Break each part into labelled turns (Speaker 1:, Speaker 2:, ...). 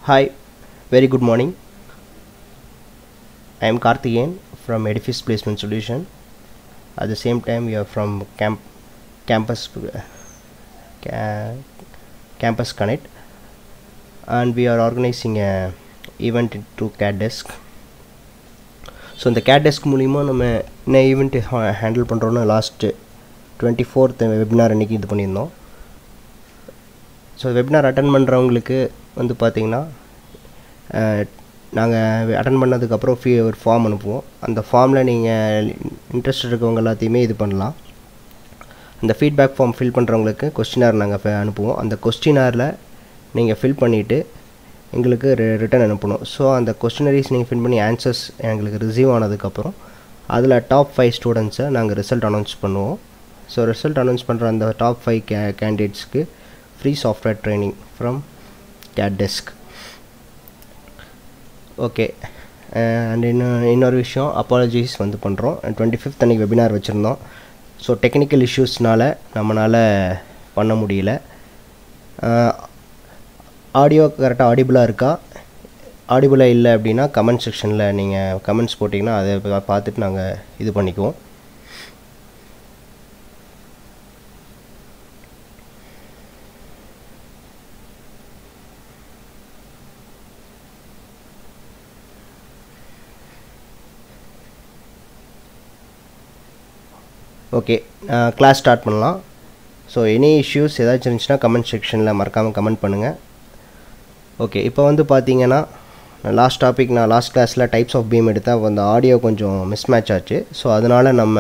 Speaker 1: Hi, very good morning. I am Karthikeyan from Edifice Placement Solution. At the same time, we are from camp, Campus ca- Campus Connect, and we are organizing a event through CAD Desk. So இந்த CAD Desk மூலிமா நம்ம என்ன event handle பண்ணுறோன்னு last twenty fourth webinar அன்றைக்கி இது பண்ணியிருந்தோம் so webinar attend பண்ணுறவங்களுக்கு வந்து பார்த்திங்கன்னா நாங்கள் அட்டன் பண்ணதுக்கப்புறம் ஃபீ ஒரு ஃபார்ம் அனுப்புவோம் அந்த ஃபார்மில் நீங்கள் இன்ட்ரெஸ்ட் இருக்கவங்க எல்லாத்தையுமே இது பண்ணலாம் அந்த ஃபீட்பேக் ஃபார்ம் ஃபில் பண்ணுறவங்களுக்கு கொஸ்டினார் நாங்கள் அனுப்புவோம் அந்த கொஸ்டினாரில் நீங்கள் ஃபில் பண்ணிவிட்டு எங்களுக்கு ரிட்டன் அனுப்பணும் ஸோ அந்த கொஸ்டினரிஸ் நீங்கள் ஃபில் பண்ணி ஆன்சர்ஸ் எங்களுக்கு ரிசீவ் ஆனதுக்கப்புறம் அதில் டாப் ஃபைவ் ஸ்டூடெண்ட்ஸை நாங்கள் ரிசல்ட் அனௌன்ஸ் பண்ணுவோம் ஸோ ரிசல்ட் அனௌன்ஸ் பண்ணுற அந்த டாப் ஃபைவ் கே கேண்டிடேட்ஸ்க்கு free software training from CAD Desk okay and இன்னும் இன்னொரு விஷயம் அப்பாலஜிஸ் வந்து பண்ணுறோம் டுவெண்ட்டி ஃபிஃப்த் அன்றைக்கி வெபினார் வச்சுருந்தோம் ஸோ டெக்னிக்கல் இஷ்யூஸ்னால் நம்மளால் பண்ண முடியல ஆடியோ கரெக்டாக ஆடிபிளாக இருக்கா ஆடிபிளாக இல்லை அப்படின்னா கமெண்ட் செக்ஷனில் நீங்கள் கமெண்ட்ஸ் போட்டிங்கன்னா அதை பார்த்துட்டு நாங்கள் இது பண்ணிக்குவோம் ஓகே கிளாஸ் ஸ்டார்ட் பண்ணலாம் ஸோ எனி இஷ்யூஸ் ஏதாச்சும் இருந்துச்சுன்னா கமெண்ட் செக்ஷனில் மறக்காமல் கமெண்ட் பண்ணுங்கள் ஓகே இப்போ வந்து பார்த்தீங்கன்னா லாஸ்ட் டாபிக் நான் லாஸ்ட் கிளாஸில் டைப்ஸ் ஆஃப் பீம் எடுத்தேன் அந்த ஆடியோ கொஞ்சம் மிஸ் மேட்ச் ஆச்சு ஸோ அதனால் நம்ம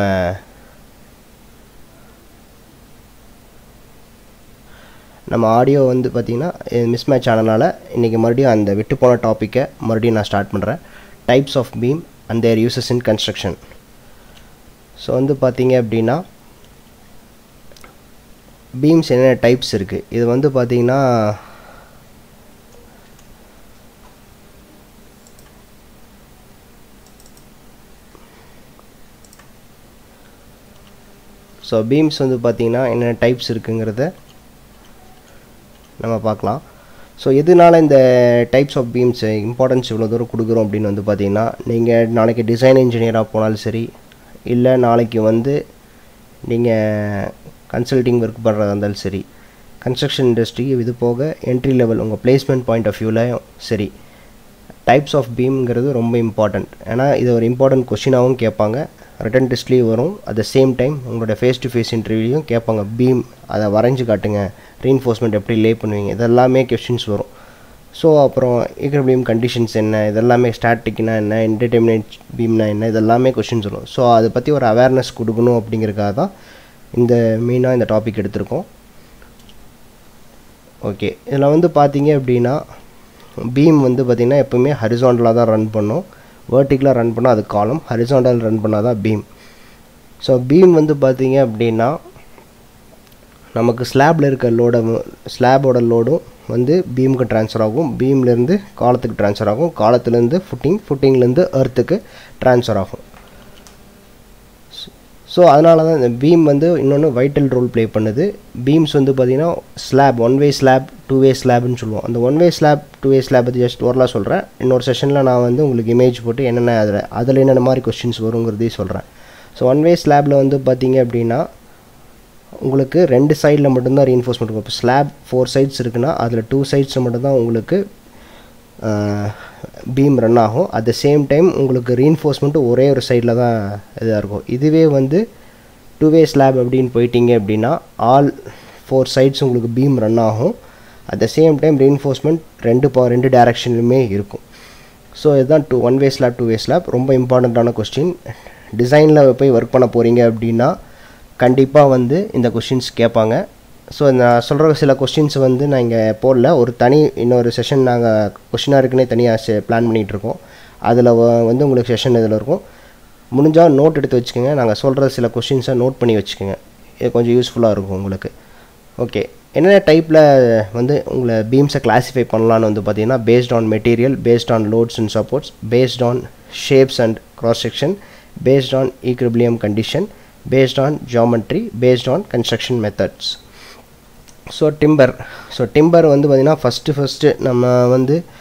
Speaker 1: நம்ம ஆடியோ வந்து பார்த்திங்கன்னா மிஸ் மேட்ச் ஆனனால இன்றைக்கி மறுபடியும் அந்த விட்டு போன டாப்பிக்கை மறுபடியும் நான் ஸ்டார்ட் பண்ணுறேன் types of beam and their uses in construction so வந்து பார்த்தீங்க அப்படின்னா பீம்ஸ் என்னென்ன டைப்ஸ் இருக்குது இது வந்து பார்த்திங்கன்னா ஸோ பீம்ஸ் வந்து பார்த்திங்கன்னா என்னென்ன டைப்ஸ் இருக்குங்கிறத நம்ம பார்க்கலாம் ஸோ எதனால இந்த டைப்ஸ் ஆஃப் பீம்ஸ் இம்பார்ட்டன்ஸ் இவ்வளோ தூரம் கொடுக்குறோம் அப்படின்னு வந்து பார்த்தீங்கன்னா நீங்கள் நாளைக்கு டிசைன் இன்ஜினியராக போனாலும் சரி இல்லை நாளைக்கு வந்து நீங்கள் கன்சல்டிங் ஒர்க் பண்ணுறதா இருந்தாலும் சரி கன்ஸ்ட்ரக்ஷன் இண்டஸ்ட்ரி இது போக என்ட்ரி லெவல் உங்கள் பிளேஸ்மெண்ட் பாயிண்ட் ஆஃப் வியூலையும் சரி டைப்ஸ் ஆஃப் பீம்ங்கிறது ரொம்ப இம்பார்ட்டண்ட் ஏன்னா இது ஒரு இம்பார்ட்டன்ட் கொஷினாகவும் கேட்பாங்க ரிட்டன் டெஸ்ட்லேயும் வரும் அட் த சேம் டைம் உங்களோட ஃபேஸ் டு ஃபேஸ் இன்டர்வியூலையும் கேட்பாங்க பீம் அதை வரைஞ்சி காட்டுங்க ரீன்ஃபோர்ஸ்மெண்ட் எப்படி லே பண்ணுவீங்க இதெல்லாமே கொஷின்ஸ் வரும் ஸோ அப்புறம் ஈக்ர பீம் கண்டிஷன்ஸ் என்ன இதெல்லாமே ஸ்டாட்டிக்னா என்ன என்டர்டெயின்மெண்ட் பீம்னா என்ன இதெல்லாமே கொஷின்ஸ் வரும் ஸோ அதை பற்றி ஒரு அவேர்னஸ் கொடுக்கணும் அப்படிங்கிறதுக்காக தான் இந்த மெயினாக இந்த டாபிக் எடுத்திருக்கோம் ஓகே இதில் வந்து பார்த்தீங்க அப்படின்னா பீம் வந்து பார்த்திங்கன்னா எப்போவுமே ஹரிசாண்டலாக தான் ரன் பண்ணும் வேர்ட்டிக்கலாக ரன் பண்ணால் அது காலம் ஹரிசாண்டல் ரன் பண்ணால் தான் பீம் ஸோ பீம் வந்து பார்த்தீங்க அப்படின்னா நமக்கு ஸ்லாபில் இருக்க லோட ஸ்லாபோட லோடும் வந்து பீமுக்கு ட்ரான்ஸ்ஃபர் ஆகும் பீம்லேருந்து காலத்துக்கு ட்ரான்ஸ்ஃபர் ஆகும் காலத்துலேருந்து ஃபுட்டிங் ஃபுட்டிங்லேருந்து எர்த்துக்கு ட்ரான்ஸ்ஃபர் ஆகும் ஸோ அதனால தான் இந்த பீம் வந்து இன்னொன்று வைட்டல் ரோல் ப்ளே பண்ணுது பீம்ஸ் வந்து பார்த்திங்கன்னா slab one way slab two way ஸ்லாப்னு சொல்லுவோம் அந்த one way slab two way slab பற்றி ஜஸ்ட் ஓரலாக சொல்கிறேன் இன்னொரு செஷனில் நான் வந்து உங்களுக்கு இமேஜ் போட்டு என்னென்ன அதில் அதில் என்னென்ன மாதிரி கொஸ்டின்ஸ் வருங்கிறதையும் சொல்கிறேன் ஸோ ஒன் வே ஸ்லாபில் வந்து பார்த்திங்க அப்படின்னா உங்களுக்கு ரெண்டு சைடில் மட்டும்தான் ரீஎன்ஃபோர்ஸ்மெண்ட் இருக்கும் இப்போ ஸ்லாப் ஃபோர் சைட்ஸ் இருக்குன்னா அதில் டூ சைட்ஸில் மட்டும்தான் உங்களுக்கு பீம் ரன் ஆகும் அட் த சேம் டைம் உங்களுக்கு ரீஎன்ஃபோர்ஸ்மெண்ட்டு ஒரே ஒரு சைடில் தான் இதாக இருக்கும் இதுவே வந்து டூ வே ஸ்லாப் அப்படின்னு போயிட்டீங்க அப்படின்னா ஆல் ஃபோர் சைட்ஸ் உங்களுக்கு பீம் ரன் ஆகும் at the same time reinforcement ரெண்டு பா ரெண்டு டேரக்ஷன்லையுமே இருக்கும் ஸோ இதுதான் two one way slab two way slab ரொம்ப இம்பார்ட்டண்ட்டான கொஸ்டின் டிசைனில் போய் ஒர்க் பண்ண போகிறீங்க அப்படின்னா கண்டிப்பாக வந்து இந்த கொஷின்ஸ் கேட்பாங்க ஸோ நான் சொல்கிற சில கொஸ்டின்ஸ் வந்து நான் இங்கே போடல ஒரு தனி இன்னொரு செஷன் நாங்கள் கொஷினாக இருக்குன்னே தனியாக பிளான் பண்ணிகிட்ருக்கோம் அதில் வந்து உங்களுக்கு செஷன் இதில் இருக்கும் முடிஞ்சால் நோட் எடுத்து வச்சுக்கோங்க நாங்கள் சொல்கிற சில கொஷின்ஸை நோட் பண்ணி வச்சுக்கோங்க இது கொஞ்சம் யூஸ்ஃபுல்லாக இருக்கும் உங்களுக்கு ஓகே என்னென்ன டைப்பில் வந்து உங்களை பீம்ஸை கிளாஸிஃபை பண்ணலான்னு வந்து பார்த்தீங்கன்னா based on material based on loads and supports based on shapes and cross section based on equilibrium condition based on geometry based on construction methods so timber so timber வந்து பார்த்திங்கன்னா first first நம்ம வந்து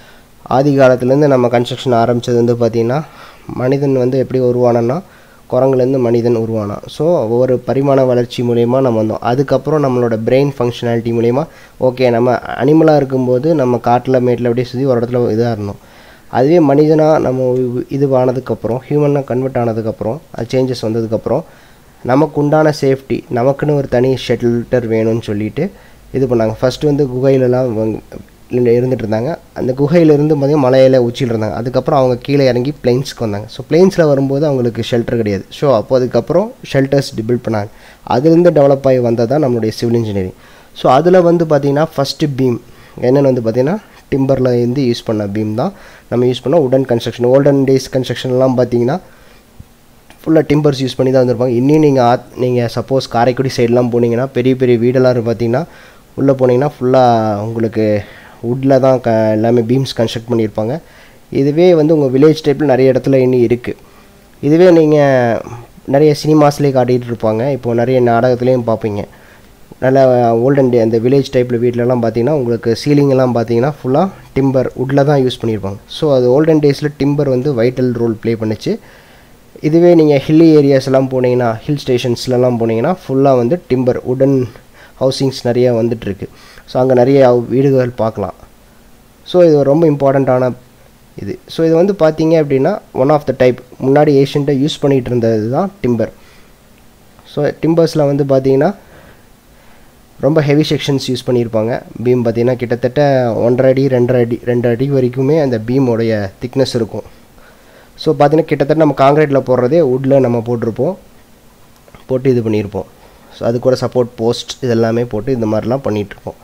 Speaker 1: ஆதி காலத்துலேருந்து நம்ம construction ஆரம்பித்தது வந்து பார்த்திங்கன்னா மனிதன் வந்து எப்படி உருவானன்னா குரங்குலேருந்து மனிதன் உருவானான் ஸோ ஒவ்வொரு பரிமாண வளர்ச்சி மூலயமா நம்ம வந்தோம் அதுக்கப்புறம் நம்மளோட பிரெயின் ஃபங்க்ஷனாலிட்டி மூலயமா ஓகே நம்ம அனிமலாக இருக்கும்போது நம்ம காட்டில் மேட்டில் அப்படியே சுற்றி ஒரு இடத்துல இதாக இருந்தோம் அதுவே மனிதனாக நம்ம இது ஆனதுக்கப்புறம் ஹியூமனாக கன்வெர்ட் ஆனதுக்கப்புறம் அது சேஞ்சஸ் வந்ததுக்கப்புறம் நமக்கு உண்டான சேஃப்டி நமக்குன்னு ஒரு தனி ஷெல்டர் வேணும்னு சொல்லிட்டு இது பண்ணாங்க ஃபஸ்ட்டு வந்து குகையிலலாம் இருந்துட்டு இருந்தாங்க அந்த குகையிலேருந்து பார்த்தீங்கன்னா மலையில உச்சியில் இருந்தாங்க அதுக்கப்புறம் அவங்க கீழே இறங்கி பிளெயின்ஸ்க்கு வந்தாங்க ஸோ பிளெயின்ஸில் வரும்போது அவங்களுக்கு ஷெல்டர் கிடையாது ஸோ அப்போ அதுக்கப்புறம் ஷெல்டர்ஸ் பில்ட் பண்ணாங்க அதுலேருந்து டெவலப் ஆகி வந்தது தான் நம்மளுடைய சிவில் இன்ஜினியரிங் ஸோ அதில் வந்து பார்த்திங்கன்னா ஃபஸ்ட்டு பீம் என்னென்னு வந்து பார்த்திங்கன்னா டிம்பரில் இருந்து யூஸ் பண்ண பீம் தான் நம்ம யூஸ் பண்ண உடன் கன்ஸ்ட்ரக்ஷன் ஓல்டன் டேஸ் கன்ஸ்ட்ரக்ஷன்லாம் பார்த்தீங்கன்னா ஃபுல்லாக டிம்பர்ஸ் யூஸ் பண்ணி தான் வந்திருப்பாங்க இன்னும் நீங்கள் ஆத் நீங்கள் சப்போஸ் காரைக்குடி சைட்லாம் போனீங்கன்னா பெரிய பெரிய வீடெல்லாம் பார்த்தீங்கன்னா உள்ளே போனீங்கன்னா ஃபுல்லாக உங்களுக்கு வுட்டில் தான் க எல்லாமே பீம்ஸ் கன்ஸ்ட்ரக்ட் பண்ணியிருப்பாங்க இதுவே வந்து உங்கள் வில்லேஜ் டைப்பில் நிறைய இடத்துல இன்னும் இருக்குது இதுவே நீங்கள் நிறைய சினிமாஸ்லேயே காட்டிகிட்டு இருப்பாங்க இப்போது நிறைய நாடகத்துலேயும் பார்ப்பீங்க நல்ல ஓல்டன் டே அந்த வில்லேஜ் டைப்பில் வீட்டிலலாம் பார்த்தீங்கன்னா உங்களுக்கு சீலிங்கெல்லாம் பார்த்தீங்கன்னா ஃபுல்லாக டிம்பர் வுட்டில் தான் யூஸ் பண்ணியிருப்பாங்க ஸோ அது ஓல்டன் டேஸில் டிம்பர் வந்து வைட்டல் ரோல் ப்ளே பண்ணுச்சு இதுவே நீங்கள் ஹில்லி ஏரியாஸ்லாம் போனீங்கன்னா ஹில் ஸ்டேஷன்ஸ்லலாம் போனீங்கன்னா ஃபுல்லாக வந்து டிம்பர் உடன் ஹவுசிங்ஸ் நிறைய வந்துட்டுருக்கு ஸோ அங்கே நிறைய வீடுகள் பார்க்கலாம் ஸோ இது ரொம்ப இம்பார்ட்டண்ட்டான இது ஸோ இது வந்து பார்த்தீங்க அப்படின்னா ஒன் ஆஃப் த டைப் முன்னாடி ஏஷியண்ட்டை யூஸ் பண்ணிகிட்டு இருந்தது தான் டிம்பர் ஸோ டிம்பர்ஸில் வந்து பார்த்தீங்கன்னா ரொம்ப ஹெவி செக்ஷன்ஸ் யூஸ் பண்ணியிருப்பாங்க பீம் பார்த்தீங்கன்னா கிட்டத்தட்ட ஒன்றரை அடி ரெண்டரை அடி ரெண்டு அடி வரைக்குமே அந்த பீமோடைய திக்னஸ் இருக்கும் ஸோ பார்த்தீங்கன்னா கிட்டத்தட்ட நம்ம காங்கிரீட்டில் போடுறதே வுட்டில் நம்ம போட்டிருப்போம் போட்டு இது பண்ணியிருப்போம் ஸோ அது கூட சப்போர்ட் போஸ்ட் இதெல்லாமே போட்டு இந்த மாதிரிலாம் பண்ணிகிட்ருப்போம்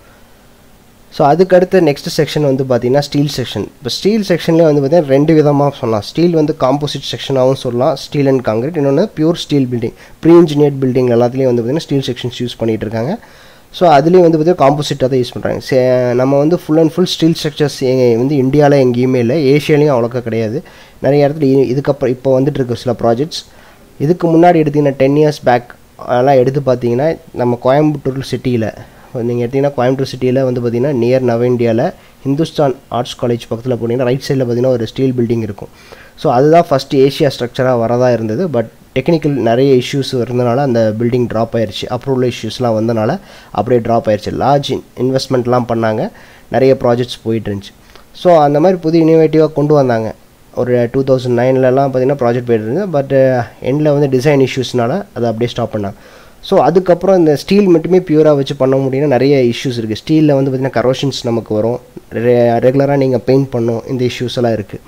Speaker 1: ஸோ அதுக்கடுத்து நெக்ஸ்ட் செக்ஷன் வந்து பார்த்திங்கன்னா ஸ்டீல் செக்ஷன் இப்போ ஸ்டீல் செக்ஷன்லேயே வந்து பார்த்திங்கன்னா ரெண்டு விதமாக சொல்லலாம் ஸ்டீல் வந்து காம்போசிட் செக்ஷனாகவும் சொல்லலாம் ஸ்டீல் அண்ட் காங்கிரீட் இன்னொன்று pure steel building pre engineered building எல்லாத்துலேயும் வந்து பார்த்திங்கன்னா ஸ்டீல் செக்ஷன்ஸ் யூஸ் பண்ணிகிட்டு இருக்காங்க ஸோ அதுலேயும் வந்து பார்த்திங்கன்னா காம்போசிட்டாக தான் யூஸ் பண்ணுறாங்க சே நம்ம வந்து full and full steel structures வந்து இந்தியாவில் எங்கேயுமே இல்லை ஏஷியாலையும் அவ்வளோக்கா கிடையாது நிறைய இடத்துல இதுக்கப்புறம் இப்போ வந்துட்டு இருக்கு சில ப்ராஜெக்ட்ஸ் இதுக்கு முன்னாடி எடுத்திங்கன்னா டென் இயர்ஸ் பேக் அதெல்லாம் எடுத்து பார்த்தீங்கன்னா நம்ம கோயம்புத்தூர் சிட்டியில் நீங்கள் எடுத்திங்கன்னா கோயம்புத்தூர் சிட்டியில் வந்து பார்த்திங்கன்னா நியர் நவ இந்தியாவில் ஹிந்துஸ்தான் ஆர்ட்ஸ் காலேஜ் பக்கத்தில் போனீங்கன்னா ரைட் சைடில் பார்த்திங்கன்னா ஒரு ஸ்டீல் பில்டிங் இருக்கும் ஸோ அதுதான் ஃபஸ்ட்டு ஏஷியா ஸ்ட்ரக்சராக வரதா இருந்தது பட் டெக்னிக்கல் நிறைய இஷ்யூஸ் இருந்தனால அந்த பில்டிங் ட்ராப் ஆயிடுச்சு அப்ரூவல் இஷ்யூஸ்லாம் வந்தனால அப்படியே ட்ராப் ஆயிடுச்சு லார்ஜ் இன்வெஸ்ட்மெண்ட்லாம் பண்ணாங்க நிறைய ப்ராஜெக்ட்ஸ் போயிட்டு இருந்துச்சு ஸோ அந்த மாதிரி புது இனோவேட்டிவாக கொண்டு வந்தாங்க ஒரு டூ தௌசண்ட் நைன்லலாம் பார்த்தீங்கன்னா ப்ராஜெக்ட் போயிட்டு இருந்தது பட் எண்டில் வந்து டிசைன் இஷ்யூஸ்னால அதை அப்படியே ஸ்டாப் பண்ணாங்க ஸோ அதுக்கப்புறம் இந்த ஸ்டீல் மட்டுமே பியூராக வச்சு பண்ண முடியும்னா நிறைய இஷ்யூஸ் இருக்குது ஸ்டீலில் வந்து பார்த்திங்கன்னா கரோஷன்ஸ் நமக்கு வரும் ரெகுலராக நீங்கள் பெயிண்ட் பண்ணும் இந்த இஷ்யூஸ் எல்லாம் இருக்குது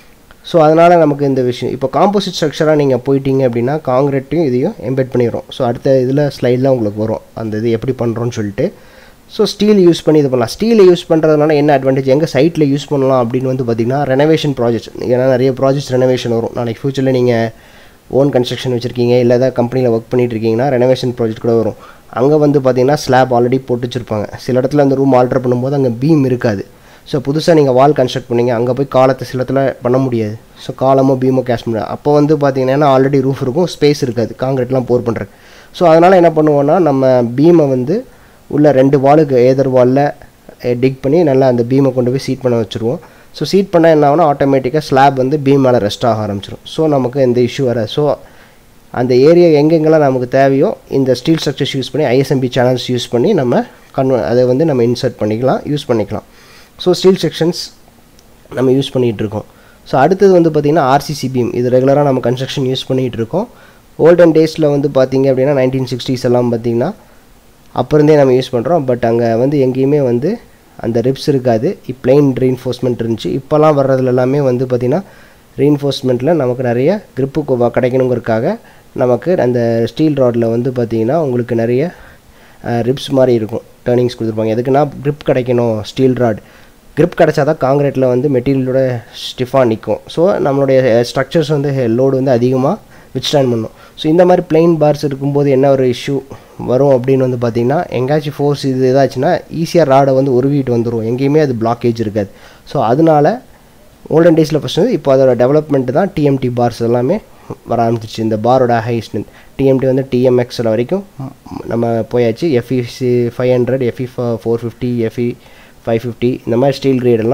Speaker 1: ஸோ அதனால் நமக்கு இந்த விஷயம் இப்போ காம்போசிட் ஸ்ட்ரக்சராக நீங்கள் போயிட்டீங்க அப்படின்னா காங்கிரீட்டையும் இதையும் எம்பெட் பண்ணிடுறோம் ஸோ அடுத்த இதில் ஸ்லைடெலாம் உங்களுக்கு வரும் அந்த இது எப்படி பண்ணுறோன்னு சொல்லிட்டு ஸோ ஸ்டீல் யூஸ் பண்ணி இது பண்ணலாம் ஸ்டீலை யூஸ் பண்ணுறதுனால என்ன அட்வான்டேஜ் எங்கள் சைட்டில் யூஸ் பண்ணலாம் அப்படின்னு வந்து பார்த்திங்கன்னா ரெனோவேஷன் ப்ராஜெக்ட்ஸ் ஏன்னா நிறைய ப்ராஜெக்ட்ஸ் ரெனோவேஷன் வரும் நாளைக்கு ஃப்யூச்சரில் நீங்கள் ஓன் கன்ஸ்ட்ரக்ஷன் வச்சுருக்கீங்க இல்லை ஏதாவது கம்பெனியில் ஒர்க் பண்ணிட்டு இருக்கீங்கன்னா ரெனோவேஷன் ப்ராஜெக்ட் கூட வரும் அங்கே வந்து பார்த்திங்கன்னா ஸ்லாப் ஆல்ரெடி போட்டு வச்சுருப்பாங்க சில இடத்துல அந்த ரூம் ஆல்டர் பண்ணும்போது அங்கே பீம் இருக்காது ஸோ புதுசாக நீங்கள் வால் கன்ஸ்ட்ரக்ட் பண்ணீங்க அங்கே போய் காலத்தை சில இடத்துல பண்ண முடியாது ஸோ காலமோ பீமோ கேஷ் முடியாது அப்போ வந்து பார்த்தீங்கன்னா ஆல்ரெடி ரூஃப் இருக்கும் ஸ்பேஸ் இருக்காது காங்கிரீட்லாம் போர் பண்ணுறது ஸோ அதனால் என்ன பண்ணுவோன்னா நம்ம பீமை வந்து உள்ள ரெண்டு வாலுக்கு ஏதர் வாலில் டிக் பண்ணி நல்லா அந்த பீமை கொண்டு போய் சீட் பண்ண வச்சுருவோம் ஸோ சீட் பண்ணால் என்ன ஆகுனா ஆட்டோமேட்டிக்காக ஸ்லாப் வந்து பீம் மேலே ரெஸ்ட் ஆக ஆரம்பிச்சிடும் ஸோ நமக்கு எந்த இஷ்யூ வராது ஸோ அந்த ஏரியா எங்கெங்கெல்லாம் நமக்கு தேவையோ இந்த ஸ்டீல் ஸ்ட்ரக்சர்ஸ் யூஸ் பண்ணி ஐஎஸ்எம்பி சேனல்ஸ் யூஸ் பண்ணி நம்ம கன்வ அதை வந்து நம்ம இன்சர்ட் பண்ணிக்கலாம் யூஸ் பண்ணிக்கலாம் ஸோ ஸ்டீல் செக்ஷன்ஸ் நம்ம யூஸ் பண்ணிகிட்டு இருக்கோம் ஸோ அடுத்தது வந்து பார்த்திங்கன்னா ஆர்சிசி பீம் இது ரெகுலராக நம்ம கன்ஸ்ட்ரக்ஷன் யூஸ் பண்ணிகிட்டு இருக்கோம் ஓல்டன் டேஸில் வந்து பார்த்திங்க அப்படின்னா நைன்டீன் சிக்ஸ்டீஸ் எல்லாம் பார்த்திங்கன்னா அப்போ இருந்தே நம்ம யூஸ் பண்ணுறோம் பட் அங்கே வந்து எங்கேயுமே வந்து அந்த ரிப்ஸ் இருக்காது பிளெயின் ரீன்ஃபோர்ஸ்மெண்ட் இருந்துச்சு இப்போல்லாம் வர்றதுல எல்லாமே வந்து பார்த்திங்கன்னா ரீன்ஃபோர்ஸ்மெண்ட்டில் நமக்கு நிறைய க்ரிப்பு கிடைக்கணுங்கிறதுக்காக நமக்கு அந்த ஸ்டீல் ராடில் வந்து பார்த்திங்கன்னா உங்களுக்கு நிறைய ரிப்ஸ் மாதிரி இருக்கும் டேர்னிங்ஸ் கொடுத்துருப்பாங்க எதுக்குன்னா க்ரிப் கிடைக்கணும் ஸ்டீல் ராட் க்ரிப் கிடச்சா தான் காங்கிரீட்டில் வந்து மெட்டீரியலோட ஸ்டிஃபாக நிற்கும் ஸோ நம்மளுடைய ஸ்ட்ரக்சர்ஸ் வந்து லோடு வந்து அதிகமாக வித்ஸ்டாண்ட் பண்ணும் ஸோ இந்த மாதிரி பிளெயின் பார்ஸ் இருக்கும்போது என்ன ஒரு இஷ்யூ வரும் அப்படின்னு வந்து பார்த்திங்கன்னா எங்கேயாச்சும் ஃபோர்ஸ் இது இதாச்சுன்னா ஈஸியாக ராடை வந்து உருவிட்டு வந்துடும் எங்கேயுமே அது பிளாக்கேஜ் இருக்காது ஸோ அதனால ஓல்டன் டேஸில் ஃபஸ்ட்டு இப்போ அதோட டெவலப்மெண்ட் தான் டிஎம்டி பார்ஸ் எல்லாமே வர ஆரம்பிச்சிச்சு இந்த பாரோட ஹை ஸ்ட்ரென்த் டிஎம்டி வந்து டிஎம்எக்ஸில் வரைக்கும் நம்ம போயாச்சு Fe five hundred Fe four fifty Fe five fifty இந்த மாதிரி ஸ்டீல் கிரேடெல்லாம்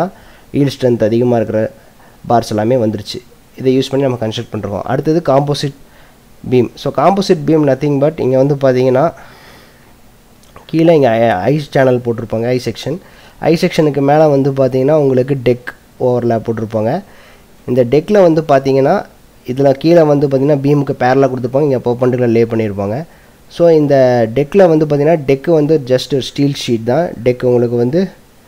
Speaker 1: ஈல் ஸ்ட்ரென்த் அதிகமாக இருக்கிற பார்ஸ் எல்லாமே வந்துருச்சு இதை யூஸ் பண்ணி நம்ம கன்ஸ்ட்ரக்ட் பண்ணுறோம் அடுத்தது composite beam so composite beam nothing but இங்கே வந்து பார்த்தீங்கன்னா கீழே இங்கே ஐ சேனல் போட்டிருப்பாங்க ஐ செக்ஷன் ஐ செக்ஷனுக்கு மேலே வந்து பார்த்தீங்கன்னா உங்களுக்கு டெக் ஓவர்லேப் போட்டிருப்பாங்க இந்த டெக்கில் வந்து பார்த்தீங்கன்னா இதில் கீழே வந்து பார்த்தீங்கன்னா பீமுக்கு பேரலாக கொடுத்துருப்பாங்க இங்கே பர்பண்டிகுலர் லே பண்ணியிருப்பாங்க ஸோ இந்த டெக்கில் வந்து பார்த்தீங்கன்னா டெக்கு வந்து ஜஸ்ட் ஸ்டீல் ஷீட் தான் டெக் உங்களுக்கு வந்து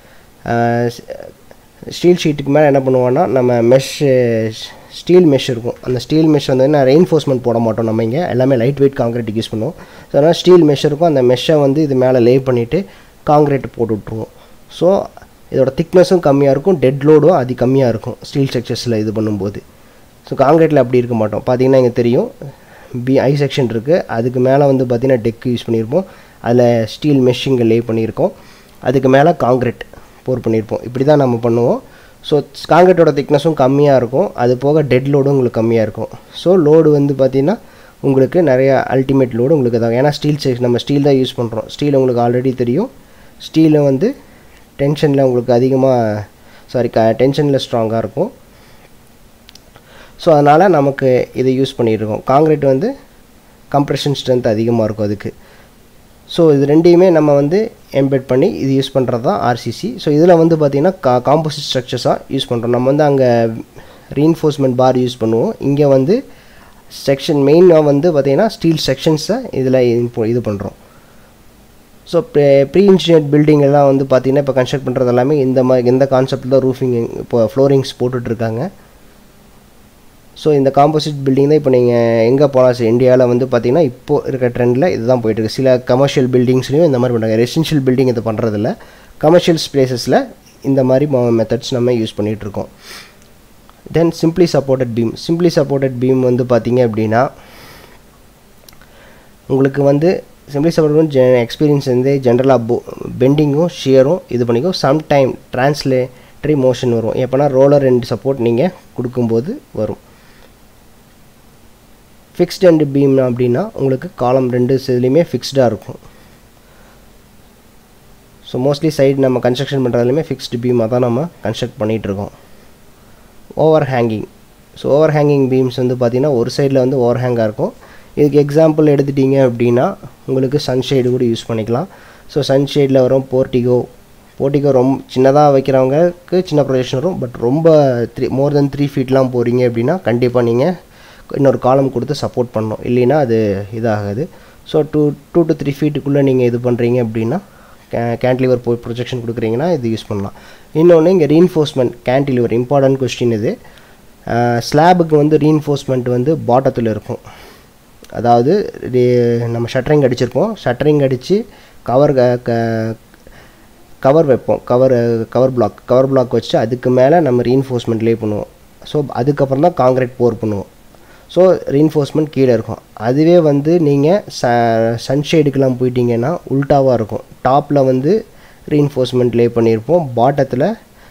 Speaker 1: ஸ்டீல் ஷீட்டுக்கு மேலே என்ன பண்ணுவோன்னா நம்ம மெஷ் ஸ்டீல் மெஷ் இருக்கும் அந்த ஸ்டீல் மெஷ் வந்து நான் ரெயின்ஃபோர்ஸ்மெண்ட் போட மாட்டோம் நம்ம இங்கே எல்லாமே லைட் வெயிட் காங்கிரீட் யூஸ் பண்ணுவோம் ஸோ அதனால் ஸ்டீல் மெஷ் இருக்கும் அந்த மெஷ்ஷை வந்து இது மேலே லே பண்ணிவிட்டு காங்கிரீட் போட்டு விட்ருவோம் ஸோ இதோட திக்னஸும் கம்மியாக இருக்கும் டெட் லோடும் அது கம்மியாக இருக்கும் ஸ்டீல் ஸ்ட்ரக்சர்ஸில் இது பண்ணும்போது ஸோ காங்கிரீட்டில் அப்படி இருக்க மாட்டோம் பார்த்தீங்கன்னா இங்கே தெரியும் பி ஐ செக்ஷன் இருக்குது அதுக்கு மேலே வந்து பார்த்திங்கன்னா டெக் யூஸ் பண்ணியிருப்போம் அதில் ஸ்டீல் மெஷிங்கை லே பண்ணியிருக்கோம் அதுக்கு மேலே காங்கிரீட் போர் பண்ணியிருப்போம் இப்படி தான் நம்ம பண்ணுவோம் ஸோ காங்கிரீட்டோட திக்னஸும் கம்மியாக இருக்கும் அது போக டெட் லோடும் உங்களுக்கு கம்மியாக இருக்கும் ஸோ லோடு வந்து பார்த்திங்கன்னா உங்களுக்கு நிறைய அல்டிமேட் லோடு உங்களுக்கு தான் ஏன்னா ஸ்டீல் செக் நம்ம ஸ்டீல் தான் யூஸ் பண்ணுறோம் ஸ்டீல் உங்களுக்கு ஆல்ரெடி தெரியும் ஸ்டீலில் வந்து டென்ஷனில் உங்களுக்கு அதிகமாக சாரி க டென்ஷனில் ஸ்ட்ராங்காக இருக்கும் ஸோ அதனால் நமக்கு இதை யூஸ் பண்ணியிருக்கோம் காங்கிரீட் வந்து கம்ப்ரெஷன் ஸ்ட்ரென்த் அதிகமாக இருக்கும் அதுக்கு ஸோ இது ரெண்டையுமே நம்ம வந்து எம்பெட் பண்ணி இது யூஸ் பண்ணுறது தான் ஆர்சிசி ஸோ இதில் வந்து பார்த்திங்கன்னா கா காம்போசிட் ஸ்ட்ரக்சர்ஸாக யூஸ் பண்ணுறோம் நம்ம வந்து அங்கே ரீன்ஃபோர்ஸ்மெண்ட் பார் யூஸ் பண்ணுவோம் இங்கே வந்து செக்ஷன் மெயினாக வந்து பார்த்திங்கன்னா ஸ்டீல் செக்ஷன்ஸை இதில் இது பண்ணுறோம் ஸோ ப்ரீ இன்ஜினியர் பில்டிங் எல்லாம் வந்து பார்த்திங்கன்னா இப்போ கன்ஸ்ட்ரக்ட் பண்ணுறது எல்லாமே இந்த மாதிரி இந்த கான்செப்டில் தான் ரூஃபிங் இப்போ ஃப்ளோரிங்ஸ் போட்டுட்ருக்காங்க ஸோ இந்த காம்போசிட் பில்டிங் தான் இப்போ நீங்கள் எங்கே போனால் சரி இந்தியாவில் வந்து பார்த்தீங்கன்னா இப்போ இருக்க ட்ரெண்டில் இதுதான் போயிட்டுருக்கு சில கமர்ஷியல் பில்டிங்ஸ்லையும் இந்த மாதிரி பண்ணுறாங்க ரெசிடென்ஷியல் பில்டிங் இது பண்ணுறதில்ல கமர்ஷியல் ஸ்பேசஸில் இந்த மாதிரி மெத்தட்ஸ் நம்ம யூஸ் பண்ணிகிட்ருக்கோம் then simply supported beam simply supported beam வந்து பார்த்தீங்க அப்படின்னா உங்களுக்கு வந்து சிம்பிளி சப்போர்ட் ஜெ எக்ஸ்பீரியன்ஸ் வந்து ஜென்ரலாக போ பெண்டிங்கும் ஷியரும் இது பண்ணிக்கும் சம்டைம் ட்ரான்ஸ்லேட்டரி மோஷன் வரும் எப்போனா ரோலர் அண்ட் சப்போர்ட் நீங்கள் கொடுக்கும்போது வரும் ஃபிக்ஸ்ட் அண்ட் பீம் அப்படின்னா உங்களுக்கு காலம் ரெண்டு இதுலேயுமே ஃபிக்ஸ்டாக இருக்கும் ஸோ மோஸ்ட்லி சைடு நம்ம கன்ஸ்ட்ரக்ஷன் பண்ணுறதுலையுமே ஃபிக்ஸ்டு பீமாக தான் நம்ம கன்ஸ்ட்ரக்ட் பண்ணிகிட்ருக்கோம் over hanging so over hanging beams வந்து பார்த்திங்கன்னா ஒரு சைடில் வந்து ஓவர் ஹேங்காக இருக்கும் இதுக்கு எக்ஸாம்பிள் எடுத்துட்டிங்க அப்படின்னா உங்களுக்கு சன்ஷேடு கூட யூஸ் பண்ணிக்கலாம் ஸோ சன்ஷேடில் வரும் போர்ட்டிகோ போர்ட்டிகோ ரொம்ப சின்னதாக வைக்கிறவங்களுக்கு சின்ன ப்ரொஜெக்ஷன் வரும் பட் ரொம்ப த்ரீ மோர் தென் த்ரீ ஃபீட்லாம் போகிறீங்க அப்படின்னா கண்டிப்பாக நீங்கள் இன்னொரு காலம் கொடுத்து சப்போர்ட் பண்ணணும் இல்லைன்னா அது இதாகாது so two two to three ஃபீட்டுக்குள்ளே நீங்கள் இது பண்ணுறீங்க அப்படின்னா கே கேன்டிலிவர் போ ப்ரொஜெக்ஷன் கொடுக்குறீங்கன்னா இது யூஸ் பண்ணலாம் இன்னொன்று இங்கே ரீன்ஃபோர்ஸ்மெண்ட் கேன்டிலிவர் இம்பார்ட்டன்ட் கொஸ்டின் இது ஸ்லாபுக்கு வந்து ரீன்ஃபோர்ஸ்மெண்ட் வந்து பாட்டத்தில் இருக்கும் அதாவது நம்ம ஷட்டரிங் அடிச்சிருப்போம் ஷட்டரிங் அடித்து கவர் கவர் வைப்போம் cover cover block cover block வச்சு அதுக்கு மேலே நம்ம ரீன்ஃபோர்ஸ்மெண்ட் லே பண்ணுவோம் ஸோ அதுக்கப்புறம் தான் காங்கிரீட் போர் பண்ணுவோம் ஸோ ரீன்ஃபோர்ஸ்மெண்ட் கீழே இருக்கும் அதுவே வந்து நீங்கள் ச சன்ஷேடுக்கெலாம் போயிட்டீங்கன்னா உல்ட்டாவாக இருக்கும் டாப்பில் வந்து ரீன்ஃபோர்ஸ்மெண்ட் லே பண்ணியிருப்போம் பாட்டத்தில்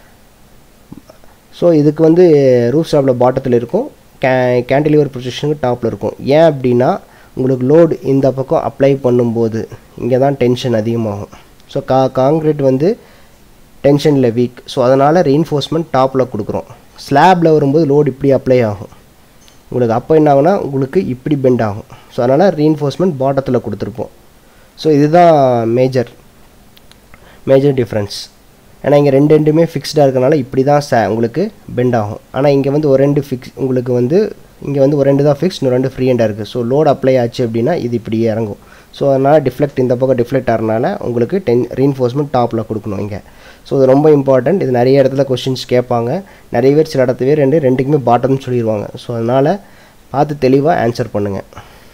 Speaker 1: ஸோ இதுக்கு வந்து ரூஃப் ஸ்லாப்பில் பாட்டத்தில் இருக்கும் கே கேண்டிலிவர் ப்ரொஜெக்ஷனுக்கு டாப்பில் இருக்கும் ஏன் அப்படின்னா உங்களுக்கு லோடு இந்த பக்கம் அப்ளை பண்ணும்போது இங்கே தான் டென்ஷன் அதிகமாகும் ஸோ கா காங்க்ரீட் வந்து டென்ஷனில் வீக் ஸோ அதனால் ரீன்ஃபோர்ஸ்மெண்ட் டாப்பில் கொடுக்குறோம் ஸ்லாப்பில் வரும்போது லோடு இப்படி அப்ளை ஆகும் உங்களுக்கு அப்போ என்ன ஆகுனா உங்களுக்கு இப்படி பெண்ட் ஆகும் ஸோ அதனால் ரீன்ஃபோர்ஸ்மெண்ட் பாட்டத்தில் கொடுத்துருப்போம் ஸோ இதுதான் மேஜர் மேஜர் டிஃப்ரென்ஸ் ஏன்னா இங்கே ரெண்டு ரெண்டுமே ஃபிக்ஸ்டாக இருக்கனால இப்படி தான் ச உங்களுக்கு பெண்ட் ஆகும் ஆனால் இங்கே வந்து ஒரு ரெண்டு ஃபிக்ஸ் உங்களுக்கு வந்து இங்கே வந்து ஒரு ரெண்டு தான் ஃபிக்ஸ் இன்னும் ரெண்டு ஃப்ரீ ஹேண்டாக இருக்குது ஸோ லோடு அப்ளை ஆச்சு அப்படின்னா இது இப்படியே இறங்கும் ஸோ அதனால் டிஃப்ளெக்ட் இந்த பக்கம் டிஃப்ளெக்ட் ஆகிறனால உங்களுக்கு டென் ரீன்ஃபோர்ஸ்மெண்ட் டாப்பில் கொடுக்கணும் இங்கே ஸோ இது ரொம்ப இம்பார்ட்டண்ட் இது நிறைய இடத்துல கொஷின்ஸ் கேட்பாங்க நிறைய பேர் சில இடத்துவே ரெண்டு ரெண்டுக்குமே பாட்டம்னு சொல்லிடுவாங்க ஸோ அதனால் பார்த்து தெளிவாக ஆன்சர் பண்ணுங்கள்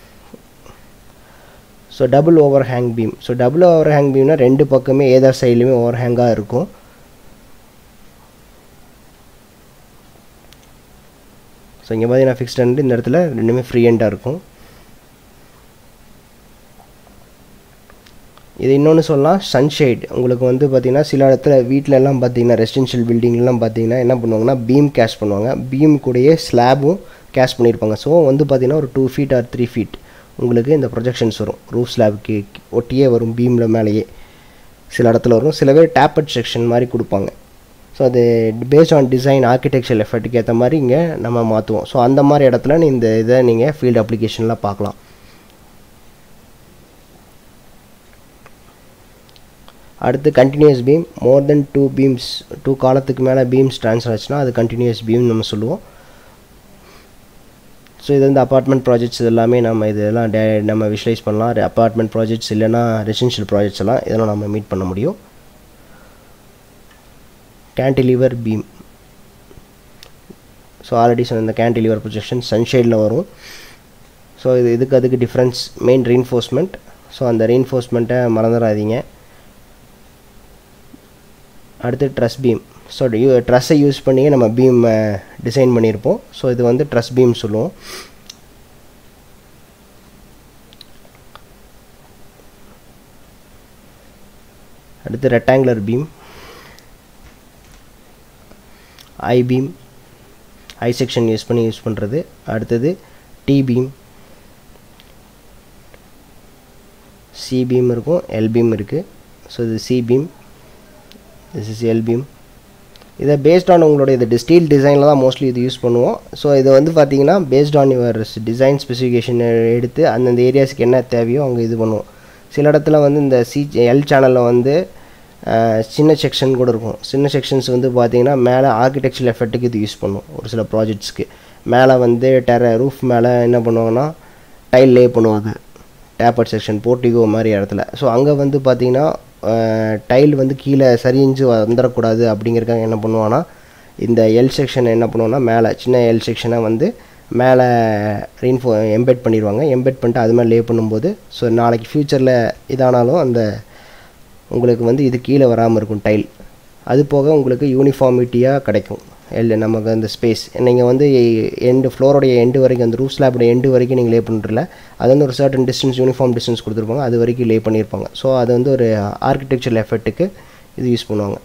Speaker 1: so double over hang beam so double over hang பீம்னா ரெண்டு பக்கமே ஏதர் சைட்லேயுமே ஓவர் ஹேங்காக இருக்கும் ஸோ இங்கே பார்த்தீங்கன்னா ஃபிக்ஸ்ட் ஹேண்ட் இந்த இடத்துல ரெண்டுமே ஃப்ரீ ஹேண்டாக இருக்கும் இது இன்னொன்று சொல்லலாம் சன்ஷேட் உங்களுக்கு வந்து பார்த்திங்கன்னா சில இடத்துல வீட்டில எல்லாம் பார்த்தீங்கன்னா ரெசிடென்ஷியல் பில்டிங்லாம் பார்த்தீங்கன்னா என்ன பண்ணுவாங்கன்னா பீம் கேஷ் பண்ணுவாங்க பீம் கூடயே ஸ்லாபும் கேஷ் பண்ணியிருப்பாங்க ஸோ வந்து பார்த்திங்கன்னா ஒரு two feet or three feet உங்களுக்கு இந்த ப்ரொஜெக்ஷன்ஸ் வரும் ரூஃப் ஸ்லாப்க்கு ஒட்டியே வரும் பீமில் மேலேயே சில இடத்துல வரும் சில பேர் டேப்பட் செக்ஷன் மாதிரி கொடுப்பாங்க ஸோ அது பேஸ்ட் ஆன் டிசைன் ஆர்கிடெக்சர் எஃபர்ட்டுக்கு ஏற்ற மாதிரி இங்கே நம்ம மாற்றுவோம் ஸோ அந்த மாதிரி இடத்துல இந்த இதை நீங்கள் ஃபீல்டு அப்ளிகேஷனில் பார்க்கலாம் அடுத்து continuous beam more than two beams two காலத்துக்கு மேலே பீம்ஸ் ட்ரான்ஸ்ஃபர் ஆச்சுன்னா அது கண்டினியூஸ் பீம் நம்ம சொல்லுவோம் ஸோ இது வந்து அப்பார்ட்மெண்ட் ப்ராஜெக்ட்ஸ் எல்லாமே நம்ம இதெல்லாம் டே நம்ம விஷுவலைஸ் பண்ணலாம் அப்பார்ட்மெண்ட் ப்ராஜெக்ட்ஸ் இல்லைனா ரெசிடென்ஷியல் ப்ராஜெக்ட்ஸ் எல்லாம் இதெல்லாம் நம்ம மீட் பண்ண முடியும் கேன்டிலிவர் பீம் ஸோ ஆல்ரெடி சொன்ன இந்த கேன்டிலிவர் ப்ரொஜெக்ஷன் சன்ஷேடில் வரும் ஸோ இது இதுக்கு அதுக்கு டிஃப்ரென்ஸ் மெயின் ரீன்ஃபோர்ஸ்மெண்ட் ஸோ அந்த ரீன்ஃபோர்ஸ்மெண்ட்டை மறந்துடாதீங்க அடுத்து ட்ரெஸ் பீம் ஸோ யூ ட்ரெஸ்ஸை யூஸ் பண்ணியே நம்ம பீம் டிசைன் பண்ணியிருப்போம் ஸோ இது வந்து ட்ரெஸ் பீம் சொல்லுவோம் அடுத்து rectangular beam I beam I section use பண்ணி யூஸ் பண்ணுறது அடுத்தது டி பீம் சி பீம் இருக்கும் எல் பீம் இருக்குது ஸோ இது C beam this is L beam இதை பேஸ்ட் ஆன் உங்களுடைய இது ஸ்டீல் டிசைனில் தான் மோஸ்ட்லி இது யூஸ் பண்ணுவோம் ஸோ இது வந்து பார்த்தீங்கன்னா based on your design specification எடுத்து அந்தந்த ஏரியாஸ்க்கு என்ன தேவையோ அங்கே இது பண்ணுவோம் சில இடத்துல வந்து இந்த சி எல் சேனலில் வந்து சின்ன செக்ஷன் கூட இருக்கும் சின்ன செக்ஷன்ஸ் வந்து பார்த்தீங்கன்னா மேலே ஆர்கிடெக்சர் எஃபெக்ட்டுக்கு இது யூஸ் பண்ணுவோம் ஒரு சில ப்ராஜெக்ட்ஸ்க்கு மேலே வந்து டெர ரூஃப் மேலே என்ன பண்ணுவாங்கன்னா டைல் லே பண்ணுவாங்க டேப்பர் செக்ஷன் போர்ட்டிகோ மாதிரி இடத்துல ஸோ அங்கே வந்து பார்த்தீங்கன்னா டைல் வந்து கீழே சரிஞ்சு வந்துடக்கூடாது அப்படிங்கிறக்காக என்ன பண்ணுவான்னா இந்த எல் செக்ஷனை என்ன பண்ணுவோன்னா மேலே சின்ன எல் செக்ஷனை வந்து மேலே ரீன்ஃபோ எம்பெட் பண்ணிடுவாங்க எம்பெட் பண்ணிட்டு அது மாதிரி லே பண்ணும்போது ஸோ நாளைக்கு ஃப்யூச்சரில் இதானாலும் அந்த உங்களுக்கு வந்து இது கீழே வராமல் இருக்கும் டைல் அது போக உங்களுக்கு யூனிஃபார்மிட்டியாக கிடைக்கும் எல் நமக்கு அந்த ஸ்பேஸ் நீங்கள் வந்து எண்டு ஃப்ளோரோடைய எண்டு வரைக்கும் அந்த ரூஃப் ஸ்லாபோட எண்டு வரைக்கும் நீங்கள் லே பண்ணுறல அது வந்து ஒரு சர்டன் டிஸ்டன்ஸ் யூனிஃபார்ம் டிஸ்டன்ஸ் கொடுத்துருப்பாங்க அது வரைக்கும் லே பண்ணியிருப்பாங்க ஸோ அது வந்து ஒரு ஆர்கிடெக்சரல் எஃபெக்ட்டுக்கு இது யூஸ் பண்ணுவாங்க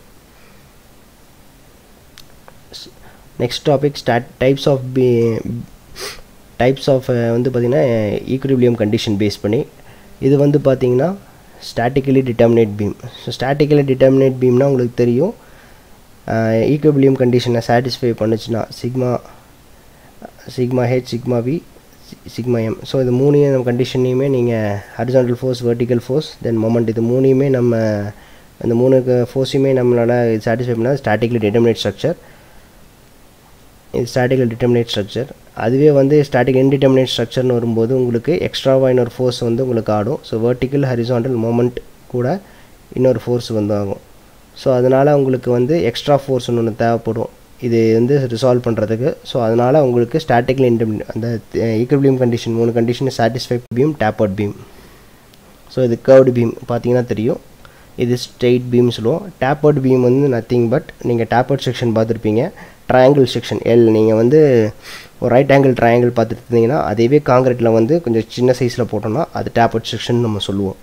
Speaker 1: next topic start types of பி டைப்ஸ் ஆஃப் வந்து பார்த்திங்கன்னா ஈக்குலிபிளியம் கண்டிஷன் பேஸ் பண்ணி இது வந்து பார்த்திங்கன்னா statically determinate beam so statically determinate பீம்னா உங்களுக்கு தெரியும் ஈக்குபிளியம் கண்டிஷனை சாட்டிஸ்ஃபை பண்ணுச்சுன்னா sigma sigma H sigma V sigma M so இது மூணையும் நம்ம கண்டிஷனையுமே நீங்கள் horizontal force vertical force then moment இது மூணையுமே நம்ம இந்த மூணு ஃபோர்ஸையுமே நம்மளால் சாட்டிஸ்ஃபை பண்ணால் ஸ்டாட்டிக்கலி டிட்டர்மினேட் ஸ்ட்ரக்சர் இது ஸ்டாட்டிக்கல் டிட்டர்மினேட் ஸ்ட்ரக்சர் அதுவே வந்து ஸ்டாட்டிக் இன்டிட்டர்மினேட் ஸ்ட்ரக்சர்னு வரும்போது உங்களுக்கு எக்ஸ்ட்ராவாக இன்னொரு ஃபோர்ஸ் வந்து உங்களுக்கு ஆடும் ஸோ வெர்டிக்கல் ஹரிசாண்டல் மொமெண்ட் கூட இன்னொரு ஃபோர்ஸ் வந்து ஆகும் ஸோ அதனால் உங்களுக்கு வந்து எக்ஸ்ட்ரா ஃபோர்ஸ் ஒன்று தேவைப்படும் இது வந்து ரிசால்வ் பண்ணுறதுக்கு ஸோ அதனால் உங்களுக்கு ஸ்டாட்டிக்கலி இன்டம் அந்த ஈக்குவலியம் கண்டிஷன் மூணு condition satisfy beam tapered beam so இது கர்வ்டு பீம் பார்த்தீங்கன்னா தெரியும் இது ஸ்ட்ரெயிட் பீம் சொல்லுவோம் டேப்பர்ட் பீம் வந்து நத்திங் பட் நீங்கள் டேப்பர்ட் செக்ஷன் பார்த்துருப்பீங்க ட்ரையாங்கிள் செக்ஷன் எல் நீங்கள் வந்து ஒரு ரைட் ஆங்கிள் ட்ரையாங்கிள் பார்த்துட்டு இருந்தீங்கன்னா அதேவே காங்கிரீட்டில் வந்து கொஞ்சம் சின்ன சைஸில் போட்டோம்னா அது டேப்பர்ட் செக்ஷன் நம்ம சொல்லுவோம்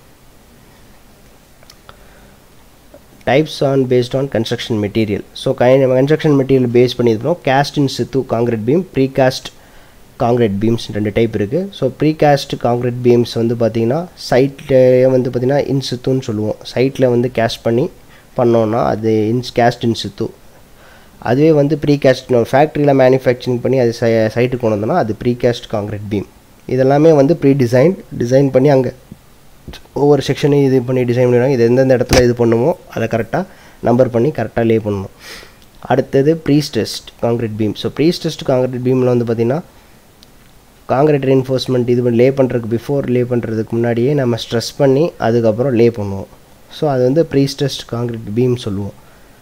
Speaker 1: types on based on construction material so கை கன்ஸ்ட்ரக்ஷன் மெட்டீரியல் பேஸ் பண்ணி இருக்கணும் cast in situ concrete beam pre cast concrete beams ரெண்டு டைப் இருக்குது so pre cast concrete beams வந்து பார்த்திங்கன்னா சைட்லேயே வந்து பார்த்திங்கன்னா இன் சித்துன்னு சொல்லுவோம் சைட்டில் வந்து கேஸ்ட் பண்ணி பண்ணோன்னா அது இன்ஸ் கேஸ்ட் இன் சித்து அதுவே வந்து ப்ரீ கேஸ்ட் ஒரு ஃபேக்ட்ரியில் மேனுஃபேக்சரிங் பண்ணி அது சைட்டுக்கு கொண்டு வந்தோம்னா அது ப்ரீ கேஸ்ட் காங்கிரீட் பீம் இதெல்லாமே வந்து ப்ரீ டிசைன் டிசைன் பண்ணி அங்கே ஒவ்வொரு செக்ஷனையும் இது பண்ணி டிசைன் பண்ணிடுவாங்க இது எந்தெந்த இடத்துல இது பண்ணுமோ அதை கரெக்டாக நம்பர் பண்ணி கரெக்டாக லே பண்ணணும் அடுத்தது prestressed concrete beam so prestressed concrete பீமில் வந்து பார்த்திங்கன்னா காங்கிரீட் ரெயின்ஃபோர்ஸ்மெண்ட் இது லே பண்ணுறதுக்கு பிஃபோர் லே பண்ணுறதுக்கு முன்னாடியே நம்ம ஸ்ட்ரெஸ் பண்ணி அதுக்கப்புறம் லே பண்ணுவோம் ஸோ அது வந்து ப்ரீஸ் டெஸ்ட் காங்கிரீட் பீம் சொல்லுவோம்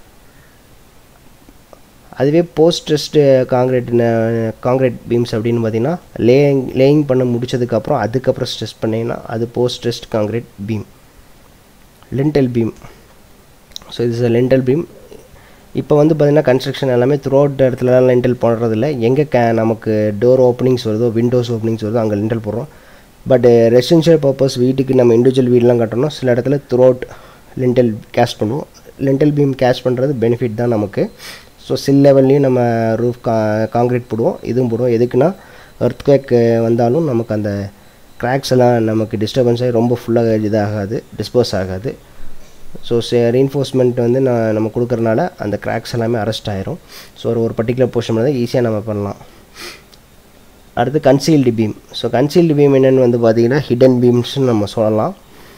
Speaker 1: அதுவே post stressed concrete concrete beams அப்படின்னு பார்த்தீங்கன்னா லேயிங் லேயிங் பண்ண முடிச்சதுக்கப்புறம் அதுக்கப்புறம் ஸ்ட்ரெஸ் பண்ணிங்கன்னா அது post stressed concrete beam lintel beam so இது லென்டல் பீம் இப்போ வந்து பார்த்திங்கன்னா கன்ஸ்ட்ரக்ஷன் எல்லாமே த்ரூ அவுட் இடத்துலலாம் லென்டல் போடுறதில்ல எங்கே க நமக்கு டோர் ஓப்பனிங்ஸ் வருதோ விண்டோஸ் ஓப்பனிங்ஸ் வருதோ அங்கே லென்டல் போடுறோம் பட் ரெசிடென்ஷியல் பர்பஸ் வீட்டுக்கு நம்ம இண்டிவிஜுவல் வீடெலாம் கட்டணும் சில இடத்துல த்ரூ அவுட் லென்டல் கேஷ் பண்ணுவோம் லென்டல் பீம் கேஷ் பண்ணுறது பெனிஃபிட் தான் நமக்கு ஸோ சில் லெவல்லையும் நம்ம ரூஃப் கா காங்க்ரீட் போடுவோம் இதுவும் போடுவோம் எதுக்குன்னா எர்த்குவேக் வந்தாலும் நமக்கு அந்த கிராக்ஸ் எல்லாம் நமக்கு டிஸ்டர்பன்ஸ் ஆகி ரொம்ப ஃபுல்லாக இதாகாது டிஸ்போஸ் ஆகாது ஸோ ரீன்ஃபோர்ஸ்மெண்ட் வந்து நான் நம்ம கொடுக்குறனால அந்த கிராக்ஸ் எல்லாமே அரெஸ்ட் ஆயிரும் ஸோ ஒரு ஒரு பர்டிகுலர் போர்ஷன் வந்து ஈஸியாக நம்ம பண்ணலாம் அடுத்து concealed beam so concealed beam என்னென்னு வந்து பார்த்தீங்கன்னா ஹிடன் பீம்ஸ்னு நம்ம சொல்லலாம்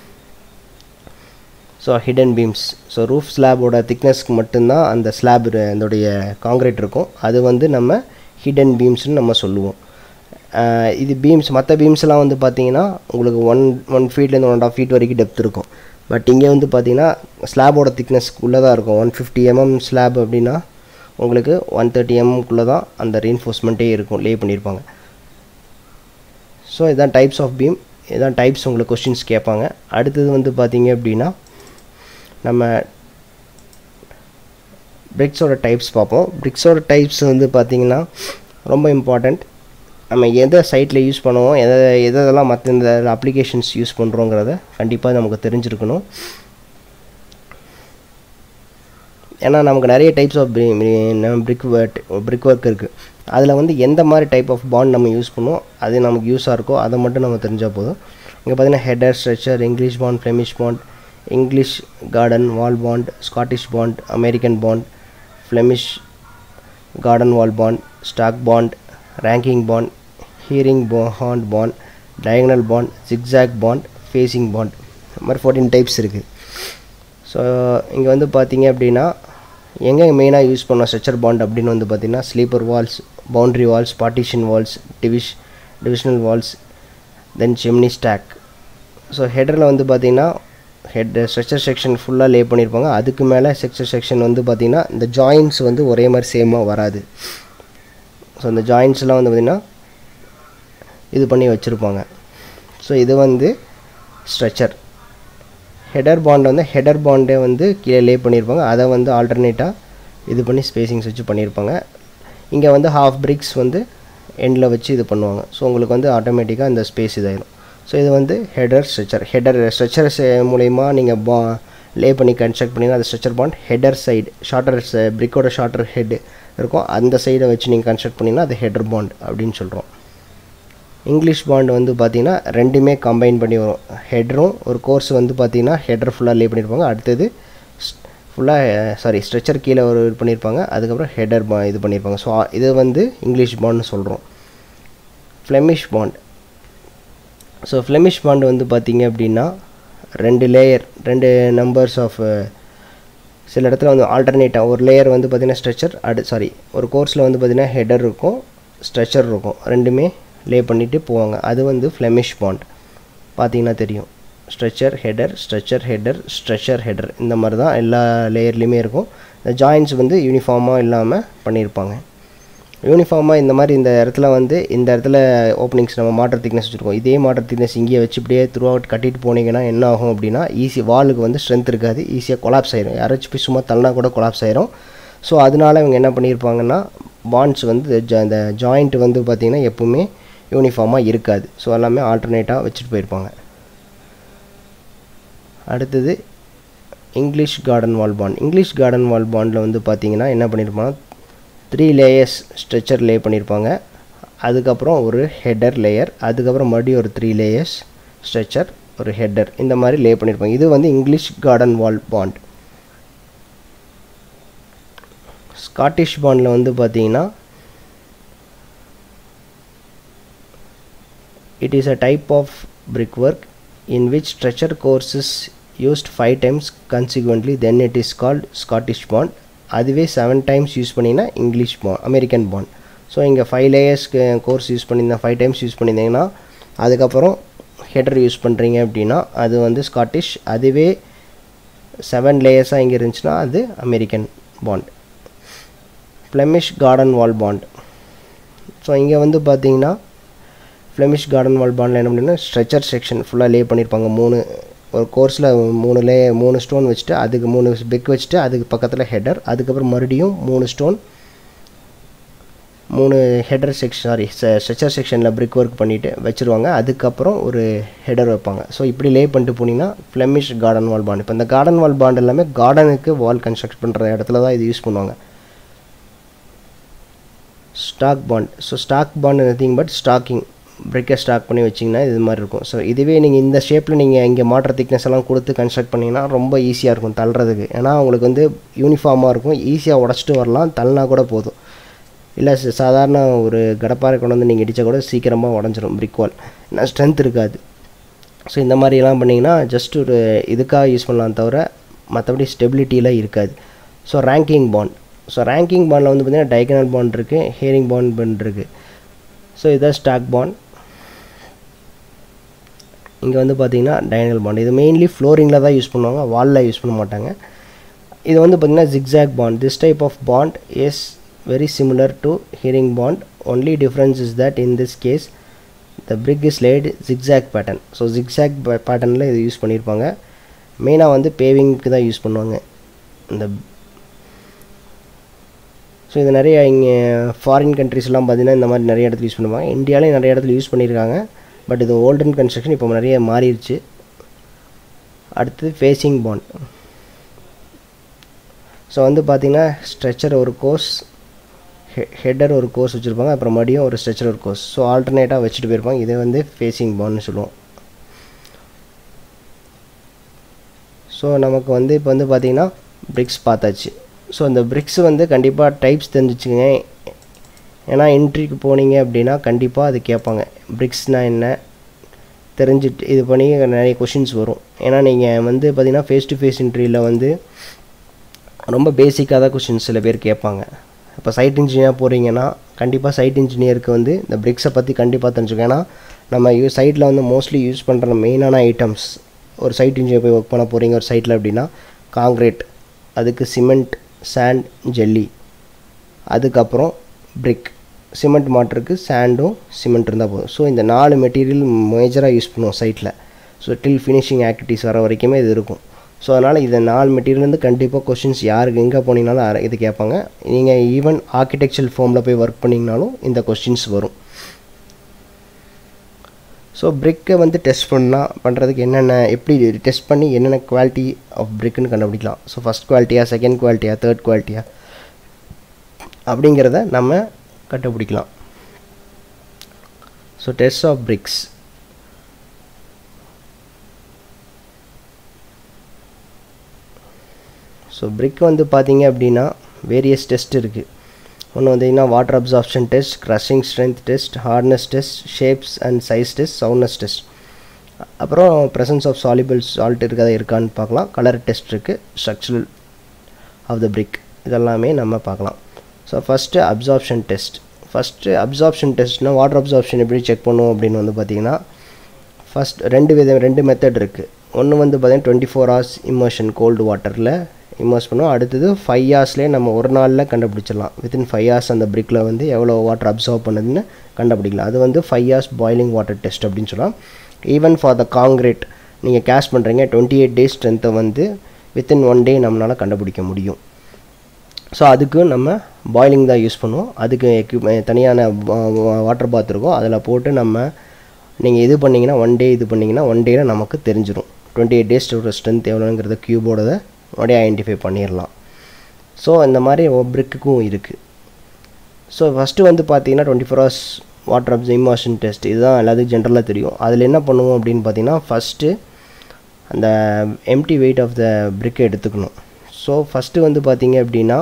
Speaker 1: so hidden beams so roof ஸ்லாபோட திக்னஸ்க்கு மட்டும்தான் அந்த ஸ்லாப் அதோடைய காங்கிரீட் இருக்கும் அது வந்து நம்ம ஹிடன் பீம்ஸ்னு நம்ம சொல்லுவோம் ஆஹ் இது பீம்ஸ் மற்ற பீம்ஸ்லாம் வந்து பார்த்தீங்கன்னா உங்களுக்கு ஒன் ஒன் ஃபீட்லேருந்து ஒன் அண்ட் ஆஃப் ஃபீட் வரைக்கும் டெப்த் இருக்கும் பட் இங்கே வந்து பார்த்தீங்கன்னா ஸ்லாபோட திக்னஸ்க்குள்ளே தான் இருக்கும் ஒன் ஃபிஃப்டி எம்எம் ஸ்லாப் அப்படின்னா உங்களுக்கு ஒன் தேர்ட்டி எம்எம்குள்ளே தான் அந்த ரீன்ஃபோர்ஸ்மெண்ட்டே இருக்கும் லே பண்ணியிருப்பாங்க ஸோ இதான் டைப்ஸ் ஆஃப் பீம் இதான் டைப்ஸ் உங்களுக்கு கொஸ்டின்ஸ் கேட்பாங்க அடுத்தது வந்து பார்த்தீங்க அப்படின்னா நம்ம பிரிக்ஸோட டைப்ஸ் பார்ப்போம் பிரிக்ஸோட டைப்ஸ் வந்து பார்த்திங்கன்னா ரொம்ப இம்பார்ட்டண்ட் நம்ம எதை சைட்டில் யூஸ் பண்ணுவோம் எதை எதெல்லாம் மற்ற இந்த அப்ளிகேஷன்ஸ் யூஸ் பண்ணுறோங்கிறத கண்டிப்பாக நமக்கு தெரிஞ்சிருக்கணும் ஏன்னா நமக்கு நிறைய types of brick brick work இருக்குது அதில் வந்து எந்த மாதிரி டைப் ஆஃப் பாண்ட் நம்ம யூஸ் பண்ணுவோம் அது நமக்கு யூஸாக இருக்கோ அதை மட்டும் நம்ம தெரிஞ்சால் போதும் இங்கே பார்த்தீங்கன்னா header stretcher English bond Flemish bond English garden wall bond Scottish bond American bond Flemish garden wall bond stack bond ranking bond herring பா hand bond diagonal bond zigzag bond facing bond இந்த மாதிரி fourteen types இருக்குது so இங்கே வந்து பார்த்தீங்க அப்படின்னா எங்கே மெயினாக யூஸ் பண்ணோம் ஸ்ட்ரக்சர் பாண்ட் அப்படின்னு வந்து பார்த்தீங்கன்னா sleeper walls boundary walls partition walls டிவிஷ் divisional walls then chimney stack so ஹெடரில் வந்து பார்த்தீங்கன்னா ஹெட் ஸ்ட்ரக்சர் செக்ஷன் ஃபுல்லாக லே பண்ணியிருப்பாங்க அதுக்கு மேலே ஸ்ட்ரக்சர் செக்ஷன் வந்து பார்த்திங்கன்னா இந்த ஜாயின்ஸ் வந்து ஒரே மாதிரி சேமாக வராது ஸோ இந்த ஜாயின்ஸ்லாம் வந்து பார்த்திங்கன்னா இது பண்ணி வச்சுருப்பாங்க ஸோ இது வந்து ஸ்ட்ரக்சர் ஹெடர் பாண்ட் வந்து ஹெடர் பாண்டே வந்து கீழே லே பண்ணியிருப்பாங்க அதை வந்து ஆல்டர்னேட்டாக இது பண்ணி ஸ்பேசிங்ஸ் வச்சு பண்ணியிருப்பாங்க இங்கே வந்து ஹாஃப் பிரிக்ஸ் வந்து எண்டில் வச்சு இது பண்ணுவாங்க ஸோ உங்களுக்கு வந்து ஆட்டோமேட்டிக்காக இந்த ஸ்பேஸ் இதாயிடும் ஸோ இது வந்து ஹெடர் ஸ்ட்ரெச்சர் ஹெடர் ஸ்ட்ரெச்சர் மூலயமா நீங்கள் பா லே பண்ணி கன்ஸ்ட்ரக்ட் பண்ணிங்கன்னா அது stretcher bond header side shorter பிரிக்கோட ஷார்ட்டர் ஹெட் இருக்கும் அந்த சைடை வச்சு நீங்கள் கன்ஸ்ட்ரக்ட் பண்ணிங்கன்னா அது ஹெடர் பாண்ட் அப்படின்னு சொல்கிறோம் இங்கிலீஷ் பாண்ட் வந்து பார்த்தீங்கன்னா ரெண்டுமே கம்பைன் பண்ணி வரும் ஹெட்ரும் ஒரு கோர்ஸ் வந்து பார்த்தீங்கன்னா ஹெட்ரு ஃபுல்லாக லே பண்ணியிருப்பாங்க அடுத்தது ஃபுல்லாக சாரி ஸ்ட்ரெச்சர் கீழே ஒரு இது பண்ணியிருப்பாங்க அதுக்கப்புறம் ஹெடர் பா இது பண்ணியிருப்பாங்க ஸோ இது வந்து இங்கிலீஷ் பாண்ட்னு சொல்கிறோம் Flemish bond so Flemish bond வந்து பார்த்தீங்க அப்படின்னா ரெண்டு லேயர் ரெண்டு நம்பர்ஸ் ஆஃப் சில இடத்துல வந்து ஆல்டர்னேட்டாக ஒரு லேயர் வந்து பார்த்திங்கன்னா ஸ்ட்ரெச்சர் அடு சாரி ஒரு கோர்ஸில் வந்து பார்த்திங்கன்னா ஹெடர் இருக்கும் ஸ்ட்ரெச்சர் இருக்கும் ரெண்டுமே லே பண்ணிவிட்டு போவாங்க அது வந்து ஃப்ளெமிஷ் பாண்ட் பார்த்தீங்கன்னா தெரியும் stretcher header stretcher header stretcher header இந்த மாதிரி தான் எல்லா லேயர்லேயுமே இருக்கும் இந்த ஜாயின்ஸ் வந்து யூனிஃபார்மாக இல்லாமல் பண்ணியிருப்பாங்க யூனிஃபார்மாக இந்த மாதிரி இந்த இடத்துல வந்து இந்த இடத்துல ஓப்பனிங்ஸ் நம்ம மாட்டர் திக்னஸ் வச்சுருக்கோம் இதே மாட்டர் திக்னஸ் இங்கேயே வச்சு இப்படியே த்ரூ அவுட் கட்டிட்டு போனீங்கன்னா என்ன ஆகும் அப்படின்னா ஈஸி வாலுக்கு வந்து ஸ்ட்ரென்த் இருக்காது ஈஸியாக கொலாப்ஸ் ஆயிரும் யாராச்சும் போய் சும்மா தள்ளனா கூட கொலாப்ஸ் ஆயிரும் ஸோ அதனால இவங்க என்ன பண்ணியிருப்பாங்கன்னா பாண்ட்ஸ் வந்து இந்த ஜாயிண்ட் வந்து பார்த்திங்கன்னா எப்பவுமே யூனிஃபார்மாக இருக்காது ஸோ எல்லாமே ஆல்டர்னேட்டாக வச்சுட்டு போயிருப்பாங்க அடுத்தது English garden wall bond English garden wall பாண்டில் வந்து பார்த்தீங்கன்னா என்ன பண்ணியிருப்பாங்க த்ரீ லேயர்ஸ் ஸ்ட்ரெச்சர் லே பண்ணியிருப்பாங்க அதுக்கப்புறம் ஒரு ஹெடர் லேயர் அதுக்கப்புறம் மறுபடியும் ஒரு த்ரீ லேயர்ஸ் ஸ்ட்ரெச்சர் ஒரு ஹெடர் இந்த மாதிரி லே பண்ணியிருப்பாங்க இது வந்து English garden wall bond Scottish பாண்டில் வந்து பார்த்தீங்கன்னா It is a type of brickwork in which stretcher course is used 5 times consequently then it is called Scottish bond அதுவே செவன் டைம்ஸ் யூஸ் பண்ணிங்கன்னா English bond American bond so இங்கே five லேயர்ஸ்க்கு course use பண்ணியிருந்தேன் five times use பண்ணியிருந்தீங்கன்னா அதுக்கப்புறம் header use பண்ணுறீங்க அப்படின்னா அது வந்து ஸ்காட்டிஷ் அதுவே செவன் லேயர்ஸாக இங்கே இருந்துச்சுன்னா அது American bond Flemish garden wall bond so இங்கே வந்து பார்த்தீங்கன்னா ஃப்ளெமிஷ் கார்டன் வால் பாண்டில் என்ன பண்ணினா ஸ்ட்ரெச்சர் செக்ஷன் ஃபுல்லாக லே பண்ணியிருப்பாங்க மூணு ஒரு கோர்ஸில் மூணு லே மூணு ஸ்டோன் வச்சுட்டு அதுக்கு மூணு பிக் வச்சுட்டு அதுக்கு பக்கத்தில் ஹெடர் அதுக்கப்புறம் மறுபடியும் மூணு ஸ்டோன் மூணு ஹெடர் செக்ஷன் சாரி ஸ்ட்ரெச்சர் செக்ஷனில் பிரிக் ஒர்க் பண்ணிவிட்டு வச்சுருவாங்க அதுக்கப்புறம் ஒரு ஹெடர் வைப்பாங்க ஸோ இப்படி லே பண்ணிட்டு போனீங்கன்னா ஃப்ளெமிஷ் கார்டன் வால் பாண்ட் இப்போ இந்த கார்டன் வால் பாண்ட் எல்லாமே கார்டனுக்கு வால் கன்ஸ்ட்ரக்ட் பண்ணுற இடத்துல தான் இது யூஸ் பண்ணுவாங்க stack bond so stack bond nothing but stacking பிரிக்கை ஸ்டாக் பண்ணி வச்சிங்கன்னா இது மாதிரி இருக்கும் ஸோ இதுவே நீங்கள் இந்த ஷேப்பில் நீங்கள் இங்கே மாட்டர் திக்னஸ் எல்லாம் கொடுத்து கன்ஸ்ட்ரக்ட் பண்ணிங்கன்னா ரொம்ப ஈஸியாக இருக்கும் தள்ளுறதுக்கு ஏன்னா உங்களுக்கு வந்து யூனிஃபார்மாக இருக்கும் ஈஸியாக உடச்சிட்டு வரலாம் தள்ளினா கூட போதும் இல்லை சாதாரண ஒரு கடப்பாறை கொண்டு வந்து நீங்கள் இடித்தா கூட சீக்கிரமாக உடஞ்சிரும் பிரிக் வால் ஏன்னா ஸ்ட்ரென்த் இருக்காது ஸோ இந்த மாதிரிலாம் பண்ணிங்கன்னா ஜஸ்ட் ஒரு இதுக்காக யூஸ் பண்ணலாம் தவிர மற்றபடி ஸ்டெபிலிட்டியில் இருக்காது so ranking bond so ranking பாண்டில் வந்து பார்த்திங்கன்னா டைகனல் பாண்ட் இருக்குது ஹேரிங் பாண்ட் பாண்ட் இருக்குது ஸோ இதுதான் ஸ்டாக் பாண்ட் இங்கே வந்து பார்த்தீங்கன்னா டைனல் பாண்ட் இது மெயின்லி ஃப்ளோரிங்கில் தான் யூஸ் பண்ணுவாங்க வாலில் யூஸ் பண்ண மாட்டாங்க இது வந்து பார்த்திங்கன்னா zigzag bond this type of bond is very similar to herring bond only difference is that in this case the brick is laid zigzag pattern so zigzag பேட்டர்னில் இது யூஸ் பண்ணியிருப்பாங்க மெயினாக வந்து பேவிங்க்கு தான் யூஸ் பண்ணுவாங்க இந்த ஸோ இது நிறைய இங்கே ஃபாரின் கண்ட்ரிஸ்லாம் பார்த்தீங்கன்னா இந்த மாதிரி நிறைய இடத்துல யூஸ் பண்ணுவாங்க இந்தியாவிலையும் நிறைய இடத்துல யூஸ் பண்ணியிருக்காங்க பட் இது ஓல்டன் கன்ஸ்ட்ரக்ஷன் இப்போ நிறைய மாறிடுச்சு அடுத்தது ஃபேஸிங் பாண்ட் ஸோ வந்து பார்த்திங்கன்னா ஸ்ட்ரெச்சர் ஒரு கோர்ஸ் ஹெட்டர் ஒரு கோர்ஸ் வச்சுருப்பாங்க அப்புறம் மறுபடியும் ஒரு ஸ்ட்ரெச்சர் ஒரு கோர்ஸ் ஸோ ஆல்டர்னேட்டாக வச்சுட்டு போயிருப்பாங்க இதே வந்து ஃபேஸிங் பாண்ட்னு சொல்லுவோம் ஸோ நமக்கு வந்து இப்போ வந்து பார்த்திங்கன்னா பிரிக்ஸ் பார்த்தாச்சு ஸோ இந்த பிரிக்ஸ் வந்து கண்டிப்பாக டைப்ஸ் தெரிஞ்சுச்சுங்க ஏன்னா என்ட்ரிக்கு போனீங்க அப்படின்னா கண்டிப்பாக அது கேட்பாங்க பிரிக்ஸ்னால் என்ன தெரிஞ்சுட்டு இது பண்ணி நிறைய கொஷின்ஸ் வரும் ஏன்னா நீங்கள் வந்து பார்த்தீங்கன்னா ஃபேஸ் டு ஃபேஸ் இன்ட்ரியில் வந்து ரொம்ப பேசிக்காக தான் கொஷின்ஸ் சில பேர் கேட்பாங்க இப்போ சைட் இன்ஜினியர் போகிறீங்கன்னா கண்டிப்பாக சைட் இன்ஜினியருக்கு வந்து இந்த பிரிக்ஸை பற்றி கண்டிப்பாக தெரிஞ்சுக்கணும் ஏன்னா நம்ம யூ சைட்டில் வந்து மோஸ்ட்லி யூஸ் பண்ணுற மெயினான ஐட்டம்ஸ் ஒரு சைட் இன்ஜினியர் போய் ஒர்க் பண்ண போகிறீங்க ஒரு சைட்டில் அப்படின்னா காங்க்ரீட் அதுக்கு சிமெண்ட் சாண்ட் ஜெல்லி அதுக்கப்புறம் பிரிக் சிமெண்ட் மாட்டுறதுக்கு சாண்டும் சிமெண்ட் இருந்தால் போதும் ஸோ இந்த நாலு மெட்டீரியல் மேஜராக யூஸ் பண்ணுவோம் சைட்டில் ஸோ டில் ஃபினிஷிங் ஆக்டிவிட்டீஸ் வர வரைக்குமே இது இருக்கும் ஸோ அதனால் இந்த நாலு மெட்டீரியல்லேருந்து கண்டிப்பாக கொஷின்ஸ் யாருக்கு எங்கே போனீங்கனாலும் இது கேட்பாங்க நீங்கள் ஈவன் ஆர்கிடெக்சர் ஃபார்மில் போய் ஒர்க் பண்ணிங்கனாலும் இந்த கொஷின்ஸ் வரும் ஸோ பிரிக்கை வந்து டெஸ்ட் பண்ணால் பண்ணுறதுக்கு என்னென்ன எப்படி டெஸ்ட் பண்ணி என்னென்ன குவாலிட்டி ஆஃப் பிரிக்குன்னு கண்டுபிடிக்கலாம் ஸோ ஃபஸ்ட் குவாலிட்டியா செகண்ட் குவாலிட்டியா தேர்ட் குவாலிட்டியா அப்படிங்கிறத நம்ம கண்டுபிடிக்கலாம் so test of bricks so brick வந்து பார்த்தீங்க அப்படின்னா வேரியஸ் டெஸ்ட் இருக்குது ஒன்று வந்தீங்கன்னா water absorption test crushing strength test hardness test shapes and size test soundness test அப்புறம் ப்ரெசன்ஸ் ஆஃப் சாலிபிள் சால்ட் இருக்கதா இருக்கான்னு பார்க்கலாம் கலர் டெஸ்ட் இருக்குது ஸ்ட்ரக்சரல் ஆஃப் த பிரிக் இதெல்லாமே நம்ம பார்க்கலாம் so first absorption test first absorption டெஸ்ட்னால் வாட்டர் அப்சார்ப்ஷன் எப்படி செக் பண்ணுவோம் அப்படின்னு வந்து பார்த்திங்கன்னா ஃபஸ்ட் ரெண்டு வித ரெண்டு மெத்தட் இருக்குது ஒன்று வந்து பார்த்திங்கன்னா twenty four hours immersion cold வாட்டரில் இம்மர்ஸ் பண்ணுவோம் அடுத்தது ஃபைவ் ஹவர்ஸ்லேயே நம்ம ஒரு நாளில் கண்டுபிடிச்சிடலாம் வித்தின் ஃபைவ் ஹவர்ஸ் அந்த பிரிக்கில் வந்து எவ்வளோ வாட்டர் அப்சர்வ் பண்ணுதுன்னு கண்டுபிடிக்கலாம் அது வந்து five hours boiling water test அப்படின்னு சொல்லலாம் ஈவன் ஃபார் த காங்க்ரீட் நீங்கள் கேஷ் பண்ணுறீங்க டுவெண்ட்டி எயிட் டேஸ் ஸ்ட்ரென்த்தை வந்து வித்தின் ஒன் டே நம்மளால் கண்டுபிடிக்க முடியும் ஸோ அதுக்கு நம்ம பாய்லிங் தான் யூஸ் பண்ணுவோம் அதுக்கு எக்யூப் தனியான வாட்டர் பாத் இருக்கும் அதில் போட்டு நம்ம நீங்கள் இது பண்ணிங்கன்னா ஒன் டே இது பண்ணிங்கன்னா ஒன் டேயில் நமக்கு தெரிஞ்சிடும் டுவெண்ட்டி எயிட் டேஸோட ஸ்ட்ரென்த் எவ்வளோங்கிறத க்யூபோட உடனே ஐடென்டிஃபை பண்ணிடலாம் ஸோ இந்த மாதிரி பிரிக்குக்கும் இருக்குது ஸோ ஃபஸ்ட்டு வந்து பார்த்தீங்கன்னா twenty four hours water abs immersion test இதுதான் எல்லாத்துக்கும் ஜென்ரலாக தெரியும் அதில் என்ன பண்ணுவோம் அப்படின்னு பார்த்தீங்கன்னா ஃபஸ்ட்டு அந்த எம்டி வெயிட் ஆஃப் த பிரிக்கை எடுத்துக்கணும் ஸோ ஃபஸ்ட்டு வந்து பார்த்தீங்க அப்படின்னா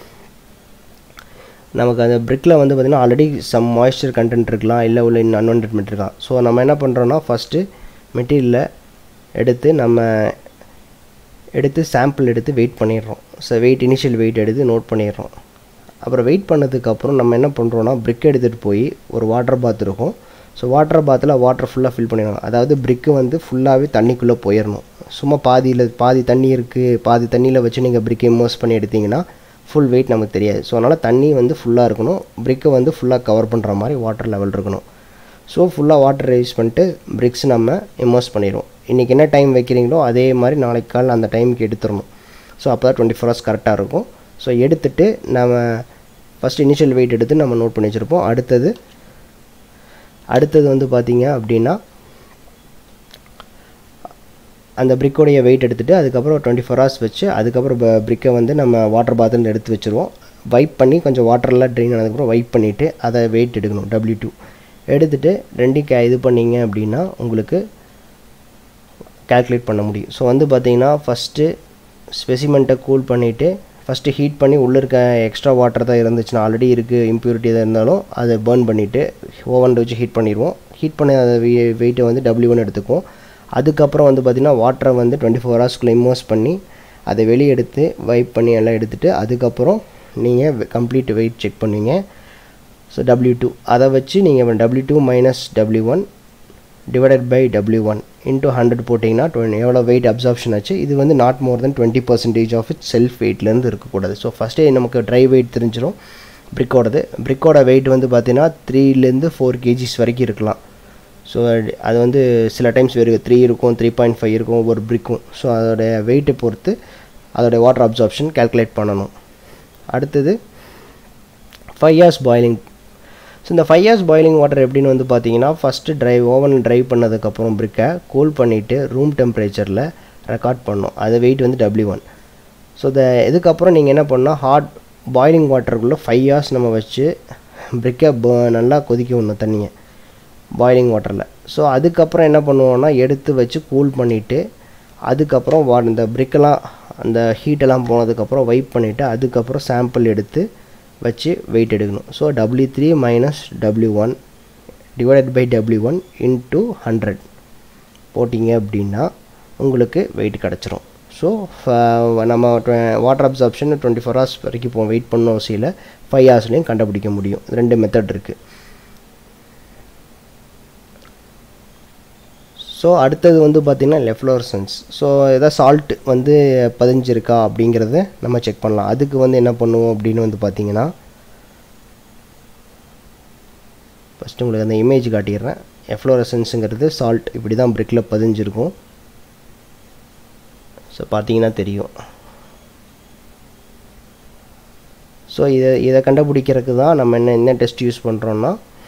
Speaker 1: நமக்கு அந்த பிரிக்கில் வந்து பார்த்திங்கன்னா ஆல்ரெடி சம் மாய்ஸ்சர் கண்டென்ட் இருக்கலாம் இல்லை உள்ள இன்னும் அன்வான்ட் இருக்கலாம் ஸோ நம்ம என்ன பண்ணுறோன்னா ஃபஸ்ட்டு மெட்டீரியலை எடுத்து நம்ம எடுத்து சாம்பிள் எடுத்து வெயிட் பண்ணிடுறோம் ஸோ வெயிட் இனிஷியல் வெயிட் எடுத்து நோட் பண்ணிடுறோம் அப்புறம் வெயிட் பண்ணதுக்கப்புறம் நம்ம என்ன பண்ணுறோன்னா பிரிக் எடுத்துகிட்டு போய் ஒரு வாட்டர் பாத் இருக்கும் ஸோ வாட்டர் பாத்தில் வாட்டர் ஃபுல்லாக ஃபில் பண்ணிடணும் அதாவது பிரிக்கு வந்து ஃபுல்லாகவே தண்ணிக்குள்ளே போயிடணும் சும்மா பாதியில் பாதி தண்ணி இருக்குது பாதி தண்ணியில் வச்சு நீங்கள் பிரிக்கை இமோஸ் பண்ணி எடுத்திங்கன்னா ஃபுல் வெயிட் நமக்கு தெரியாது ஸோ அதனால் தண்ணி வந்து ஃபுல்லாக இருக்கணும் பிரிக்கை வந்து ஃபுல்லாக கவர் பண்ணுற மாதிரி வாட்டர் லெவல் இருக்கணும் ஸோ ஃபுல்லாக வாட்டர் யூஸ் பண்ணிட்டு பிரிக்ஸ் நம்ம இமோஸ் பண்ணிடுவோம் இன்றைக்கி என்ன டைம் வைக்கிறீங்களோ அதே மாதிரி நாளைக்கு காலையில் அந்த டைமுக்கு எடுத்துடணும் ஸோ அப்போ தான் டுவெண்ட்டி ஃபோர் ஹவர்ஸ் கரெக்டாக இருக்கும் ஸோ எடுத்துகிட்டு நம்ம ஃபஸ்ட் இனிஷியல் வெயிட் எடுத்து நம்ம நோட் பண்ணி வச்சுருப்போம் அடுத்தது அடுத்தது வந்து பார்த்திங்க அப்படின்னா அந்த பிரிக்கோடைய வெயிட் எடுத்துகிட்டு அதுக்கப்புறம் டுவெண்ட்டி ஃபோர் ஹவர்ஸ் வச்சு அதுக்கப்புறம் பிரிக்கை வந்து நம்ம வாட்டர் பாத்தில் எடுத்து வச்சுருவோம் வைப் பண்ணி கொஞ்சம் வாட்டர்லாம் ட்ரெயின் ஆனதுக்கப்புறம் வைப் பண்ணிவிட்டு அதை வெயிட் எடுக்கணும் டபிள்யூ டூ எடுத்துகிட்டு ரெண்டையும் கே இது பண்ணிங்க அப்படின்னா உங்களுக்கு கால்குலேட் பண்ண முடியும் ஸோ வந்து பார்த்தீங்கன்னா ஃபஸ்ட்டு ஸ்பெசிமெண்ட்டை கூல் பண்ணிவிட்டு ஃபஸ்ட்டு ஹீட் பண்ணி உள்ளே இருக்க எக்ஸ்ட்ரா வாட்டர் தான் இருந்துச்சுன்னா ஆல்ரெடி இருக்குது இம்ப்யூரிட்டி எதாக இருந்தாலும் அதை பேர்ன் பண்ணிவிட்டு ஓவனில் வச்சு ஹீட் பண்ணிடுவோம் ஹீட் பண்ணி அதை வெயிட்டை வந்து டபிள்யூ ஒன் எடுத்துக்குவோம் அதுக்கப்புறம் வந்து பார்த்திங்கன்னா வாட்டரை வந்து டுவெண்ட்டி ஃபோர் ஹவர்ஸ்க்குள்ளே இம்மோஸ் பண்ணி அதை வெளியே எடுத்து வைப் பண்ணி எல்லாம் எடுத்துகிட்டு அதுக்கப்புறம் நீங்கள் கம்ப்ளீட் வெயிட் செக் பண்ணுவீங்க ஸோ டபிள்யூ டூ அதை வச்சு நீங்கள் W two minus W one divided by W one into hundred போட்டிங்கன்னா டுவெண்ட்டி எவ்வளோ வெயிட் அப்சார்ப்ஷன் ஆச்சு இது வந்து not more then twenty percentage of itself வெயிட்லேருந்து இருக்கக்கூடாது ஸோ ஃபஸ்ட்டே நமக்கு ட்ரை வெயிட் தெரிஞ்சிடும் பிரிக்கோடது பிரிக்கோட வெயிட் வந்து பார்த்தீங்கன்னா த்ரீலேருந்து ஃபோர் கேஜிஸ் வரைக்கும் இருக்கலாம் ஸோ அது வந்து சில டைம்ஸ் வெறும் த்ரீ இருக்கும் த்ரீ பாயிண்ட் ஃபைவ் இருக்கும் ஒவ்வொரு பிரிக்கும் ஸோ அதோடைய வெயிட்டை பொறுத்து அதோடைய வாட்டர் அப்சார்ப்ஷன் கேல்குலேட் பண்ணணும் அடுத்தது ஃபைவ் இயர்ஸ் பாயிலிங் ஸோ இந்த ஃபைவ் இயர்ஸ் பாயிலிங் வாட்டர் எப்படின்னு வந்து பார்த்தீங்கன்னா ஃபஸ்ட்டு ட்ரைவ் ஓவன் ட்ரைவ் பண்ணதுக்கப்புறம் பிரிக்கை கூல் பண்ணிவிட்டு ரூம் டெம்பரேச்சரில் ரெக்கார்ட் பண்ணணும் அது வெயிட் வந்து டபிள்யூ ஒன் ஸோ இந்த இதுக்கப்புறம் நீங்கள் என்ன பண்ணால் ஹாட் பாயிலிங் வாட்டருக்குள்ளே ஃபைவ் இயர்ஸ் நம்ம வச்சு பிரிக்கை நல்லா கொதிக்க விடணும் தண்ணியை பாயிலிங் வாட்டரில் ஸோ அதுக்கப்புறம் என்ன பண்ணுவோன்னா எடுத்து வச்சு கூல் பண்ணிவிட்டு அதுக்கப்புறம் வா இந்த பிரிக்கெல்லாம் அந்த ஹீட்டெல்லாம் போனதுக்கப்புறம் வைப் பண்ணிவிட்டு அதுக்கப்புறம் சாம்பிள் எடுத்து வச்சு வெயிட் எடுக்கணும் so W three minus W one divided by W one into hundred போட்டிங்க அப்படின்னா உங்களுக்கு வெயிட் கிடச்சிரும் ஸோ நம்ம water absorption twenty four hours வரைக்கும் இப்போ வெயிட் பண்ண அவசியம் இல்லை ஃபைவ் ஹவர்ஸ்லேயும் கண்டுபிடிக்க முடியும் ரெண்டு மெத்தட் இருக்குது ஸோ அடுத்தது வந்து பார்த்திங்கன்னா லெஃப்ளோரசன்ஸ் ஸோ எதாவது சால்ட் வந்து பதிஞ்சிருக்கா அப்படிங்கிறத நம்ம செக் பண்ணலாம் அதுக்கு வந்து என்ன பண்ணுவோம் அப்படின்னு வந்து பார்த்திங்கன்னா ஃபஸ்ட்டு உங்களுக்கு அந்த இமேஜ் காட்டிடுறேன் எஃப்ளோரசன்ஸுங்கிறது சால்ட் இப்படி தான் பிரிக்கில் பதிஞ்சிருக்கும் ஸோ பார்த்தீங்கன்னா தெரியும் ஸோ இதை இதை கண்டுபிடிக்கிறதுக்கு தான் நம்ம என்ன என்ன டெஸ்ட் யூஸ் பண்ணுறோன்னா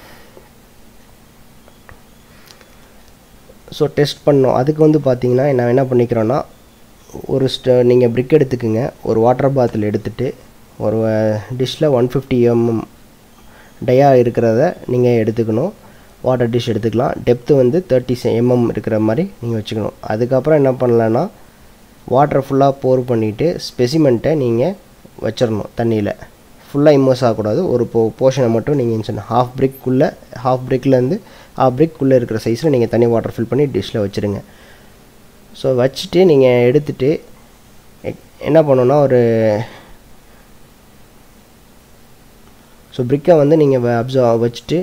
Speaker 1: ஸோ டெஸ்ட் பண்ணோம் அதுக்கு வந்து பார்த்தீங்கன்னா நான் என்ன பண்ணிக்கிறோன்னா ஒரு ஸ்ட நீங்கள் பிரிக் எடுத்துக்குங்க ஒரு வாட்டர் பாத்தில் எடுத்துகிட்டு ஒரு டிஷ்ஷில் ஒன் ஃபிஃப்டி எம்எம் டயா இருக்கிறத நீங்கள் எடுத்துக்கணும் வாட்டர் டிஷ் எடுத்துக்கலாம் டெப்த்து வந்து தேர்ட்டி எம்எம் இருக்கிற மாதிரி நீங்கள் வச்சுக்கணும் அதுக்கப்புறம் என்ன பண்ணலான்னா வாட்டர் ஃபுல்லாக போர் பண்ணிவிட்டு ஸ்பெசிமெண்ட்டை நீங்கள் வச்சிடணும் தண்ணியில் ஃபுல்லாக இம்மர்ஸ் ஆகக்கூடாது ஒரு போ போர்ஷனை மட்டும் நீங்கள் இன்சன் ஹாஃப் பிரிக்குள்ளே ஹாஃப் பிரிக்லேருந்து ஹாஃப் பிரிக்குள்ளே இருக்கிற சைஸில் நீங்கள் தண்ணி வாட்டர் ஃபில் பண்ணி டிஷ்ஷில் வச்சுருங்க ஸோ வச்சுட்டு நீங்கள் எடுத்துகிட்டு என்ன பண்ணணுன்னா ஒரு ஸோ பிரிக்கை வந்து நீங்கள் அப்சர்வ் வச்சுட்டு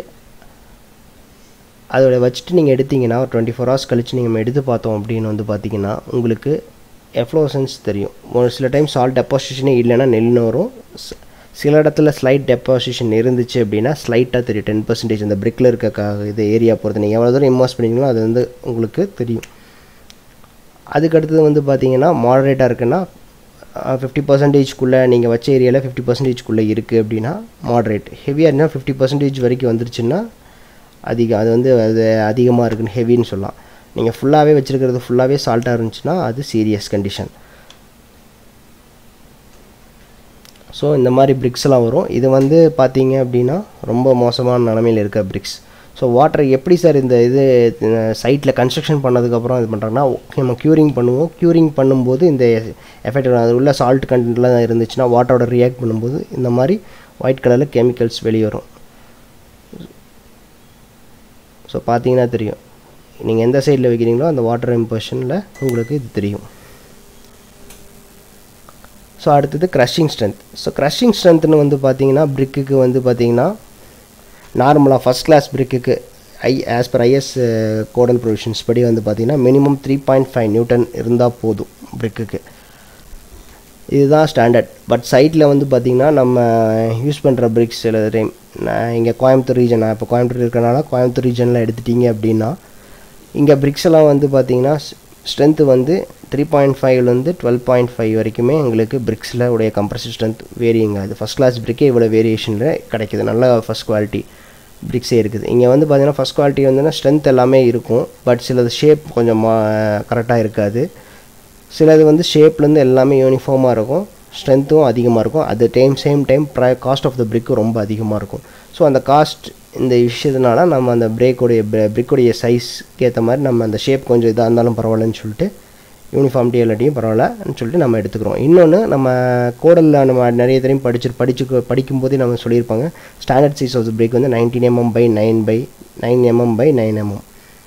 Speaker 1: அதோட வச்சுட்டு நீங்கள் எடுத்தீங்கன்னா ஒரு டுவெண்ட்டி ஃபோர் ஹவர்ஸ் கழித்து நீங்கள் எடுத்து பார்த்தோம் அப்படின்னு வந்து பார்த்தீங்கன்னா உங்களுக்கு எஃப்ளோசன்ஸ் தெரியும் ஒரு சில டைம் சால்ட் டெபாசிஷனே இல்லைன்னா நெல்லுன்னு வரும் சில இடத்துல ஸ்லைட் டெபாசிஷன் இருந்துச்சு அப்படின்னா ஸ்லைட்டாக தெரியும் டென் பர்சன்டேஜ் அந்த பிரிக்கில் இருக்க க இது ஏரியா பொறுத்து நீங்கள் எவ்வளோ தூரம் இன்வெஸ்ட் பண்ணிங்களோ அது வந்து உங்களுக்கு தெரியும் அதுக்கடுத்தது வந்து பார்த்தீங்கன்னா மாடரேட்டாக இருக்குன்னா ஃபிஃப்டி பர்சன்டேஜ்க்குள்ளே நீங்கள் வச்ச ஏரியாவில் ஃபிஃப்டி பர்சன்டேஜ்க்குள்ளே இருக்குது அப்படின்னா மாடரேட் ஹெவியாக இருந்தால் ஃபிஃப்டி பர்சன்டேஜ் வரைக்கும் வந்துருச்சுன்னா அதிகம் அது வந்து அது அதிகமாக இருக்குன்னு ஹெவின்னு சொல்லலாம் நீங்கள் ஃபுல்லாகவே வச்சுருக்கிறது ஃபுல்லாகவே சால்ட்டாக இருந்துச்சுன்னா அது சீரியஸ் கண்டிஷன் ஸோ இந்த மாதிரி பிரிக்ஸ்லாம் வரும் இது வந்து பார்த்தீங்க அப்படின்னா ரொம்ப மோசமான நிலமையில் இருக்க பிரிக்ஸ் ஸோ வாட்டர் எப்படி சார் இந்த இது சைட்டில் கன்ஸ்ட்ரக்ஷன் பண்ணதுக்கப்புறம் இது பண்ணுறாங்கன்னா நம்ம க்யூரிங் பண்ணுவோம் க்யூரிங் பண்ணும்போது இந்த எஃபெக்ட் அது உள்ள சால்ட் கண்டென்ட்லாம் இருந்துச்சுன்னா வாட்டரோட ரியாக்ட் பண்ணும்போது இந்த மாதிரி ஒயிட் கலரில் கெமிக்கல்ஸ் வெளியே வரும் ஸோ பார்த்தீங்கன்னா தெரியும் நீங்கள் எந்த சைடில் வைக்கிறீங்களோ அந்த வாட்டர் இம்பர்ஷனில் உங்களுக்கு இது தெரியும் ஸோ அடுத்தது க்ரஷிங் ஸ்ட்ரென்த் ஸோ க்ரஷிங் ஸ்ட்ரென்த்னு வந்து பார்த்தீங்கன்னா பிரிக்குக்கு வந்து பார்த்தீங்கன்னா நார்மலாக ஃபஸ்ட் கிளாஸ் பிரிக்குக்கு I as per IS codal provisions படி வந்து பார்த்தீங்கன்னா minimum three point five newton இருந்தால் போதும் பிரிக்குக்கு இதுதான் ஸ்டாண்டர்ட் பட் சைட்டில் வந்து பார்த்திங்கன்னா நம்ம யூஸ் பண்ணுற பிரிக்ஸ் சில டைம் நான் இங்கே கோயம்புத்தூர் ரீஜன் நான் இப்போ கோயம்புத்தூர் இருக்கிறனால கோயம்புத்தூர் ரீஜனில் எடுத்துட்டீங்க அப்படின்னா இங்கே பிரிக்ஸ் எல்லாம் வந்து பார்த்திங்கன்னா ஸ்ட்ரென்த்து வந்து த்ரீ பாயிண்ட் ஃபைவ்லேருந்து டுவெல் பாயிண்ட் ஃபைவ் வரைக்குமே எங்களுக்கு பிரிக்ஸில் உடைய கம்ப்ரஸர் ஸ்ட்ரென்த் வேரியுங்க அது ஃபஸ்ட் கிளாஸ் பிரிக்கே இவ்வளோ வேரியேஷனில் கிடைக்குது நல்ல ஃபஸ்ட் குவாலிட்டி பிரிக்ஸே இருக்குது இங்கே வந்து பார்த்திங்கன்னா ஃபஸ்ட் குவாலிட்டி வந்துன்னா ஸ்ட்ரென்த் எல்லாமே இருக்கும் பட் சிலது ஷேப் கொஞ்சம் கரெக்டாக இருக்காது சிலது வந்து ஷேப்லேருந்து எல்லாமே யூனிஃபார்மாக இருக்கும் ஸ்ட்ரென்த்தும் அதிகமாக இருக்கும் அட் டைம் சேம் டைம் ப்ரை காஸ்ட் ஆஃப் த பிரிக்கும் ரொம்ப அதிகமாக இருக்கும் ஸோ அந்த காஸ்ட் இந்த விஷயத்தினால நம்ம அந்த பிரேக்கோடைய பிரிக்கோடைய சைஸ்க்கு ஏற்ற மாதிரி நம்ம அந்த ஷேப் கொஞ்சம் இதாக இருந்தாலும் பரவாயில்லன்னு சொல்லிட்டு யூனிஃபார்மிட்டி இல்லாட்டியும் பரவாயில்லன்னு சொல்லிட்டு நம்ம எடுத்துக்கிறோம் இன்னொன்று நம்ம கோடலில் நம்ம நிறைய தெரியும் படிச்சு படிச்சு படிக்கும்போதே நம்ம சொல்லியிருப்பாங்க ஸ்டாண்டர்ட் சைஸ் ஆஃப் பிரேக் வந்து nineteen mm by nine by nine mm by nine mm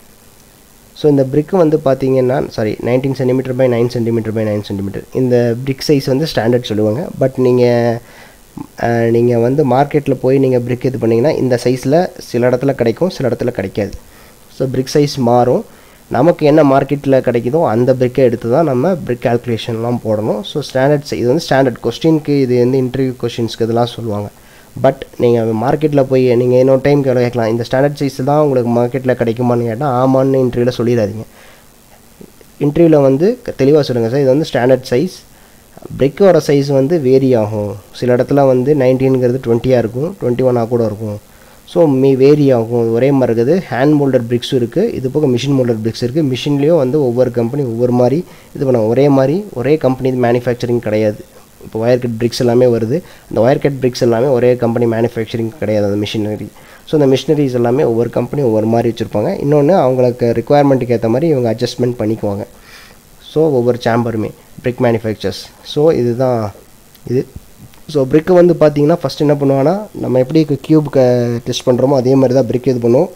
Speaker 1: so இந்த பிரிக்கு வந்து பார்த்தீங்கன்னா sorry nineteen centimetre by nine centimetre by nine centimetre இந்த பிரிக் சைஸ் வந்து ஸ்டாண்டர்ட் சொல்லுவாங்க பட் நீங்கள் நீங்கள் வந்து மார்க்கெட்டில் போய் நீங்கள் பிரிக் இது பண்ணிங்கன்னா இந்த சைஸில் சில இடத்துல கிடைக்கும் சில இடத்துல கிடைக்காது ஸோ பிரிக் சைஸ் மாறும் நமக்கு என்ன மார்க்கெட்டில் கிடைக்குதோ அந்த பிரிக்கை எடுத்து தான் நம்ம பிரிக் கால்குலேஷன்லாம் போடணும் ஸோ ஸ்டாண்டர்ட் இது வந்து ஸ்டாண்டர்ட் கொஸ்டினுக்கு இது வந்து இன்டர்வியூ கொஸ்டின்ஸ்க்கு இதெல்லாம் சொல்லுவாங்க பட் நீங்கள் மார்க்கெட்டில் போய் நீங்கள் இன்னொரு டைம் கேட்கலாம் இந்த ஸ்டாண்டர்ட் சைஸ் தான் உங்களுக்கு மார்க்கெட்டில் கிடைக்குமான்னு கேட்டால் ஆமான்னு இன்டர்வியூவில் சொல்லிடாதீங்க இன்டர்வியூவில் வந்து தெளிவாக சொல்லுங்கள் சார் இது வந்து ஸ்டாண்டர்ட் சைஸ் பிரிக்கோட சைஸ் வந்து வேரி ஆகும் சில இடத்துல வந்து நைன்டீனுங்கிறது டுவெண்ட்டியாக இருக்கும் டுவெண்ட்டி ஒன்னாக கூட இருக்கும் ஸோ மீ வேரி ஆகும் ஒரே மாதிரி இருக்குது ஹேண்ட் மோல்டர் பிரிக்ஸும் இருக்குது இது போக மிஷின் மோல்டர் பிரிக்ஸ் இருக்குது மிஷின்லேயும் வந்து ஒவ்வொரு கம்பெனி ஒவ்வொரு மாதிரி இது பண்ணுவாங்க ஒரே மாதிரி ஒரே கம்பெனி மேனுஃபேக்சரிங் கிடையாது இப்போ ஒயர் கட் பிரிக்ஸ் எல்லாமே வருது அந்த ஒயர் கட் பிரிக்ஸ் எல்லாமே ஒரே கம்பெனி மேனுஃபேக்சரிங் கிடையாது அந்த மிஷினரி ஸோ அந்த மிஷினரிஸ் எல்லாமே ஒவ்வொரு கம்பெனி ஒவ்வொரு மாதிரி வச்சுருப்பாங்க இன்னொன்று அவங்களுக்கு ரிக்குவயர்மெண்ட்டுக்கு ஏற்ற மாதிரி இவங்க அட்ஜஸ்ட்மெண்ட் பண்ணிக்குவாங்க ஸோ ஒவ்வொரு சேம்பருமே பிரிக் மேனுஃபேக்சர்ஸ் ஸோ இதுதான் இது ஸோ பிரிக்கு வந்து பார்த்தீங்கன்னா ஃபஸ்ட் என்ன பண்ணுவாங்கன்னா நம்ம எப்படி க்யூப்க்கு டெஸ்ட் பண்ணுறோமோ அதே மாதிரி தான் பிரிக் இது பண்ணுவோம்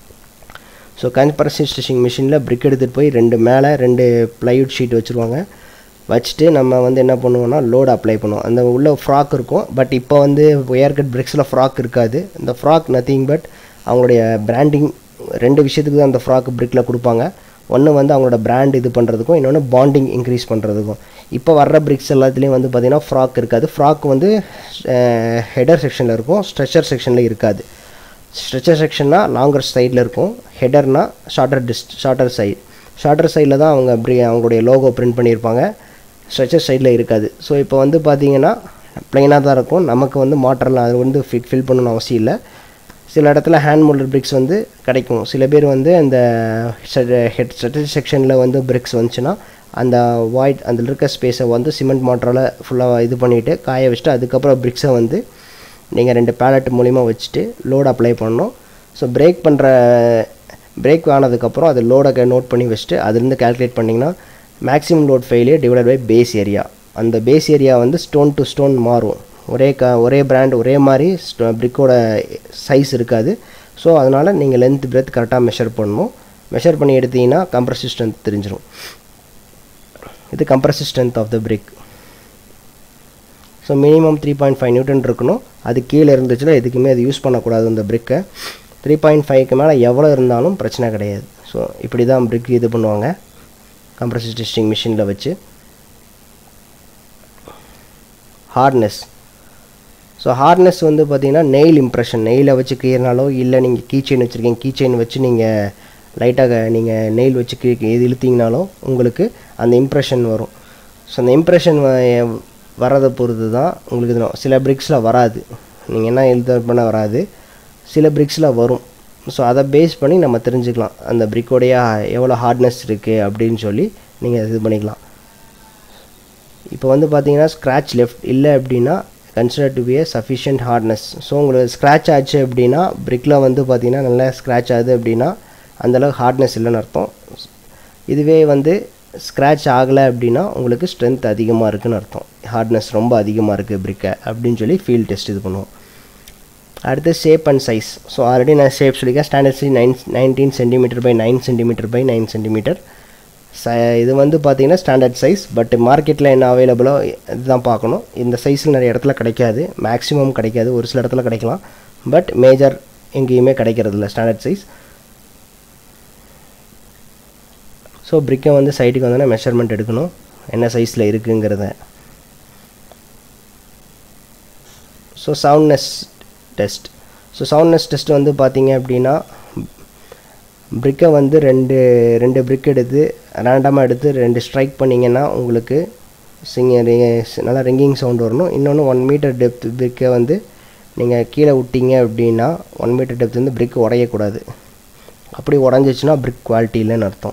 Speaker 1: ஸோ கம்பரசிவ் ஸ்டிச்சிங் மிஷினில் பிரிக் எடுத்துகிட்டு போய் ரெண்டு மேலே ரெண்டு ப்ளைவுட் ஷீட் வச்சுருவாங்க வச்சுட்டு நம்ம வந்து என்ன பண்ணுவோம்னா லோடு அப்ளை பண்ணுவோம் அந்த உள்ள ஃப்ராக் இருக்கும் பட் இப்போ வந்து ஒயர் கட் பிரிக்ஸில் ஃப்ராக் இருக்காது இந்த ஃப்ராக் நத்திங் பட் அவங்களுடைய பிராண்டிங் ரெண்டு விஷயத்துக்கு தான் அந்த ஃப்ராக் பிரிக்கில் கொடுப்பாங்க ஒன்று வந்து அவங்களோட பிராண்ட் இது பண்ணுறதுக்கும் இன்னொன்று பாண்டிங் இன்க்ரீஸ் பண்ணுறதுக்கும் இப்போ வர்ற பிரிக்ஸ் எல்லாத்துலேயும் வந்து பார்த்திங்கன்னா ஃப்ராக் இருக்காது ஃப்ராக் வந்து ஹெடர் செக்ஷனில் இருக்கும் ஸ்ட்ரெச்சர் செக்ஷனில் இருக்காது ஸ்ட்ரெச்சர் செக்ஷன்னா லாங்கர் சைடில் இருக்கும் ஹெடர்னா ஷார்ட்டர் டிஸ்ட் ஷார்ட்டர் சைடு ஷார்ட்டர் சைடில் தான் அவங்க அப்படி அவங்களுடைய லோகோ பிரிண்ட் பண்ணியிருப்பாங்க ஸ்ட்ரெச்சர் சைடில் இருக்காது ஸோ இப்போ வந்து பார்த்தீங்கன்னா ப்ளைனாக தான் இருக்கும் நமக்கு வந்து மாட்டரில் அது வந்து ஃபில் ஃபில் பண்ணணும்னு அவசியம் இல்லை சில இடத்துல ஹேண்ட் மோல்டர் பிரிக்ஸ் வந்து கிடைக்கும் சில பேர் வந்து அந்த ஹெட் ஸ்ட்ரெச்சர் செக்ஷனில் வந்து பிரிக்ஸ் வந்துச்சுன்னா அந்த வாய்ட் அதில் இருக்க ஸ்பேஸை வந்து சிமெண்ட் மாட்டரால் ஃபுல்லாக இது பண்ணிவிட்டு காய வச்சுட்டு அதுக்கப்புறம் பிரிக்ஸை வந்து நீங்கள் ரெண்டு பேலட் மூலிமா வச்சுட்டு லோடு அப்ளை பண்ணணும் ஸோ பிரேக் பண்ணுற பிரேக் ஆனதுக்கப்புறம் அது லோடை நோட் பண்ணி வச்சுட்டு அதுலேருந்து கால்குலேட் பண்ணிங்கன்னா maximum load failure divide by base area அந்த பேஸ் ஏரியா வந்து ஸ்டோன் டு ஸ்டோன் மாறும் ஒரே க ஒரே பிராண்ட் ஒரே மாதிரி பிரிக்கோட சைஸ் இருக்காது ஸோ அதனால் நீங்கள் லென்த் பிரெத் கரெக்டாக மெஷர் பண்ணணும் மெஷர் பண்ணி எடுத்தீங்கன்னா கம்ப்ரசிவ் ஸ்ட்ரென்த் தெரிஞ்சிடும் இது compressive strength of the brick so minimum three point five newton இருக்கணும் அது கீழே இருந்துச்சுன்னா எதுக்குமே அது யூஸ் பண்ணக்கூடாது அந்த பிரிக்கை த்ரீ பாயிண்ட் ஃபைவ்க்கு மேலே எவ்வளோ இருந்தாலும் பிரச்சனை கிடையாது ஸோ இப்படி தான் பிரிக் இது பண்ணுவாங்க கம்ப்ரசிவ் டெஸ்டிங் மிஷினில் வச்சு ஹார்ட்னஸ் ஸோ ஹார்ட்னஸ் வந்து பார்த்தீங்கன்னா நெயில் இம்ப்ரெஷன் நெயிலை வச்சு கீறினாலோ இல்லை நீங்கள் கீ செயின் வச்சுருக்கீங்க கீ செயின் வச்சு நீங்கள் லைட்டாக நீங்கள் நெயில் வச்சு கீ இது இழுத்தீங்கனாலும் உங்களுக்கு அந்த இம்ப்ரெஷன் வரும் ஸோ அந்த இம்ப்ரெஷன் வரதை பொறுத்து தான் உங்களுக்கு இது சில பிரிக்ஸில் வராது நீங்கள் என்ன எழுத பண்ண வராது சில பிரிக்ஸில் வரும் ஸோ அதை பேஸ் பண்ணி நம்ம தெரிஞ்சுக்கலாம் அந்த பிரிக்கோடைய எவ்வளோ ஹார்ட்னஸ் இருக்குது அப்படின்னு சொல்லி நீங்கள் இது பண்ணிக்கலாம் இப்போ வந்து பார்த்தீங்கன்னா ஸ்க்ராட்ச் லெஃப்ட் இல்லை அப்படின்னா consider to be a sufficient hardness so உங்களுக்கு ஸ்க்ராட்ச் ஆச்சு அப்படின்னா பிரிக்கில் வந்து பார்த்தீங்கன்னா நல்லா ஸ்க்ராட்ச் ஆகுது அப்படின்னா அந்தளவுக்கு ஹார்ட்னஸ் இல்லைன்னு அர்த்தம் இதுவே வந்து ஸ்க்ராட்ச் ஆகலை அப்படின்னா உங்களுக்கு ஸ்ட்ரென்த் அதிகமாக இருக்குதுன்னு அர்த்தம் ஹார்ட்னஸ் ரொம்ப அதிகமாக இருக்குது பிரிக்கை அப்படின்னு சொல்லி ஃபீல்ட் டெஸ்ட் இது பண்ணுவோம் அடுத்து shape and size so already நான் ஷேப் சொல்லியிருக்கேன் standard size nine nineteen centimetre by nine centimetre by nine centimetre ச இது வந்து பார்த்தீங்கன்னா ஸ்டாண்டர்ட் சைஸ் பட் மார்க்கெட்டில் என்ன அவைலபிளோ இதுதான் பார்க்கணும் இந்த சைஸில் நிறைய இடத்துல கிடைக்காது மேக்ஸிமம் கிடைக்காது ஒரு சில இடத்துல கிடைக்கலாம் பட் மேஜர் எங்கேயுமே கிடைக்கிறது இல்லை ஸ்டாண்டர்ட் சைஸ் ஸோ பிரிக்கை வந்து சைட்டுக்கு வந்தோன்னா மெஷர்மெண்ட் எடுக்கணும் என்ன சைஸில் இருக்குங்கிறத so soundness test so soundness test வந்து பார்த்தீங்க அப்படின்னா பிரிக்கை வந்து ரெண்டு ரெண்டு பிரிக் எடுத்து ரேண்டமாக எடுத்து ரெண்டு ஸ்ட்ரைக் பண்ணிங்கன்னா உங்களுக்கு சிங்க நல்லா ரிங்கிங் சவுண்ட் வரணும் இன்னொன்று ஒன் மீட்டர் டெப்த் பிரிக்கை வந்து நீங்கள் கீழே விட்டீங்க அப்படின்னா ஒன் மீட்டர் டெப்த் வந்து பிரிக் உடையக்கூடாது அப்படி உடஞ்சிச்சுன்னா பிரிக் குவாலிட்டி இல்லைன்னு அர்த்தம்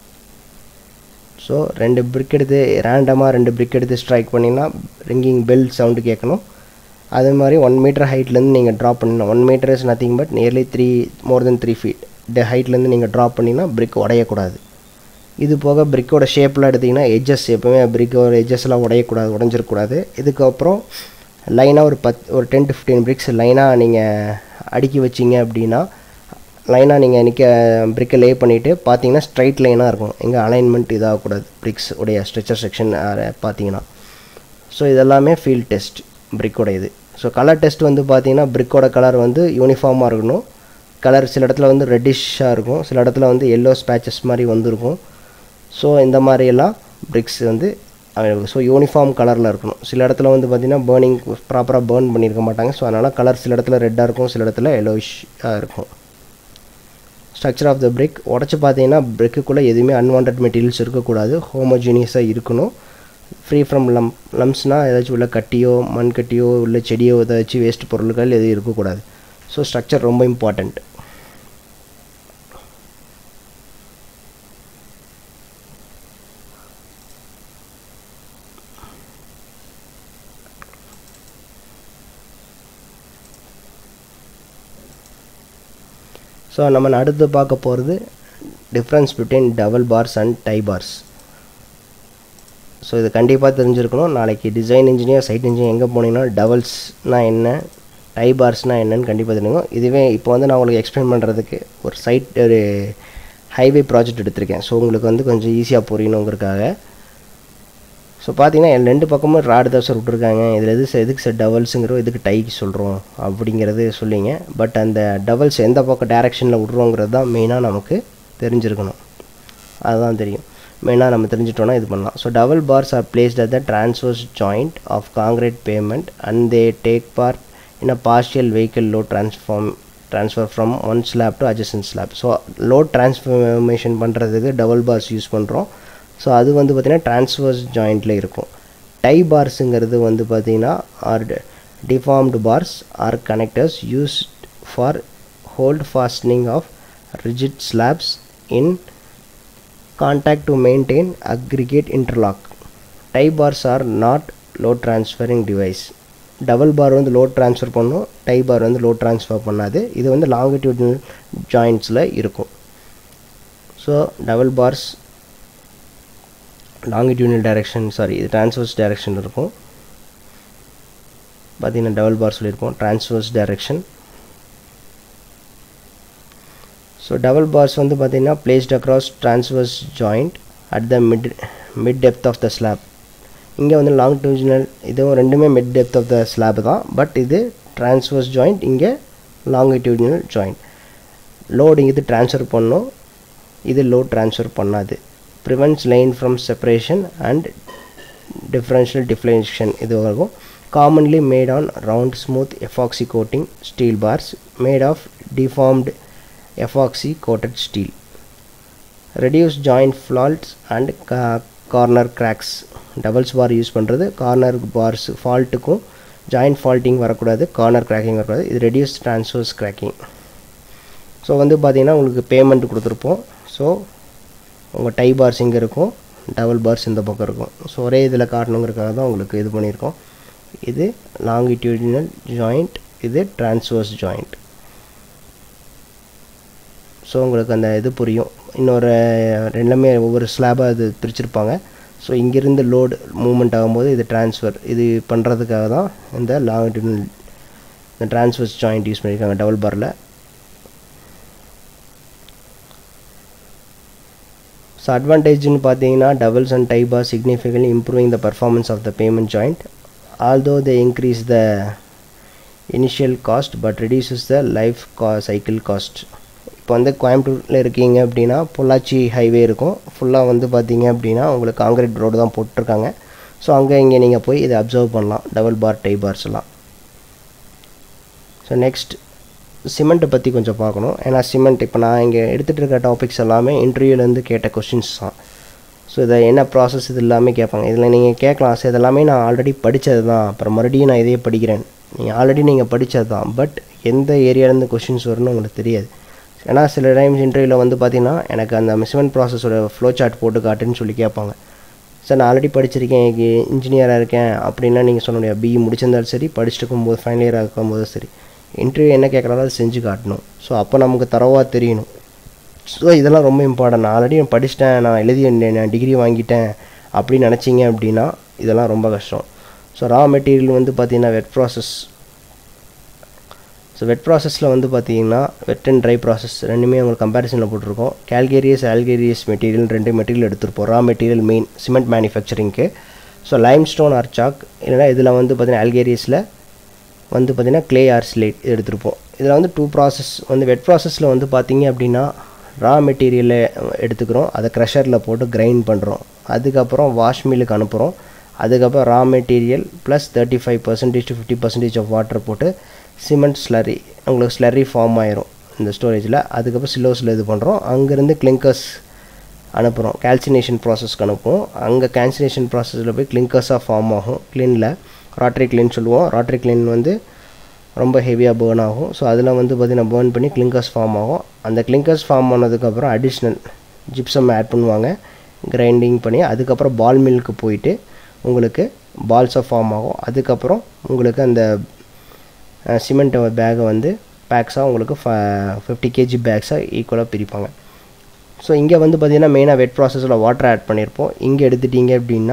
Speaker 1: ஸோ ரெண்டு பிரிக் எடுத்து ரேண்டமாக ரெண்டு பிரிக் எடுத்து ஸ்ட்ரைக் பண்ணிங்கன்னா ரிங்கிங் பெல் சவுண்டு கேட்கணும் அதே மாதிரி ஒன் மீட்டர் ஹைட்லேருந்து நீங்கள் ட்ராப் பண்ணணும் one metre is nothing but nearly three more then three feet இந்த ஹைட்லேருந்து நீங்கள் ட்ராப் பண்ணிங்கன்னா பிரிக் உடையக்கூடாது இது போக பிரிக்கோட ஷேப்லாம் எடுத்திங்கன்னா எட்ஜஸ் எப்போவுமே பிரிக்கோட எட்ஜஸ்லாம் உடையக்கூடாது உடஞ்சிருக்கூடாது இதுக்கப்புறம் லைனாக ஒரு பத் ஒரு டென் டு ஃபிஃப்டீன் பிரிக்ஸ் லைனாக நீங்கள் அடுக்கி வச்சிங்க அப்படின்னா லைனாக நீங்கள் நிற்க பிரிக்கை லே பண்ணிவிட்டு பார்த்தீங்கன்னா ஸ்ட்ரைட் லைனாக இருக்கும் எங்கே அலைன்மெண்ட் இதாகக்கூடாது பிரிக்ஸ் உடைய ஸ்ட்ரெச்சர் செக்ஷன் பார்த்தீங்கன்னா ஸோ இதெல்லாமே ஃபீல்ட் டெஸ்ட் பிரிக்கோட இது ஸோ கலர் டெஸ்ட் வந்து பார்த்தீங்கன்னா பிரிக்கோட கலர் வந்து யூனிஃபார்மாக இருக்கணும் கலர் சில இடத்துல வந்து ரெட்டிஷாக இருக்கும் சில இடத்துல வந்து எல்லோ ஸ்பேச்சஸ் மாதிரி வந்துருக்கும் ஸோ இந்த மாதிரியெல்லாம் பிரிக்ஸ் வந்து ஸோ யூனிஃபார்ம் கலரில் இருக்கணும் சில இடத்துல வந்து பார்த்திங்கன்னா பேர்னிங் ப்ராப்பராக பேர்ன் பண்ணியிருக்க மாட்டாங்க ஸோ அதனால் கலர் சில இடத்துல ரெட்டாக இருக்கும் சில இடத்துல எல்லோயிஷாக இருக்கும் ஸ்ட்ரக்சர் ஆஃப் த பிரிக் உடச்சி பார்த்தீங்கன்னா பிரிக்குள்ளே எதுவுமே அன்வான்ட் மெட்டீரியல்ஸ் இருக்கக்கூடாது ஹோமோஜீனியஸாக இருக்கணும் ஃப்ரீ ஃப்ரம் லம் லம்ஸ்னால் ஏதாச்சும் உள்ள கட்டியோ மண் கட்டியோ உள்ள செடியோ ஏதாச்சும் வேஸ்ட் பொருட்கள் எதுவும் இருக்கக்கூடாது ஸோ ஸ்ட்ரக்சர் ரொம்ப இம்பார்ட்டண்ட் ஸோ நம்ம அடுத்து பார்க்க போகிறது difference between double bars and tie bars so இது கண்டிப்பாக தெரிஞ்சிருக்கணும் நாளைக்கு டிசைன் இன்ஜினியர் சைட் இன்ஜினியர் எங்கே போனீங்கன்னா டபுள்ஸ்னால் என்ன டை பார்ஸ்னால் என்னன்னு கண்டிப்பாக தெரிஞ்சுங்க இதுவே இப்போ வந்து நான் உங்களுக்கு எக்ஸ்பிளைன் பண்ணுறதுக்கு ஒரு சைட் ஒரு ஹைவே ப்ராஜெக்ட் எடுத்திருக்கேன் ஸோ உங்களுக்கு வந்து கொஞ்சம் ஈஸியாக புரியணுங்கிறதுக்காக ஸோ பார்த்தீங்கன்னா ரெண்டு பக்கமும் ராடு தான் சார் விட்ருக்காங்க இதில் எது சார் எதுக்கு சார் டபுள்ஸுங்கிறோம் எதுக்கு டைக்கு சொல்கிறோம் அப்படிங்கிறது சொல்லிங்க பட் அந்த டபுள்ஸ் எந்த பக்கம் டேரெக்ஷனில் விட்றோங்கிறது தான் மெயினாக நமக்கு தெரிஞ்சிருக்கணும் அதுதான் தெரியும் மெயினாக நம்ம தெரிஞ்சிட்டோன்னா இது பண்ணலாம் so double bars are placed at the transverse joint of concrete pavement and they take part in a partial vehicle load transform transfer from one slab to adjacent slab so load transformation பண்ணுறதுக்கு double bars use பண்ணுறோம் so அது வந்து பார்த்திங்கன்னா transverse ஜாயிண்டில் இருக்கும் tie பார்ஸுங்கிறது வந்து பார்த்திங்கன்னா are deformed bars are connectors used for hold fastening of rigid slabs in contact to maintain aggregate interlock. Tie bars are not load transferring device. Double bar வந்து load transfer பண்ணும் tie bar வந்து load transfer பண்ணாது இது வந்து longitudinal ஜாயிண்ட்ஸில் இருக்கும் so double bars longitudinal direction sorry இது transverse direction இருக்கும் பார்த்தீங்கன்னா டபுள் பார் சொல்லியிருக்கோம் transverse direction so double bars வந்து பார்த்திங்கன்னா placed across transverse joint at the mid mid depth of the slab இங்கே வந்து லாங் டிவிஜனல் இதுவும் ரெண்டுமே mid depth of the slab தான் பட் இது ட்ரான்ஸ்வர்ஸ் ஜாயிண்ட் இங்கே லாங்கிடியூடினல் ஜாயிண்ட் லோடு இங்கே ட்ரான்ஸ்ஃபர் பண்ணும் இது லோட் ட்ரான்ஸ்ஃபர் பண்ணாது prevents line from separation and differential deflection இது வரைக்கும் commonly made on round smooth epoxy coating steel bars made of deformed epoxy coated steel reduce joint faults and corner cracks doubles bar use பண்ணுறது corner bars ஃபால்ட்டுக்கும் joint faulting வரக்கூடாது corner cracking வரக்கூடாது இது reduce transverse cracking so வந்து பார்த்தீங்கன்னா உங்களுக்கு payment கொடுத்துருப்போம் so உங்கள் டை பார்ஸ் இங்கே இருக்கும் டபுள் பார்ஸ் இந்த பக்கம் இருக்கும் ஸோ ஒரே இதில் காட்டணுங்கிறதுக்காக தான் உங்களுக்கு இது பண்ணியிருக்கோம் இது லாங்கிடியூடினல் ஜாயிண்ட் இது ட்ரான்ஸ்வர்ஸ் ஜாயிண்ட் ஸோ உங்களுக்கு அந்த இது புரியும் இன்னொரு ரெண்டுமே ஒவ்வொரு ஸ்லாபாக அது பிரிச்சிருப்பாங்க ஸோ இங்கேருந்து லோடு மூமெண்ட் ஆகும்போது இது ட்ரான்ஸ்ஃபர் இது பண்ணுறதுக்காக தான் இந்த லாங்கிடியூனல் இந்த ட்ரான்ஸ்ஃபர்ஸ் ஜாயிண்ட் யூஸ் பண்ணியிருக்காங்க டபுள் பாரில் ஸோ அட்வான்டேஜ்னு பார்த்தீங்கன்னா dowels and tie bar significantly improving the performance of the pavement joint although they increase the initial cost but reduces the life கா சைக்கிள் காஸ்ட் இப்போ வந்து கோயம்புத்தூரில் இருக்கீங்க அப்படின்னா பொள்ளாச்சி ஹைவே இருக்கும் ஃபுல்லாக வந்து பார்த்தீங்க அப்படின்னா உங்களுக்கு காங்கிரீட் ரோடு தான் போட்டிருக்காங்க ஸோ அங்கே இங்கே நீங்கள் போய் இதை அப்சர்வ் பண்ணலாம் டபுள் பார் டை பார்ஸ் எல்லாம் ஸோ நெக்ஸ்ட் சிமெண்ட்டை பற்றி கொஞ்சம் பார்க்கணும் ஏன்னா சிமெண்ட் இப்போ நான் இங்கே எடுத்துகிட்டு இருக்க டாபிக்ஸ் எல்லாமே இன்டர்வியூலேருந்து கேட்ட கொஷின்ஸ் தான் ஸோ இதை என்ன ப்ராசஸ் இது எல்லாமே கேட்பாங்க இதில் நீங்கள் கேட்கலாம் சார் இதெல்லாமே நான் ஆல்ரெடி படித்தது தான் அப்புறம் மறுபடியும் நான் இதையே படிக்கிறேன் நீங்கள் ஆல்ரெடி நீங்கள் படித்தது தான் பட் எந்த ஏரியாலேருந்து கொஷின்ஸ் வரும்னு உங்களுக்கு தெரியாது ஏன்னா சில டைம்ஸ் இன்டர்வியூவில் வந்து பார்த்தீங்கன்னா எனக்கு அந்த மெஷர்மெண்ட் ப்ராசஸோட ஃப்ளோ சார்ட் போட்டு காட்டுன்னு சொல்லி கேட்பாங்க சார் நான் ஆல்ரெடி படிச்சிருக்கேன் இன்ஜினியராக இருக்கேன் அப்படின்லாம் நீங்கள் சொல்ல முடியாது பிஇ முடிச்சிருந்தாலும் சரி படிச்சுட்டு இருக்கும்போது ஃபைனல் இயராக இருக்கும்போதும் சரி இன்டர்வியூ என்ன கேட்குறாரோ அதை செஞ்சு காட்டணும் ஸோ அப்போ நமக்கு தரவாக தெரியணும் ஸோ இதெல்லாம் ரொம்ப இம்பார்ட்டன்ட் நான் ஆல்ரெடி நான் படிச்சிட்டேன் நான் எழுதி நான் டிகிரி வாங்கிட்டேன் அப்படின்னு நினச்சிங்க அப்படின்னா இதெல்லாம் ரொம்ப கஷ்டம் ஸோ ரா மெட்டீரியல் வந்து பார்த்தீங்கன்னா வெட் ப்ராசஸ் ஸோ வெட் ப்ராசஸில் வந்து பார்த்தீங்கன்னா வெட் அண்ட் ட்ரை ப்ராசஸ் ரெண்டுமே உங்களுக்கு கம்பேரிசனில் போட்டிருக்கோம் கேல்கேரியஸ் ஆல்கேரியஸ் மெட்டீரியல் ரெண்டு மெட்டீரியல் எடுத்திருப்போம் ரா மெட்டீரியல் மெயின் சிமெண்ட் மேனுஃபேக்சரிங்க்கு so limestone or chalk இல்லைனா இதில் வந்து பார்த்தீங்கன்னா ஆல்கேரியஸில் வந்து பார்த்திங்கன்னா க்ளே ஆர் ஸ்லேட் இது எடுத்திருப்போம் இதில் வந்து டூ ப்ராசஸ் வந்து வெட் ப்ராசஸில் வந்து பார்த்தீங்க அப்படின்னா ரா மெட்டீரியலை எடுத்துக்கிறோம் அதை க்ரஷரில் போட்டு கிரைண்ட் பண்ணுறோம் அதுக்கப்புறம் வாஷ் மில்லுக்கு அனுப்புகிறோம் அதுக்கப்புறம் raw material plus thirty five percentage to fifty percentage of water போட்டு சிமெண்ட் ஸ்லரி உங்களுக்கு ஸ்லரி ஃபார்ம் ஆயிரும் இந்த ஸ்டோரேஜில் அதுக்கப்புறம் சிலோஸில் இது பண்ணுறோம் அங்கேருந்து கிளிங்கர்ஸ் அனுப்புகிறோம் கால்சினேஷன் ப்ராசஸ்க்கு அனுப்புவோம் அங்கே கால்சினேஷன் ப்ராசஸில் போய் கிளிங்கர்ஸாக ஃபார்ம் ஆகும் க்ளீனில் ராட்ரி க்ளீன் சொல்லுவோம் ராட்ரி க்ளீன் வந்து ரொம்ப ஹெவியாக பேர்ன் ஆகும் ஸோ அதில் வந்து பார்த்திங்கன்னா பேர்ன் பண்ணி கிளிங்கர்ஸ் ஃபார்ம் ஆகும் அந்த கிளிங்கர்ஸ் ஃபார்ம் ஆனதுக்கப்புறம் அடிஷ்னல் ஜிப்சம் ஆட் பண்ணுவாங்க கிரைண்டிங் பண்ணி அதுக்கப்புறம் பால் மில்க்கு போயிட்டு உங்களுக்கு பால்ஸாக ஃபார்ம் ஆகும் அதுக்கப்புறம் உங்களுக்கு அந்த சிமெண்ட் பேக்கை வந்து பேக்ஸாக உங்களுக்கு ஃப ஃபிஃப்டி கேஜி பேக்ஸாக ஈக்குவலாக பிரிப்பாங்க ஸோ இங்கே வந்து பார்த்திங்கன்னா மெயினாக வெட் ப்ராசஸில் வாட்டர் ஆட் பண்ணியிருப்போம் இங்கே எடுத்துட்டிங்க அப்படின்னா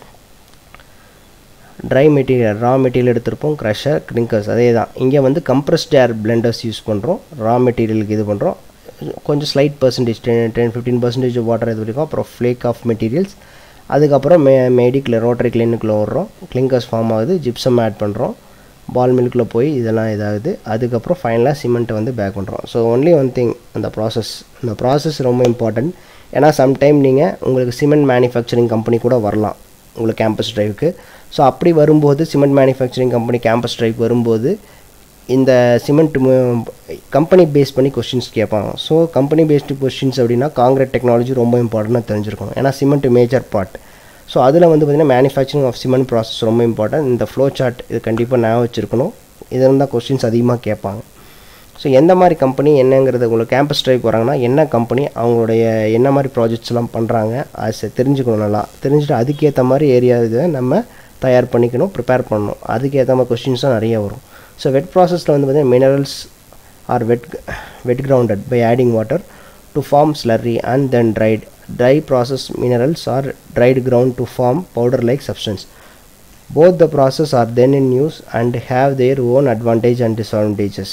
Speaker 1: ட்ரை மெட்டீரியல் ரா மெட்டீரியல் எடுத்திருப்போம் க்ரஷர் கிரிங்கர்ஸ் அதே தான் இங்கே வந்து கம்ப்ரஸ்ட் ஏர் பிளெண்டர்ஸ் யூஸ் பண்ணுறோம் ரா மெட்டீரியலுக்கு இது பண்ணுறோம் கொஞ்சம் slight percentage ten ten fifteen percentage water இது வரைக்கும் அப்புறம் ஃப்ளேக் ஆஃப் மெட்டீரியல்ஸ் அதுக்கப்புறம் மே மெடிக்கில் ரோட்டரி கிளினிக்கில் விட்றோம் கிளிங்கர்ஸ் ஃபார்ம் ஆகுது ஜிப்சம் ஆட் பண்ணுறோம் பால் மில்கில் போய் இதெல்லாம் இதாகுது அதுக்கப்புறம் ஃபைனலாக சிமெண்ட்டை வந்து பேக் பண்ணுறோம் ஸோ ஒன்லி ஒன் திங் அந்த ப்ராசஸ் இந்த ப்ராசஸ் ரொம்ப இம்பார்ட்டன்ட் ஏன்னா சம்டைம் நீங்கள் உங்களுக்கு சிமெண்ட் மேனுஃபேக்சரிங் கம்பெனி கூட வரலாம் உங்களுக்கு கேம்பஸ் ட்ரைவுக்கு ஸோ அப்படி வரும்போது cement manufacturing company campus drive வரும்போது இந்த சிமெண்ட் கம்பெனி பேஸ் பண்ணி கொஷின்ஸ் கேட்பாங்க ஸோ கம்பெனி பேஸ்டு கொஷின்ஸ் அப்படின்னா காங்கிரீட் டெக்னாலஜி ரொம்ப இம்பார்ட்டன்ட் தெரிஞ்சிருக்கணும் ஏன்னா சிமெண்ட் மேஜர் பார்ட் ஸோ அதில் வந்து பார்த்திங்கன்னா மேனுஃபேக்சரிங் ஆஃப் சிமெண்ட் ப்ராசஸ் ரொம்ப இம்பார்ட்டன்ட் இந்த ஃப்ளோ சார்ட் இது கண்டிப்பாக ஞாபகம் வச்சுருக்கணும் இதில் தான் கொஸ்டின்ஸ் அதிகமாக கேட்பாங்க ஸோ எந்த மாதிரி கம்பெனி என்னங்கிறது உங்களுக்கு கேம்பஸ் ட்ரைவ் வராங்கன்னா என்ன கம்பெனி அவங்களுடைய என்ன மாதிரி ப்ராஜெக்ட்ஸ்லாம் பண்ணுறாங்க அது தெரிஞ்சுக்கணும் நல்லா தெரிஞ்சுட்டு அதுக்கேற்ற மாதிரி ஏரியா இதை நம்ம தயார் பண்ணிக்கணும் ப்ரிப்பேர் பண்ணணும் அதுக்கேற்ற மாதிரி கொஸ்டின்ஸும் நிறைய வரும் ஸோ வெட் ப்ராசஸில் வந்து பார்த்திங்கன்னா minerals are wet wet grounded by adding water to form slurry and then dried dry process minerals are dried ground to form powder like substance both the process are then in use and have their own advantage and disadvantages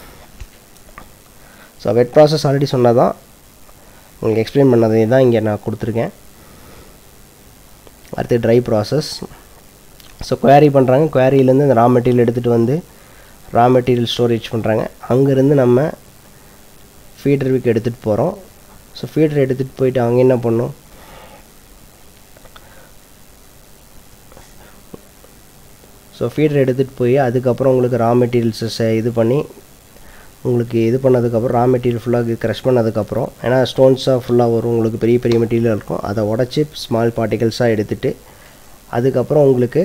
Speaker 1: so wet process already சொன்னதான் உங்களுக்கு explain பண்ணதே தான் இங்கே நான் கொடுத்துருக்கேன் அடுத்து try process so quarry பண்ணுறாங்க குவாரியிலேருந்து இந்த ரா மெட்டீரியல் எடுத்துகிட்டு வந்து ரா மெட்டீரியல் ஸ்டோரேஜ் பண்ணுறாங்க அங்கேருந்து நம்ம ஃபீடர் வீக் எடுத்துகிட்டு போகிறோம் ஸோ ஃபீடர் எடுத்துகிட்டு போயிட்டு அவங்க என்ன பண்ணும் ஸோ ஃபீடர் எடுத்துகிட்டு போய் அதுக்கப்புறம் உங்களுக்கு ரா மெட்டீரியல்ஸை இது பண்ணி உங்களுக்கு இது பண்ணதுக்கப்புறம் ரா மெட்டீரியல் ஃபுல்லாக க்ரஷ் பண்ணதுக்கப்புறம் ஏன்னா ஸ்டோன்ஸாக ஃபுல்லாக வரும் உங்களுக்கு பெரிய பெரிய மெட்டீரியல் இருக்கும் அதை உடச்சி ஸ்மால் பார்ட்டிகல்ஸாக எடுத்துகிட்டு அதுக்கப்புறம் உங்களுக்கு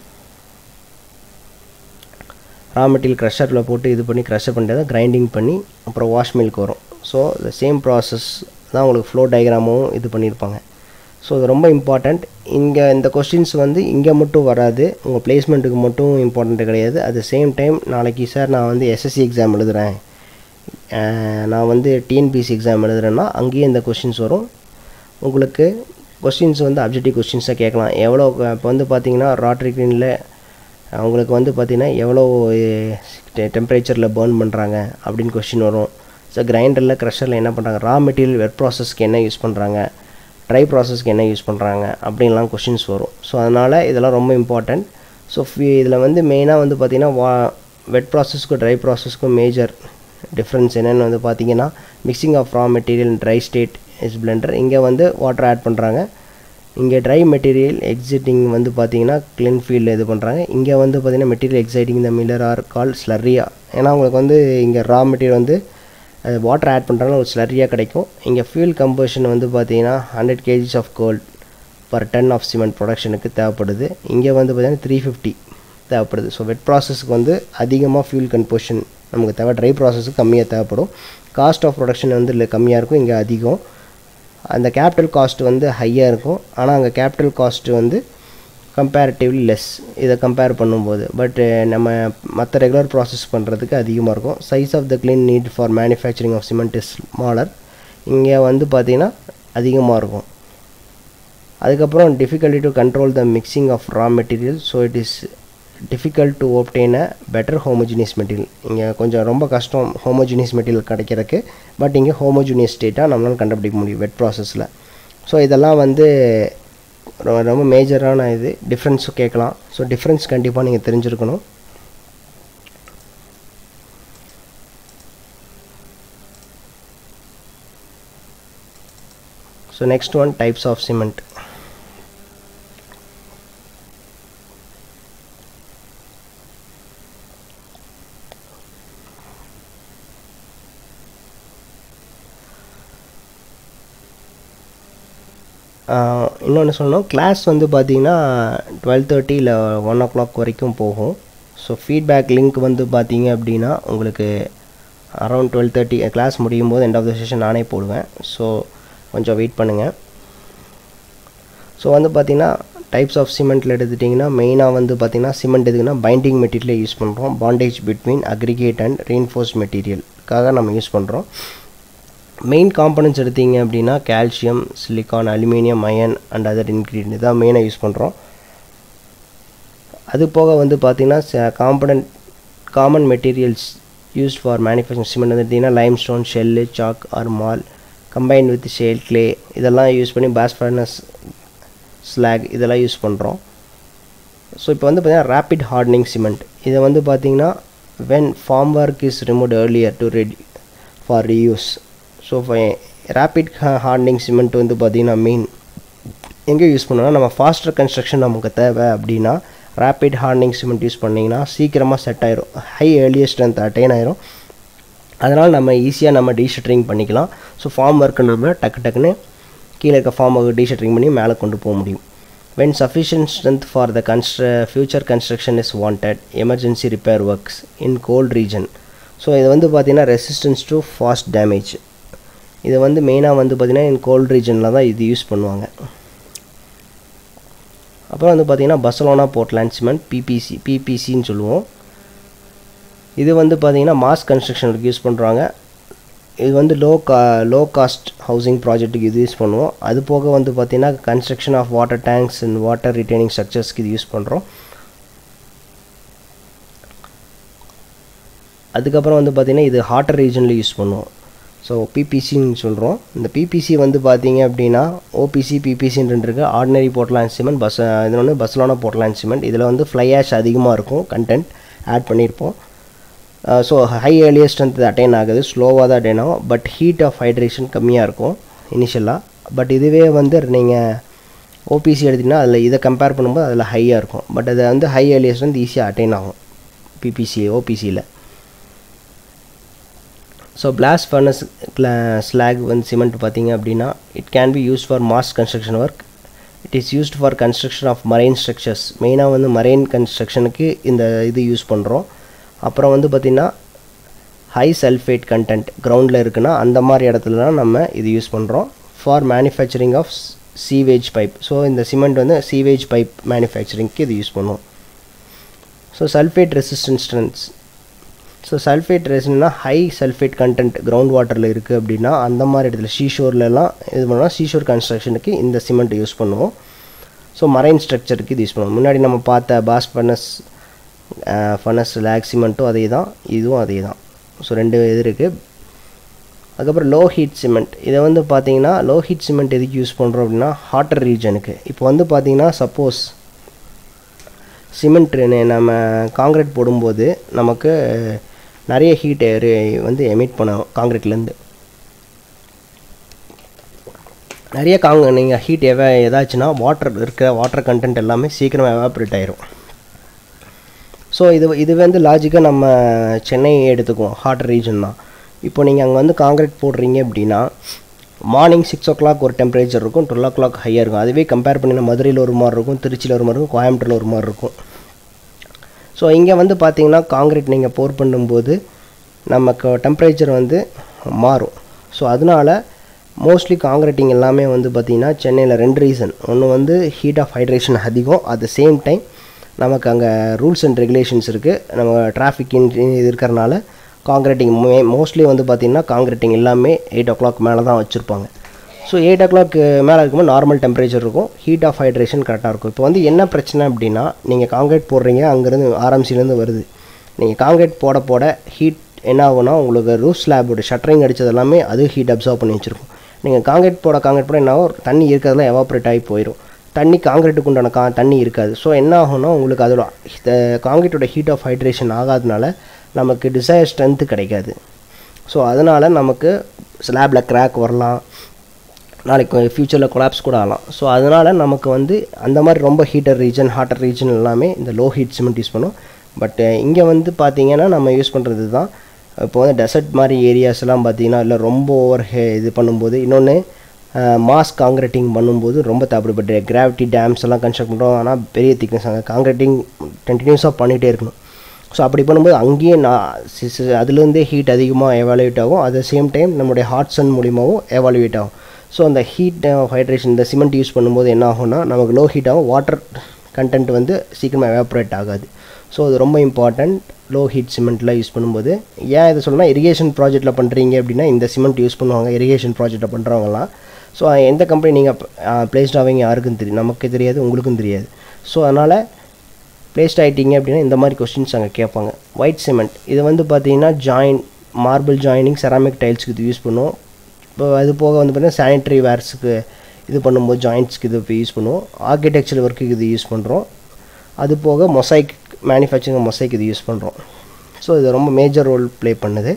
Speaker 1: ரா மெட்டீரியல் க்ரஷரில் போட்டு இது பண்ணி க்ரஷர் பண்ணிட்டு தான் கிரைண்டிங் பண்ணி அப்புறம் வாஷ் மில்க் வரும் ஸோ இந்த சேம் ப்ராசஸ் தான் உங்களுக்கு ஃப்ளோ டயக்ராமும் இது பண்ணியிருப்பாங்க ஸோ இது ரொம்ப இம்பார்ட்டண்ட் இங்கே இந்த கொஸ்டின்ஸ் வந்து இங்கே மட்டும் வராது உங்கள் பிளேஸ்மெண்ட்டுக்கு மட்டும் இம்பார்ட்டண்ட்டு கிடையாது அட் த சேம் டைம் நாளைக்கு சார் நான் வந்து எஸ்எஸ்சி எக்ஸாம் எழுதுகிறேன் நான் வந்து டிஎன்பிசி எக்ஸாம் எழுதுகிறேன்னா அங்கேயும் இந்த கொஸ்டின்ஸ் வரும் உங்களுக்கு கொஸ்டின்ஸ் வந்து அப்ஜெக்டிவ் கொஸ்டின்ஸாக கேட்கலாம் எவ்வளோ இப்போ வந்து பார்த்தீங்கன்னா ராட்ரி க்ரீனில் உங்களுக்கு வந்து பார்த்திங்கன்னா எவ்வளோ டெம்பரேச்சரில் பேர்ன் பண்ணுறாங்க அப்படின்னு கொஸ்டின் வரும் ஸோ கிரைண்டரில் க்ரஷரில் என்ன பண்ணுறாங்க ரா மெட்டீரியல் வெட் ப்ராசஸ்க்கு என்ன யூஸ் பண்ணுறாங்க ட்ரை ப்ராசஸ்க்கு என்ன யூஸ் பண்ணுறாங்க அப்படின்லாம் கொஷின்ஸ் வரும் ஸோ அதனால் இதெல்லாம் ரொம்ப இம்பார்ட்டண்ட் ஸோ இதில் வந்து மெயினாக வந்து பார்த்திங்கன்னா வா வெட் ப்ராசஸ்க்கும் ட்ரை ப்ராசஸ்க்கும் மேஜர் டிஃப்ரென்ஸ் என்னென்னு வந்து பார்த்திங்கன்னா mixing of raw material dry state is blender இங்கே வந்து வாட்டர் ஆட் பண்ணுறாங்க இங்கே ட்ரை மெட்டீரியல் எக்ஸிட்டிங் வந்து பார்த்தீங்கன்னா க்ளீன் ஃபீல்டில் இது பண்ணுறாங்க இங்கே வந்து பார்த்திங்கன்னா மெட்டீரியல் எக்ஸைட்டிங் இந்த மில்லர் ஆர் கால் ஸ்லர்ரியா ஏன்னா உங்களுக்கு வந்து இங்கே ரா மெட்டீரியல் வந்து வாட்டர் ஆட் பண்ணுறாங்க ஒரு ஸ்லரியாக கிடைக்கும் இங்கே ஃபியூல் கம்பஷன் வந்து பார்த்தீங்கன்னா hundred KGs of coal per ton of cement ப்ரொடக்ஷனுக்கு தேவைப்படுது இங்கே வந்து பார்த்திங்கன்னா த்ரீ ஃபிஃப்டி தேவைப்படுது ஸோ வெட் ப்ராசஸ்க்கு வந்து அதிகமாக ஃபியூல் கம்பஷன் நமக்கு தேவை ட்ரை ப்ராசஸுக்கு கம்மியாக தேவைப்படும் காஸ்ட் ஆஃப் ப்ரொடக்ஷன் வந்து இல்லை கம்மியாக இருக்கும் இங்கே அதிகம் அந்த கேபிட்டல் காஸ்ட் வந்து ஹையாக இருக்கும் ஆனால் அங்கே கேபிட்டல் காஸ்ட் வந்து கம்பேரிட்டிவ்லி லெஸ் இதை கம்பேர் பண்ணும்போது பட் நம்ம மற்ற ரெகுலர் ப்ராசஸ் பண்ணுறதுக்கு அதிகமாக இருக்கும் size of the kiln need for manufacturing of cement is smaller இங்கே வந்து பார்த்திங்கன்னா அதிகமாக இருக்கும் அதுக்கப்புறம் difficulty to control the mixing of raw material so it is difficult to obtain a better homogeneous material இங்கே கொஞ்சம் ரொம்ப கஷ்டம் ஹோமோஜினியஸ் மெட்டீரியல் கிடைக்கிறதுக்கு பட் இங்கே ஹோமோஜினியஸ் ஸ்டேட்டாக நம்மளால் கண்டுபிடிக்க முடியும் வெட் ப்ராசஸில் ஸோ இதெல்லாம் வந்து ரொம்ப ரொம்ப மேஜரான இது டிஃப்ரென்ஸும் கேட்கலாம் ஸோ டிஃப்ரென்ஸ் கண்டிப்பாக நீங்கள் தெரிஞ்சிருக்கணும் so next one types of cement இன்னொன்று சொல்லணும் கிளாஸ் வந்து பார்த்தீங்கன்னா டுவெல் தேர்ட்டி இல்லை ஒன் ஓ கிளாக் வரைக்கும் போகும் ஸோ ஃபீட்பேக் லிங்க் வந்து பார்த்தீங்க அப்படின்னா உங்களுக்கு அரௌண்ட் டுவெல் தேர்ட்டி கிளாஸ் முடியும் போது எண்ட் ஆஃப் த செஷன் நானே போடுவேன் ஸோ கொஞ்சம் வெயிட் பண்ணுங்கள் ஸோ வந்து பார்த்தீங்கன்னா டைப்ஸ் ஆஃப் சிமெண்ட்டில் எடுத்துட்டிங்கன்னா மெயினாக வந்து பார்த்தீங்கன்னா சிமெண்ட் எதுக்குன்னா பைண்டிங் மெட்டீரியலை யூஸ் பண்ணுறோம் bonding between aggregate and reinforce மெட்டீரியலுக்காக நம்ம யூஸ் பண்ணுறோம் மெயின் காம்பனன்ட்ஸ் எடுத்தீங்க அப்படின்னா calcium silicon aluminium iron and other ingredient இதான் மெயினாக யூஸ் பண்ணுறோம் அது போக வந்து பார்த்திங்கன்னா component common materials used for manufacturing cement வந்து எடுத்திங்கன்னா limestone shell chalk or marl combine with shale clay இதெல்லாம் யூஸ் பண்ணி பாஸ்பரனஸ் ஸ்லாக் இதெல்லாம் யூஸ் பண்ணுறோம் ஸோ இப்போ வந்து பார்த்திங்கன்னா ரேப்பிட் ஹார்டனிங் சிமெண்ட் இதை வந்து பார்த்திங்கன்னா when form formwork is remove earlier to ready for reuse so rapid hardening cement வந்து பார்த்திங்கன்னா மெயின் எங்கே யூஸ் பண்ணுவோம்னா நம்ம ஃபாஸ்டர் கன்ஸ்ட்ரக்ஷன் நமக்கு தேவை அப்படின்னா ரேப்பிட் ஹார்டனிங் சிமெண்ட் யூஸ் பண்ணிங்கன்னா சீக்கிரமாக செட் ஆயிரும் ஹை ஏர்லியர் ஸ்ட்ரென்த் அட்டைன் ஆயிரும் அதனால் நம்ம ஈஸியாக நம்ம டீஷட்டரிங் பண்ணிக்கலாம் ஸோ ஃபார்ம் ஒர்க்கு நம்ம டக்கு டக்குன்னு கீழே இருக்க ஃபார்ம் ஒர்க் டீஷட்டரிங் பண்ணி மேலே கொண்டு போக முடியும் when sufficient strength for the கன்ஸ்ட்ர future construction is wanted emergency repair works in cold region so இது வந்து பார்த்திங்கன்னா ரெசிஸ்டன்ஸ் டு ஃபாஸ்ட் டேமேஜ் இது வந்து மெயினாக வந்து பார்த்திங்கன்னா இன் கோல்ட் ரீஜனில் தான் இது யூஸ் பண்ணுவாங்க அப்புறம் வந்து பார்த்திங்கன்னா பசலோனா போர்ட்லேண்ட் சிமெண்ட் பிபிசி பிபிசின்னு சொல்லுவோம் இது வந்து பார்த்திங்கன்னா மாஸ் கன்ஸ்ட்ரக்ஷனுக்கு யூஸ் பண்ணுறாங்க இது வந்து லோ கா லோ காஸ்ட் ஹவுசிங் ப்ராஜெக்ட்டுக்கு இது யூஸ் பண்ணுவோம் அது போக வந்து பார்த்திங்கன்னா construction of water tanks and water retaining ஸ்ட்ரக்சர்ஸ்க்கு இது யூஸ் பண்ணுறோம் அதுக்கப்புறம் வந்து பார்த்திங்கன்னா இது ஹாட்டர் ரீஜனில் யூஸ் பண்ணுவோம் ஸோ பிபிசின்னு சொல்கிறோம் இந்த பிபிசி வந்து பார்த்தீங்க அப்படின்னா ஓபிசி பிபிசின்னு ரெண்டு இருக்குது ஆர்டினரி போர்ட்லாண்ட் சிமெண்ட் பஸ் இது ஒன்று பஸ்லான போர்ட்லாண்ட் சிமெண்ட் இதில் வந்து ஃப்ளை ஆஷ் அதிகமாக இருக்கும் கண்டென்ட் ஆட் பண்ணியிருப்போம் so high earlier strength attain ஆகுது ஸ்லோவாக தான் அட்டைன் ஆகும் பட் ஹீட் ஆஃப் ஹைட்ரேஷன் கம்மியாக இருக்கும் இனிஷியலாக பட் இதுவே வந்து நீங்கள் ஓபிசி எடுத்திங்கன்னா அதில் இதை கம்பேர் பண்ணும்போது அதில் ஹையாக இருக்கும் பட் அது வந்து ஹை ஏர்லியர் ஸ்ட்ரென்த் ஈஸியாக அட்டைன் ஆகும் பிபிசி ஓபிசியில் ஸோ பிளாஸ்ட் ஃபர்னஸ் ஸ்லாக் வந்து சிமெண்ட் பார்த்தீங்க அப்படின்னா it can be use for mass construction work it is used for construction of marine structures மெயினாக வந்து மரைன் கன்ஸ்ட்ரக்ஷனுக்கு இந்த இது யூஸ் பண்ணுறோம் அப்புறம் வந்து பார்த்திங்கன்னா ஹை சல்ஃபேட் கண்டென்ட் கிரவுண்டில் இருக்குன்னா அந்த மாதிரி இடத்துலலாம் நம்ம இது யூஸ் பண்ணுறோம் for manufacturing of sewage pipe so இந்த சிமெண்ட் வந்து சீவேஜ் பைப் மேனுஃபேக்சரிங்க்கு இது யூஸ் பண்ணுவோம் so sulphate resistance strengths so sulphate ரெசின்னா ஹை சல்ஃபேட் கண்டென்ட் கிரவுண்ட் வாட்டரில் இருக்குது அப்படின்னா அந்த மாதிரி இடத்துல ஷீஷோர்லலாம் இது பண்ணால் ஷீஷோர் கன்ஸ்ட்ரக்ஷனுக்கு இந்த சிமெண்ட் யூஸ் பண்ணுவோம் ஸோ மரைன் ஸ்ட்ரக்சருக்கு இது யூஸ் பண்ணுவோம் முன்னாடி நம்ம பார்த்த பாஸ் ஃபனஸ் ஃபனஸ் லேக் சிமெண்ட்டும் அதே தான் இதுவும் அதே தான் ஸோ ரெண்டு இது இருக்குது அதுக்கப்புறம் லோ ஹீட் சிமெண்ட் இதை வந்து பார்த்தீங்கன்னா லோ ஹீட் சிமெண்ட் எதுக்கு யூஸ் பண்ணுறோம் அப்படின்னா ஹாட்டர் ரீஜனுக்கு இப்போ வந்து பார்த்தீங்கன்னா சப்போஸ் சிமெண்ட் நம்ம காங்கிரீட் போடும்போது நமக்கு நிறைய ஹீட் வந்து எமிட் பண்ணும் காங்கிரீட்லேருந்து நிறைய காங்க நீங்கள் ஹீட் எவ ஏதாச்சுன்னா வாட்டர் இருக்கிற வாட்டர் கண்டென்ட் எல்லாமே சீக்கிரம் எவாப்ரேட் ஆயிரும் ஸோ இது இது வந்து லாஜிக்காக நம்ம சென்னை எடுத்துக்குவோம் ஹாட் ரீஜன் தான் இப்போ நீங்கள் அங்கே வந்து காங்கிரீட் போடுறீங்க அப்படின்னா மார்னிங் சிக்ஸ் ஓ கிளாக் ஒரு டெம்பரேச்சர் இருக்கும் டுவெல் ஓ கிளாக் ஹையாக இருக்கும் அதுவே கம்பேர் பண்ணினா மதுரையில் ஒரு மாதிரி இருக்கும் திருச்சியில் ஒரு மாதிரி இருக்கும் கோயம்புத்தூரில் ஒரு மாதிரி இருக்கும் ஸோ இங்கே வந்து பார்த்தீங்கன்னா காங்கிரீட் நீங்கள் போர் பண்ணும்போது நமக்கு டெம்பரேச்சர் வந்து மாறும் ஸோ அதனால் மோஸ்ட்லி காங்கிரீட்டிங் எல்லாமே வந்து பார்த்திங்கன்னா சென்னையில் ரெண்டு ரீசன் ஒன்று வந்து ஹீட் ஆஃப் ஹைட்ரேஷன் அதிகம் அட் த சேம் டைம் நமக்கு அங்கே ரூல்ஸ் அண்ட் ரெகுலேஷன்ஸ் இருக்குது நம்ம டிராஃபிக் இது இருக்கிறனால காங்கிரீட்டிங் மே மோஸ்ட்லி வந்து பார்த்திங்கன்னா காங்கிரீட்டிங் எல்லாமே எயிட் ஓ கிளாக் மேலே தான் வச்சுருப்பாங்க ஸோ எயிட் ஓ கிளாக் மேலே இருக்கும்போது நார்மல் டெம்பரேச்சர் இருக்கும் ஹீட் ஆஃப் ஹைட்ரேஷன் கரெக்டாக இருக்கும் இப்போ வந்து என்ன பிரச்சனை அப்படின்னா நீங்கள் காங்கிரீட் போடுறீங்க அங்கேருந்து ஆர்எம்சிலேருந்து வருது நீங்கள் காங்கிரீட் போட போட ஹீட் என்ன ஆகும்னா உங்களுக்கு ரூஃப் ஸ்லாபோட ஷட்டரிங் அடித்தது எல்லாமே அது ஹீட் அப்சர்வ் பண்ணி வச்சுருக்கும் நீங்கள் காங்கிரீட் போட காங்கிரீட் போட என்ன ஆகும் தண்ணி இருக்கிறதுலாம் எவாப்ரேட் ஆகி போயிடும் தண்ணி காங்கிரீட்டுக்கு உண்டான கா தண்ணி இருக்காது ஸோ என்ன ஆகும்னா உங்களுக்கு அதோட காங்கிரீட்டோட ஹீட் ஆஃப் ஹைட்ரேஷன் ஆகாதனால நமக்கு டிசைர் ஸ்ட்ரென்த்து கிடைக்காது ஸோ அதனால் நமக்கு ஸ்லாபில் கிராக் வரலாம் நாளைக்கு ஃப்யூச்சரில் கொலாப்ஸ் கூட ஆகலாம் ஸோ அதனால் நமக்கு வந்து அந்த மாதிரி ரொம்ப ஹீட்டர் ரீஜன் ஹாட்டர் ரீஜன் எல்லாமே இந்த லோ ஹீட் சிமெண்ட் யூஸ் பண்ணும் பட் இங்கே வந்து பார்த்தீங்கன்னா நம்ம யூஸ் பண்ணுறது தான் இப்போ வந்து டெசர்ட் மாதிரி ஏரியாஸ்லாம் பார்த்தீங்கன்னா இல்லை ரொம்ப ஓவர் இது பண்ணும்போது இன்னொன்று மாஸ் காங்கிரீட்டிங் பண்ணும்போது ரொம்ப தப்புப்பட்டு கிராவிட்டி டேம்ஸ் எல்லாம் கன்ஸ்ட்ரக்ட் பண்ணுறோம் ஆனால் பெரிய திக்னஸ் அங்கே காங்கிரீட்டிங் கண்டினியூஸாக பண்ணிகிட்டே இருக்கணும் ஸோ அப்படி பண்ணும்போது அங்கேயே நான் அதுலேருந்தே ஹீட் அதிகமாக எவாலுவேட் ஆகும் அட் த சேம் டைம் நம்மளுடைய ஹாட் சன் மூலியமாகவும் எவாலுவேட் ஆகும் ஸோ அந்த ஹீட் ஹைட்ரேஷன் இந்த சிமெண்ட் யூஸ் பண்ணும்போது என்ன ஆகும்னா நமக்கு லோ ஹீட் ஆகும் வாட்டர் கண்டென்ட் வந்து சீக்கிரமாக எவாப்ரேட் ஆகாது ஸோ அது ரொம்ப இம்பார்ட்டண்ட் லோ ஹீட் சிமெண்ட்டில் யூஸ் பண்ணும்போது ஏன் இதை சொல்லணும்னா இரிகேஷன் ப்ராஜெக்ட்டில் பண்ணுறீங்க அப்படின்னா இந்த சிமெண்ட் யூஸ் பண்ணுவாங்க இரிகேஷன் ப்ராஜெக்ட்டில் பண்ணுறவங்கலாம் ஸோ எந்த கம்பெனி நீங்கள் பிளேஸ்ட் ஆவீங்க யாருக்கும் தெரியும் நமக்கு தெரியாது உங்களுக்கும் தெரியாது ஸோ அதனால் பிளேஸ்ட் ஆகிட்டீங்க அப்படின்னா இந்த மாதிரி கொஸ்டின்ஸ் அங்கே கேட்பாங்க ஒயிட் சிமெண்ட் இது வந்து பார்த்தீங்கன்னா ஜாயின் மார்பிள் ஜாயினிங் செராமிக் டைல்ஸுக்கு இது யூஸ் பண்ணுவோம் இப்போ அது போக வந்து பார்த்திங்கன்னா சானிட்டரி வேர்ஸுக்கு இது பண்ணும்போது ஜாயிண்ட்ஸ்க்கு இது இப்போ யூஸ் பண்ணுவோம் ஆர்கிடெக்சர் ஒர்க்குக்கு இது யூஸ் பண்ணுறோம் அது போக மொசைக் மேனுஃபேக்சரிங் மொசைக் இது யூஸ் பண்ணுறோம் ஸோ இது ரொம்ப மேஜர் ரோல் ப்ளே பண்ணுது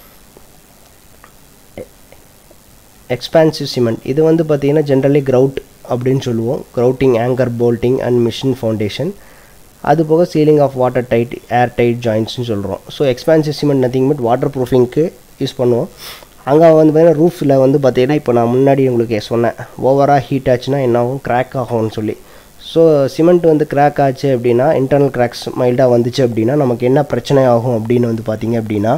Speaker 1: எக்ஸ்பான்சிவ் சிமெண்ட் இது வந்து பார்த்திங்கன்னா ஜென்ரலி க்ரவுட் அப்படின்னு சொல்லுவோம் grouting anchor bolting and machine foundation அது போக sealing of water tight air tight ஜாயின்ட்ஸ்னு சொல்கிறோம் so expansive cement nothing but water ப்ரூஃபிங்க்கு யூஸ் பண்ணுவோம் அங்கே வந்து பார்த்தீங்கன்னா ரூஃபில் வந்து பார்த்தீங்கன்னா இப்போ நான் முன்னாடி உங்களுக்கு சொன்னேன் ஓவராக ஹீட் ஆச்சுன்னா என்ன ஆகும் கிராக் ஆகும்னு சொல்லி ஸோ சிமெண்ட் வந்து கிராக் ஆச்சு அப்படின்னா இன்டர்னல் கிராக்ஸ் மைல்டாக வந்துச்சு அப்படின்னா நமக்கு என்ன பிரச்சனை ஆகும் அப்படின்னு வந்து பார்த்தீங்க அப்படின்னா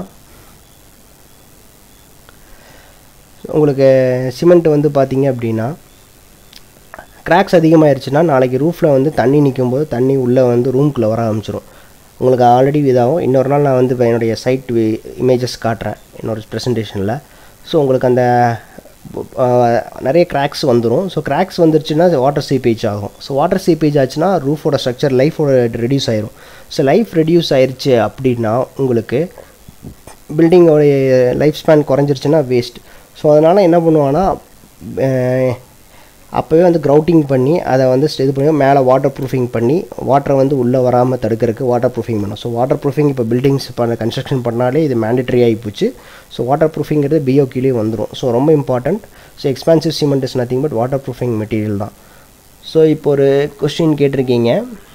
Speaker 1: உங்களுக்கு சிமெண்ட் வந்து பார்த்தீங்க அப்படின்னா கிராக்ஸ் அதிகமாகிருச்சுன்னா நாளைக்கு ரூஃபில் வந்து தண்ணி நிற்கும் போது தண்ணி உள்ளே வந்து ரூம்குள்ளே வர ஆரம்பிச்சிடும் உங்களுக்கு ஆல்ரெடி இதாகும் இன்னொரு நாள் நான் வந்து இப்போ என்னுடைய சைட் இமேஜஸ் காட்டுறேன் என்னோட ப்ரெசன்டேஷனில் ஸோ உங்களுக்கு அந்த நிறைய கிராக்ஸ் வந்துடும் ஸோ கிராக்ஸ் வந்துருச்சுன்னா வாட்டர் சீப்பேஜ் ஆகும் ஸோ வாட்டர் சீப்பேஜ் ஆச்சுன்னா ரூஃபோட ஸ்ட்ரக்சர் லைஃபோட ரெடியூஸ் ஆயிரும் ஸோ லைஃப் ரெடியூஸ் ஆயிருச்சு அப்படின்னா உங்களுக்கு பில்டிங்கோடைய லைஃப் ஸ்பேன் குறைஞ்சிருச்சுன்னா வேஸ்ட் ஸோ அதனால் என்ன பண்ணுவான்னா அப்போவே வந்து க்ரௌட்டிங் பண்ணி அதை வந்து இது பண்ணி மேலே வாட்டர் ப்ரூஃபிங் பண்ணி வாட்டரை வந்து உள்ளே வராமல் தடுக்கிறதுக்கு வாட்டர் ப்ரூஃபிங் பண்ணும் ஸோ வாட்டர் ப்ரூஃபிங் இப்போ பில்டிங்ஸ் பண்ண கன்ஸ்ட்ரக்ஷன் பண்ணாலே இது மேண்டட்ரி ஆகி போச்சு ஸோ வாட்டர் ப்ரூஃபிங்கிறது பிஓக்கிலே வந்துடும் ஸோ ரொம்ப important so expansive cement is nothing but waterproofing material தான் ஸோ இப்போ ஒரு கொஸ்டின் கேட்டிருக்கீங்க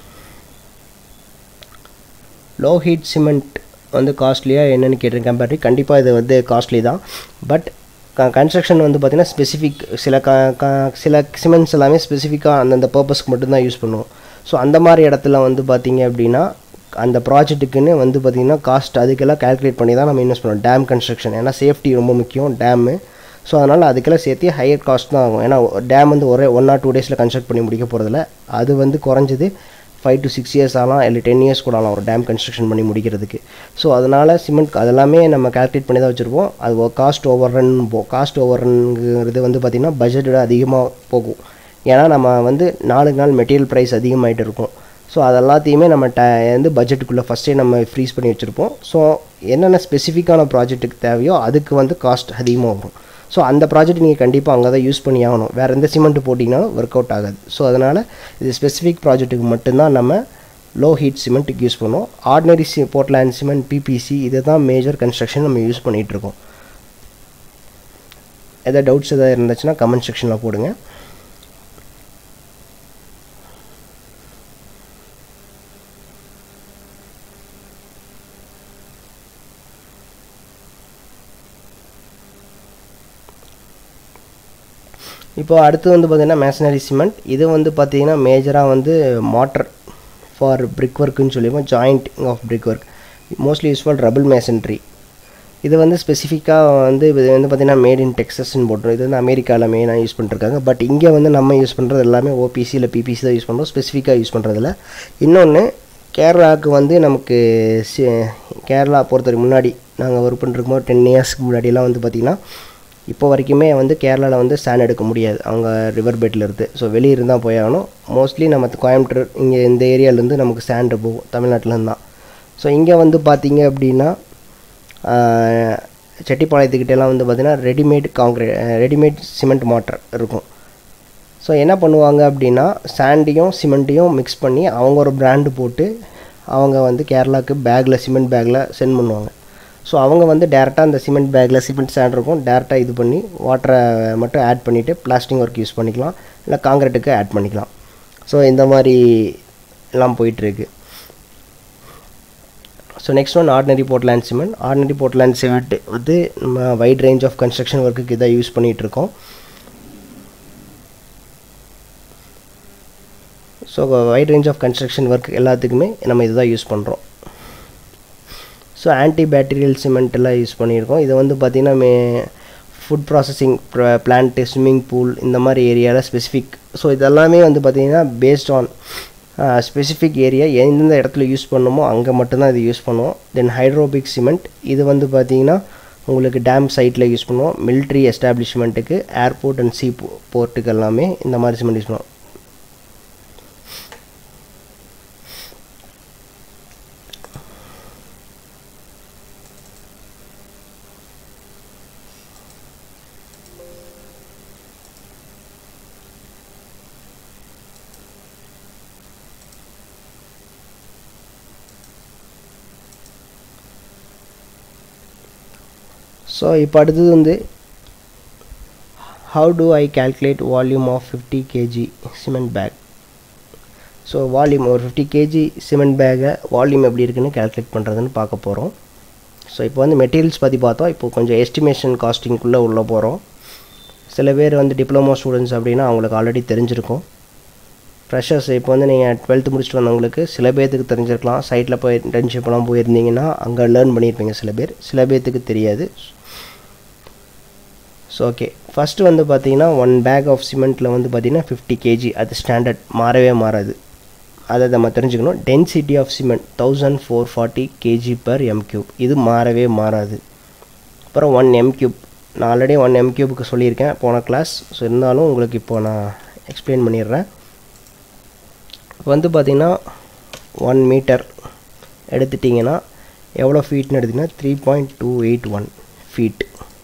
Speaker 1: லோ ஹீட் சிமெண்ட் வந்து காஸ்ட்லியாக என்னென்னு கேட்டிருக்கேன் கம்பேரி கண்டிப்பாக இது வந்து காஸ்ட்லி தான் பட் கன்ஸ்ட்ரக்ஷன் வந்து பார்த்திங்கன்னா ஸ்பெசிஃபிக் சில க க சில சிமெண்ட்ஸ் எல்லாமே ஸ்பெசிஃபிக்காக அந்தந்த பர்பஸ்க்கு மட்டும்தான் யூஸ் பண்ணுவோம் ஸோ அந்த மாதிரி இடத்துல வந்து பார்த்திங்க அப்படின்னா அந்த ப்ராஜெக்ட்டுக்குன்னு வந்து பார்த்திங்கன்னா காஸ்ட் அதுக்கெல்லாம் கால்குலேட் பண்ணி தான் நம்ம இன்வெஸ்ட் பண்ணுவோம் டேம் கன்ஸ்ட்ரக்ஷன் ஏன்னா சேஃப்டி ரொம்ப முக்கியம் டேமு ஸோ அதனால் அதுக்கெல்லாம் சேர்த்து ஹையர் காஸ்ட் தான் ஆகும் ஏன்னா டேம் வந்து ஒரே ஒன் ஆர் டூ டேஸில் கன்ஸ்ட்ரக்ட் பண்ணி முடிக்க போகிறதில்ல அது வந்து குறைஞ்சது ஃபைவ் டு சிக்ஸ் இயர்ஸ் ஆகலாம் இல்லை டென் இயர்ஸ் கூட ஆகலாம் ஒரு டேம் கன்ஸ்ட்ரக்ஷன் பண்ணி முடிக்கிறதுக்கு ஸோ அதனால் சிமெண்ட் அதெல்லாமே நம்ம கால்குலேட் பண்ணி தான் வச்சுருப்போம் அது காஸ்ட் ஓவர் ரன் போ காஸ்ட் ஓவர் ரன்ங்கிறது வந்து பார்த்திங்கன்னா பட்ஜெட்டோட அதிகமாக போகும் ஏன்னா நம்ம வந்து நாளுக்கு நாள் மெட்டீரியல் ப்ரைஸ் அதிகமாகிட்டு இருக்கும் ஸோ அதெல்லாத்தையுமே நம்ம ட வந்து பட்ஜெட்டுக்குள்ளே ஃபஸ்ட்டே நம்ம ஃப்ரீஸ் பண்ணி வச்சுருப்போம் ஸோ என்னென்ன ஸ்பெசிஃபிக்கான ப்ராஜெக்ட்டுக்கு தேவையோ அதுக்கு வந்து காஸ்ட் அதிகமாக வரும் ஸோ அந்த ப்ராஜெக்ட் நீங்கள் கண்டிப்பாக அங்கே தான் யூஸ் பண்ணி ஆகணும் வேறு எந்த சிமெண்ட் போட்டிங்கனாலும் ஒர்க் அவுட் ஆகாது ஸோ அதனால் இது ஸ்பெசிஃபிக் ப்ராஜெக்ட்டுக்கு மட்டும்தான் நம்ம லோ ஹீட் சிமெண்ட்டுக்கு யூஸ் பண்ணுவோம் ஆர்டினரி சி போர்ட்லேண்ட் சிமெண்ட் பிபிசி இது தான் மேஜர் கன்ஸ்ட்ரக்ஷன் நம்ம யூஸ் பண்ணிகிட்ருக்கோம் எதாவது டவுட்ஸ் எதாவது இருந்துச்சுன்னா கமெண்ட் செக்ஷனில் போடுங்க இப்போ அடுத்து வந்து பார்த்திங்கன்னா மேஷனரி சிமெண்ட் இது வந்து பார்த்திங்கன்னா மேஜராக வந்து மாட்டர் ஃபார் பிரிக் ஒர்க்குன்னு சொல்லிடுவோம் jointing of brickwork mostly use for rubble masonry இது வந்து ஸ்பெசிஃபிக்காக வந்து இது வந்து பார்த்திங்கன்னா மேட் இன் டெக்ஸஸ்ன்னு போட்டுரும் இது வந்து அமெரிக்காவில் மெயினாக யூஸ் பண்ணிருக்காங்க பட் இங்கே வந்து நம்ம யூஸ் பண்ணுறது எல்லாமே ஓபிசி இல்லை பிபிசி தான் யூஸ் பண்ணுறோம் ஸ்பெசிஃபிக்காக யூஸ் பண்ணுறதில்ல இன்னொன்று கேரளாவுக்கு வந்து நமக்கு சி கேரளா பொறுத்தவரைக்கும் முன்னாடி நாங்கள் ஒர்க் பண்ணிருக்கும்போது டென் இயர்ஸ்க்கு முன்னாடிலாம் வந்து பார்த்திங்கன்னா இப்போ வரைக்குமே வந்து கேரளாவில் வந்து ஸ்டாண்ட் எடுக்க முடியாது அவங்க ரிவர் பெட்டில் இருந்து ஸோ வெளியே இருந்தால் போய் ஆகணும் மோஸ்ட்லி நம்ம கோயம்புத்தூர் இங்கே இந்த ஏரியாலேருந்து நமக்கு ஸ்டாண்டு போகும் தமிழ்நாட்டிலேருந்து தான் ஸோ இங்கே வந்து பார்த்தீங்க அப்படின்னா செட்டிப்பாளையத்துக்கிட்டலாம் வந்து பார்த்திங்கன்னா readymade concrete readymade cement mortar இருக்கும் ஸோ என்ன பண்ணுவாங்க அப்படின்னா சாண்டையும் சிமெண்ட்டையும் மிக்ஸ் பண்ணி அவங்க ஒரு பிராண்டு போட்டு அவங்க வந்து கேரளாவுக்கு பேக்கில் சிமெண்ட் பேக்கில் சென்ட் பண்ணுவாங்க ஸோ அவங்க வந்து டேரெக்டாக அந்த சிமெண்ட் பேக்கில் சிமெண்ட் சாண்ட் இருக்கும் டேரெக்டாக இது பண்ணி வாட்டரை மட்டும் ஆட் பண்ணிவிட்டு பிளாஸ்டிக் ஒர்க் யூஸ் பண்ணிக்கலாம் இல்லை காங்கிரீட்டுக்கு ஆட் பண்ணிக்கலாம் ஸோ இந்த மாதிரி எல்லாம் போயிட்டுருக்கு so next one ordinary Portland cement ordinary Portland cement வந்து நம்ம வைட் ரேஞ்ச் ஆஃப் கன்ஸ்ட்ரக்ஷன் ஒர்க்குக்கு இதை யூஸ் பண்ணிகிட்ருக்கோம் so wide range of construction work எல்லாத்துக்குமே நம்ம இதுதான் யூஸ் பண்ணுறோம் ஸோ ஆன்டி பேக்டீரியல் சிமெண்ட் எல்லாம் யூஸ் பண்ணியிருக்கோம் இதை வந்து பார்த்திங்கன்னா may food processing plant swimming pool இந்த மாதிரி ஏரியாவில் ஸ்பெசிஃபிக் ஸோ இதெல்லாமே வந்து பார்த்திங்கன்னா பேஸ்ட் ஆன் ஸ்பெசிஃபிக் ஏரியா எந்தெந்த இடத்துல யூஸ் பண்ணுமோ அங்கே மட்டும்தான் இது யூஸ் பண்ணுவோம் தென் ஹைட்ரோபிக் சிமெண்ட் இது வந்து பார்த்திங்கன்னா உங்களுக்கு டேம் சைட்டில் யூஸ் பண்ணுவோம் மிலிட்ரி எஸ்டாப்ளிஷ்மெண்ட்டுக்கு ஏர்போர்ட் அண்ட் சீ போர்ட்டுக்கு எல்லாமே இந்த மாதிரி சிமெண்ட் யூஸ் பண்ணுவோம் ஸோ இப்போ அடுத்தது வந்து how to I calculate volume of fifty KG cement bag so volume ஒரு ஃபிஃப்டி கேஜி சிமெண்ட் பேக்கை வால்யூம் எப்படி இருக்குன்னு கேல்குலேட் பண்ணுறதுன்னு பார்க்க போகிறோம் ஸோ இப்போ வந்து மெட்டீரியல்ஸ் பற்றி பார்த்தோம் இப்போ கொஞ்சம் எஸ்டிமேஷன் காஸ்டிங்குள்ளே உள்ளே போகிறோம் சில பேர் வந்து டிப்ளமோ ஸ்டூடெண்ட்ஸ் அப்படின்னா அவங்களுக்கு ஆல்ரெடி தெரிஞ்சிருக்கும் ஃப்ரெஷர்ஸ் இப்போ வந்து நீங்கள் டுவெல்த்து முடிச்சுட்டு வந்தவங்களுக்கு சில பேர்த்துக்கு தெரிஞ்சிருக்கலாம் சைட்டில் போய் இன்டர்ன்ஷிப்லாம் போயிருந்தீங்கன்னா அங்கே லேர்ன் பண்ணியிருப்பீங்க சில பேர் சில பேர்த்துக்கு தெரியாது ஸோ ஓகே ஃபஸ்ட்டு வந்து பார்த்தீங்கன்னா ஒன் பேக் ஆஃப் சிமெண்ட்டில் வந்து பார்த்தீங்கன்னா ஃபிஃப்டி கேஜி அது ஸ்டாண்டர்ட் மாறவே மாறாது அதை நம்ம தெரிஞ்சுக்கணும் density of cement thousand four forty kg per m cube இது மாறவே மாறாது அப்புறம் ஒன் எம் கியூப் நான் ஆல்ரெடி ஒன் எம் கியூபுக்கு சொல்லியிருக்கேன் போன கிளாஸ் ஸோ இருந்தாலும் உங்களுக்கு இப்போ நான் எக்ஸ்பிளைன் பண்ணிடுறேன் வந்து பார்த்திங்கன்னா ஒன் மீட்டர் எடுத்துட்டிங்கன்னா எவ்வளோ ஃபீட்னு எடுத்திங்கன்னா three point two eight one feet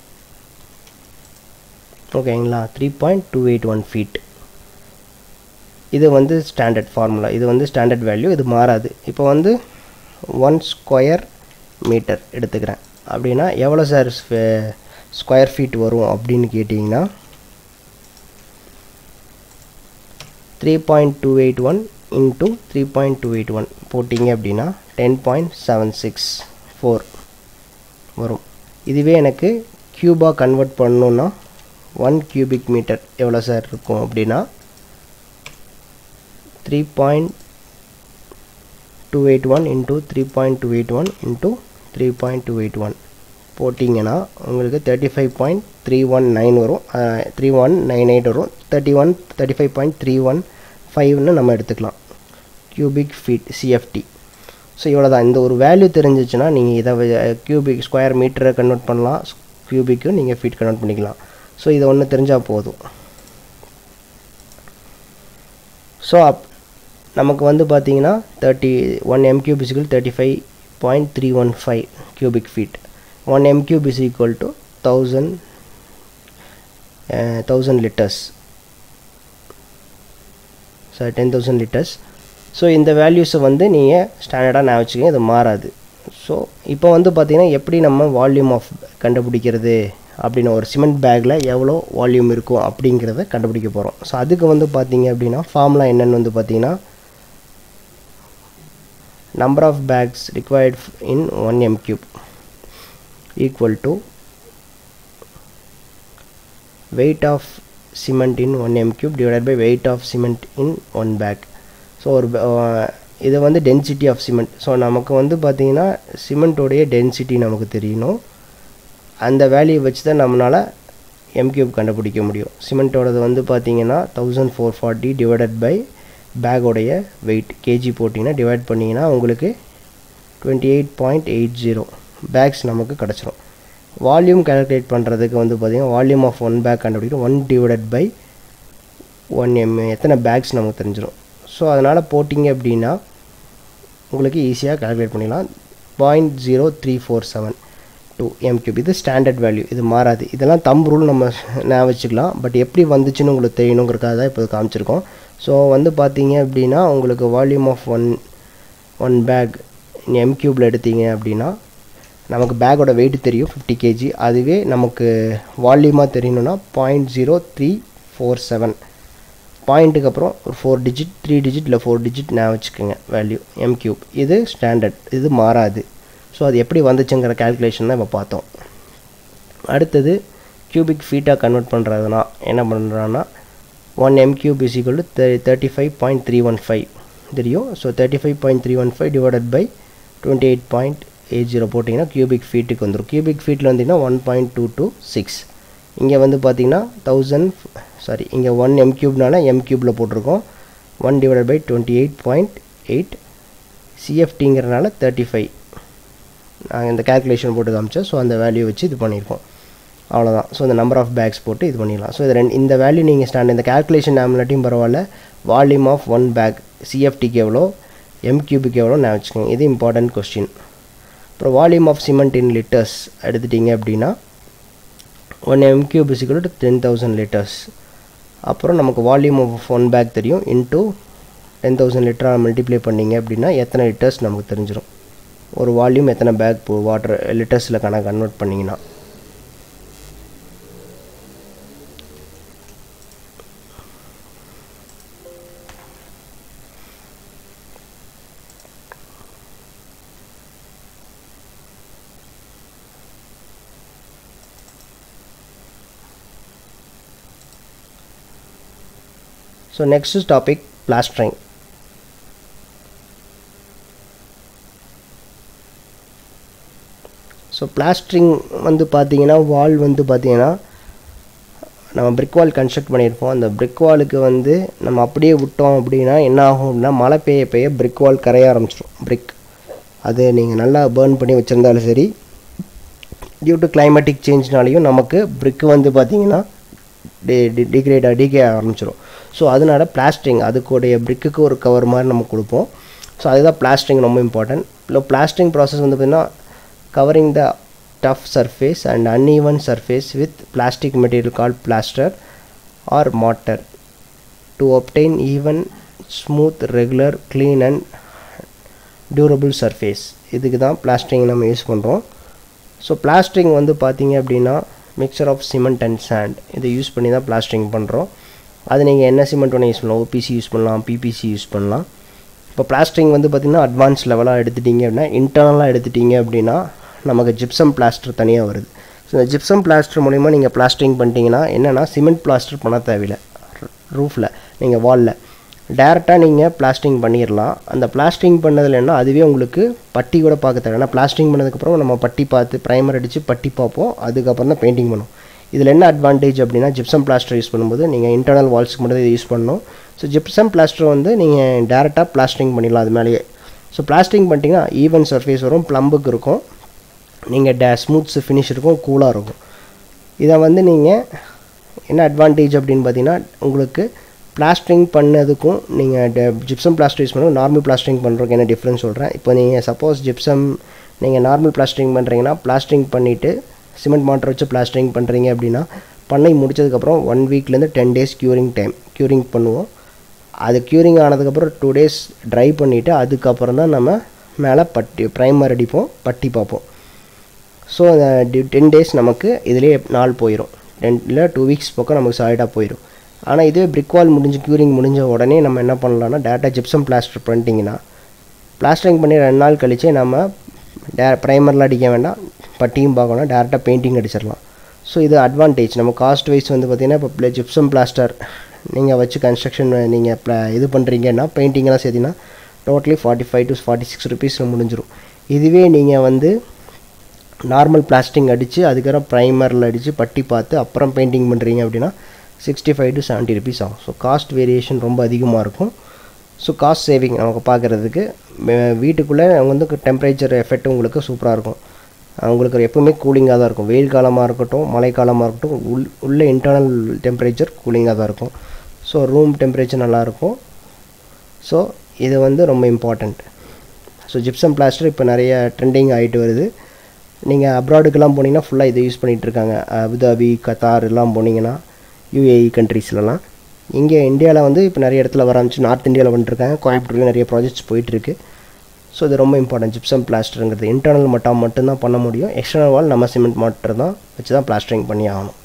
Speaker 1: ஓகேங்களா three point two eight one feet இது வந்து ஸ்டாண்டர்ட் ஃபார்முலா இது வந்து ஸ்டாண்டர்ட் வேல்யூ இது மாறாது இப்போ வந்து ஒன் ஸ்கொயர் மீட்டர் எடுத்துக்கிறேன் அப்படின்னா எவ்வளோ சார் ஸ்கொயர் ஃபீட் வரும் அப்படின்னு கேட்டிங்கன்னா three point two eight one into three point two eight one போட்டிங்க அப்படின்னா ten point seven six four வரும் இதுவே எனக்கு க்யூபாக கன்வெர்ட் பண்ணணுன்னா ஒன் கியூபிக் மீட்டர் எவ்வளோ சார் இருக்கும் அப்படின்னா three point two eight one into three point two eight one into three point two eight one போட்டிங்கன்னா உங்களுக்கு thirty five point three one nine வரும் த்ரீ ஒன் நைன் எயிட் வரும் thirty one thirty five point three one ஃபைவ்னு நம்ம எடுத்துக்கலாம் cubic feet CFT so இவ்வளோ தான் இந்த ஒரு வேல்யூ தெரிஞ்சிச்சுன்னா நீங்கள் இதை கியூபிக் ஸ்கொயர் மீட்டரை கன்வெர்ட் பண்ணலாம் கியூபிக்கு நீங்கள் ஃபீட் கன்வெர்ட் பண்ணிக்கலாம் ஸோ இதை ஒன்று தெரிஞ்சால் போதும் ஸோ அப் நமக்கு வந்து பார்த்தீங்கன்னா thirty one m cube is equal thirty five point three one five cubic feet one m cube is equal to thousand thousand litres sir ten thousand litres so இந்த வேல்யூஸை வந்து நீங்கள் ஸ்டாண்டர்டாக நான் வச்சுக்கோங்க இது மாறாது ஸோ இப்போ வந்து பார்த்திங்கன்னா எப்படி நம்ம வால்யூம் ஆஃப் கண்டுபிடிக்கிறது அப்படின்னு ஒரு சிமெண்ட் பேக்கில் எவ்வளோ வால்யூம் இருக்கும் அப்படிங்கிறத கண்டுபிடிக்க போகிறோம் ஸோ அதுக்கு வந்து பார்த்தீங்க அப்படின்னா ஃபார்முலா என்னென்னு வந்து பார்த்தீங்கன்னா number of bags required in one m cube equal to weight of cement in one m cube divided by weight of cement in one bag so ஒரு இது வந்து டென்சிட்டி ஆஃப் சிமெண்ட் ஸோ நமக்கு வந்து பார்த்திங்கன்னா சிமெண்ட்டோடைய density நமக்கு தெரியணும் அந்த value வச்சு தான் நம்மளால் எம் கியூப் கண்டுபிடிக்க முடியும் சிமெண்ட்டோடது வந்து பார்த்தீங்கன்னா thousand four forty divided by பேக்கோடைய வெயிட் கேஜி போட்டிங்கன்னா டிவைட் பண்ணிங்கன்னா உங்களுக்கு twenty eight point eight zero bags நமக்கு கிடச்சிரும் வால்யூம் கால்குலேட் பண்ணுறதுக்கு வந்து பார்த்திங்கன்னா வால்யூம் ஆஃப் ஒன் பேக் கண்டுபிடிக்கணும் one divided by one m எத்தனை பேக்ஸ் நமக்கு தெரிஞ்சிடும் ஸோ அதனால் போட்டிங்க அப்படின்னா உங்களுக்கு ஈஸியாக கால்குலேட் பண்ணிடலாம் point zero three four seven two m cube இது ஸ்டாண்டர்ட் வேல்யூ இது மாறாது இதெல்லாம் தம் ரூல் நம்ம நான் வச்சுக்கலாம் பட் எப்படி வந்துச்சுன்னு உங்களுக்கு தெரியணுங்கிறக்காக தான் இப்போ காமிச்சிருக்கோம் ஸோ வந்து பார்த்தீங்க அப்படின்னா உங்களுக்கு volume of one one bag m கியூப்பில் எடுத்தீங்க அப்படின்னா நமக்கு பேக்கோட வெயிட் தெரியும் ஃபிஃப்டி கேஜி அதுவே நமக்கு வால்யூமாக தெரியணும்னா point zero three four seven பாயிண்ட்டுக்கு அப்புறம் ஒரு ஃபோர் டிஜிட் த்ரீ டிஜிட் இல்லை ஃபோர் டிஜிட் நான் வச்சுக்கோங்க வேல்யூ எம் கியூப் இது ஸ்டாண்டர்ட் இது மாறாது ஸோ அது எப்படி வந்துச்சுங்கிற கேல்குலேஷன் தான் இப்போ பார்த்தோம் அடுத்தது கியூபிக் ஃபீட்டாக கன்வெர்ட் பண்ணுறதுனா என்ன பண்ணுறான்னா one m cube is equal to thirty five point three one five தெரியும் so thirty five point three one five divided by twenty eight point eight zero போட்டிங்கன்னா கியூபிக் ஃபீட்டுக்கு வந்துடும் கியூபிக் ஃபீட்டில் வந்தீங்கன்னா one point two two six இங்கே வந்து பார்த்தீங்கன்னா thousand sorry இங்கே ஒன் எம் கியூப்னால எம் கியூப்பில் போட்டிருக்கோம் one divided by twenty eight point eight சிஎஃப்டிங்கிறனால தேர்ட்டி ஃபைவ் நாங்கள் இந்த கேல்குலேஷன் போட்டு காமிச்சோம் ஸோ அந்த வேல்யூ வச்சு இது பண்ணியிருக்கோம் அவ்வளோதான் ஸோ இந்த நம்பர் ஆஃப் பேக்ஸ் போட்டு இது பண்ணிடலாம் ஸோ இது ரெண்டு இந்த வேல்யூ நீங்கள் ஸ்டாண்ட் இந்த கேல்குலேஷன் நாமினாட்டியும் பரவாயில்ல வால்யூம் ஆஃப் ஒன் பேக் சிஎஃப்டிக்கு எவ்வளோ எம் கியூபிக்கு எவ்வளோ நான் வச்சுக்கோங்க இது இம்பார்ட்டன்ட் கொஸ்டின் அப்புறம் volume of cement in litres எடுத்துட்டிங்க அப்படின்னா one m cube is equal to ten thousand litres அப்புறம் நமக்கு வால்யூம் ஆஃப் ஒன் பேக் தெரியும் இன்ட்டு டென் தௌசண்ட் லிட்டராக மல்டிப்ளை பண்ணிங்க அப்படின்னா எத்தனை லிட்டர்ஸ் நமக்கு தெரிஞ்சிடும் ஒரு வால்யூம் எத்தனை பேக் போ வாட்டர் லிட்டர்ஸில் கணக்கு கன்வெர்ட் பண்ணிங்கன்னா so next topic plastering so plastering வந்து பார்த்தீங்கன்னா வால் வந்து பார்த்தீங்கன்னா நம்ம பிரிக் வால் கன்ஸ்ட்ரக்ட் பண்ணியிருப்போம் அந்த பிரிக் வாலுக்கு வந்து நம்ம அப்படியே விட்டோம் அப்படின்னா என்ன ஆகும் அப்படின்னா மழை பெய்ய பெய்ய பிரிக் வால் கரைய ஆரம்பிச்சிடும் பிரிக் அது நீங்கள் நல்லா பேர்ன் பண்ணி வச்சுருந்தாலும் சரி டியூ டு கிளைமேட்டிக் சேஞ்ச்னாலையும் நமக்கு பிரிக் வந்து பார்த்திங்கன்னா டி டிகிரேட் டிகே ஆரம்பிச்சிடும் ஸோ அதனால பிளாஸ்டிங் அதுக்குடைய பிரிக்குக்கு ஒரு கவர் மாதிரி நம்ம கொடுப்போம் ஸோ அதுதான் பிளாஸ்டிங் ரொம்ப இம்பார்ட்டன்ட் இல்லை பிளாஸ்டிங் ப்ராசஸ் வந்து பார்த்திங்கன்னா covering the tough surface and uneven surface with plastic material called plaster or mortar to obtain even smooth regular clean and durable surface இதுக்கு தான் பிளாஸ்டிங் நம்ம யூஸ் பண்ணுறோம் ஸோ பிளாஸ்டிங் வந்து பார்த்தீங்க அப்படின்னா mixture of cement and sand இதை use பண்ணி தான் பிளாஸ்டிங் பண்ணுறோம் அது நீங்கள் என்ன சிமெண்ட் ஒன்று யூஸ் பண்ணலாம் ஓபிசி யூஸ் பண்ணலாம் பிபிசி யூஸ் பண்ணலாம் இப்போ பிளாஸ்டிங் வந்து பார்த்திங்கன்னா அட்வான்ஸ் லெவலாக எடுத்துட்டிங்க அப்படின்னா இன்டர்னலாக எடுத்துட்டிங்க அப்படின்னா நமக்கு ஜிப்சம் பிளாஸ்டர் தனியாக வருது ஸோ இந்த ஜிப்சம் பிளாஸ்டர் மூலிமா நீங்கள் பிளாஸ்டரிங் பண்ணிட்டீங்கன்னா என்னென்னா சிமெண்ட் பிளாஸ்டர் பண்ண தேவையில்லை ரூஃபில் நீங்கள் வாலில் டேரெக்டாக நீங்கள் பிளாஸ்டிங் பண்ணிடலாம் அந்த பிளாஸ்டிங் பண்ணதில் என்ன அதுவே உங்களுக்கு பட்டி கூட பார்க்க தேவை ஏன்னா பிளாஸ்டிங் பண்ணதுக்கப்புறம் நம்ம பட்டி பார்த்து ப்ரைமர் அடித்து பட்டி பார்ப்போம் அதுக்கப்புறம் தான் பெயிண்டிங் பண்ணும் இதில் என்ன அட்வான்டேஜ் அப்படின்னா ஜிப்சம் பிளாஸ்டர் யூஸ் பண்ணும்போது நீங்கள் இன்டர்னல் வால்ஸுக்கு மட்டும் இதை யூஸ் பண்ணணும் ஸோ ஜிப்சம் பிளாஸ்டர் வந்து நீங்கள் டேரெக்டாக பிளாஸ்டிங் பண்ணிடலாம் அது மேலேயே ஸோ பிளாஸ்டிங் பண்ணிட்டீங்கன்னா ஈவன் சர்ஃபேஸ் வரும் ப்ளம்புக்கு இருக்கும் நீங்கள் டே ஸ்மூத்ஸ் ஃபினிஷ் இருக்கும் கூலாக இருக்கும் இதை வந்து நீங்கள் என்ன அட்வான்டேஜ் அப்படின்னு பார்த்தீங்கன்னா உங்களுக்கு பிளாஸ்டரிங் பண்ணதுக்கும் நீங்கள் ஜிப்சம் பிளாஸ்டர் யூஸ் பண்ணுவோம் நார்மல் பிளாஸ்டரிங் பண்ணுறதுக்கு என்ன டிஃப்ரென்ஸ் சொல்கிறேன் இப்போ நீங்கள் சப்போஸ் ஜிப்சம் நீங்கள் நார்மல் பிளாஸ்டரிங் பண்ணுறீங்கன்னா பிளாஸ்டரிங் பண்ணிவிட்டு சிமெண்ட் மாட்டர் வச்சு பிளாஸ்டரிங் பண்ணுறீங்க அப்படின்னா பண்ணை முடிச்சதுக்கப்புறம் ஒன் வீக்லேருந்து ten days curing time curing பண்ணுவோம் அது க்யூரிங் ஆனதுக்கப்புறம் டூ டேஸ் ட்ரை பண்ணிவிட்டு அதுக்கப்புறம் தான் நம்ம மேலே பட்டி ப்ரைமர் அடிப்போம் பட்டி பார்ப்போம் ஸோ டென் டேஸ் நமக்கு இதிலே நாள் போயிடும் டென் இல்லை டூ வீக்ஸ் பக்கம் நமக்கு சாலிடாக போயிடும் ஆனால் இதுவே பிரிக் வால் முடிஞ்சு க்யூரிங் முடிஞ்ச உடனே நம்ம என்ன பண்ணலாம்னா டேரெக்டாக ஜிப்சம் பிளாஸ்டர் பண்ணிட்டீங்கன்னா பிளாஸ்டரிங் பண்ணி ரெண்டு நாள் கழித்து நம்ம டே ப்ரைமர்லாம் அடிக்க வேண்டாம் பட்டியும் பார்க்கணும் டேரெக்டாக பெயிண்டிங் அடிச்சிடலாம் ஸோ இது அட்வான்டேஜ் நம்ம காஸ்ட் வைஸ் வந்து பார்த்திங்கன்னா இப்போ ஜிப்சம் பிளாஸ்டர் நீங்கள் வச்சு கன்ஸ்ட்ரக்ஷன் நீங்கள் ப்ளா இது பண்ணுறீங்கன்னா பெயிண்டிங்கெல்லாம் சேர்த்திங்கன்னா totally forty five to forty six ருபீஸில் முடிஞ்சிடும் இதுவே நீங்கள் வந்து நார்மல் பிளாஸ்டிங் அடித்து அதுக்கப்புறம் ப்ரைமரில் அடித்து பட்டி பார்த்து அப்புறம் பெயிண்டிங் பண்ணுறீங்க அப்படின்னா sixty five to seventy rupees ஆகும் ஸோ காஸ்ட் வேரியேஷன் ரொம்ப அதிகமாக இருக்கும் ஸோ காஸ்ட் சேவிங் நமக்கு பார்க்குறதுக்கு வீட்டுக்குள்ளே வந்து டெம்பரேச்சர் எஃபெக்ட் உங்களுக்கு சூப்பராக இருக்கும் உங்களுக்கு எப்போவுமே கூலிங்காக தான் இருக்கும் வெயில் காலமாக இருக்கட்டும் மழை காலமாக இருக்கட்டும் உள் உள்ள இன்டர்னல் டெம்பரேச்சர் கூலிங்காக தான் இருக்கும் ஸோ ரூம் டெம்பரேச்சர் நல்லாயிருக்கும் ஸோ இது வந்து ரொம்ப இம்பார்ட்டண்ட் ஸோ ஜிப்சம் பிளாஸ்டர் இப்போ நிறைய ட்ரெண்டிங் ஆகிட்டு வருது நீங்கள் அப்ராடுக்கெல்லாம் போனீங்கன்னா ஃபுல்லாக இதை யூஸ் பண்ணிகிட்டு இருக்காங்க அபுதாபி கத்தார் எல்லாம் போனீங்கன்னா யூஏஇ கண்ட்ரீஸ்லலாம் இங்கே இந்தியாவில் வந்து இப்போ நிறைய இடத்துல வர ஆரம்பிச்சு நார்த் இந்தியாவில் வந்துட்டுருக்காங்க கோயம்புத்தூர்லேயும் நிறைய ப்ராஜெக்ட்ஸ் போயிட்டுருக்கு ஸோ இது ரொம்ப இம்பார்ட்டன்ட் ஜிப்சம் பிளாஸ்டருங்கிறது இன்டர்னல் மட்டம் மட்டும்தான் பண்ண முடியும் எக்ஸ்டர்னல் வால் நம்ம சிமெண்ட் மாட்டர் தான் வச்சு தான் பிளாஸ்டரிங் பண்ணி ஆகணும்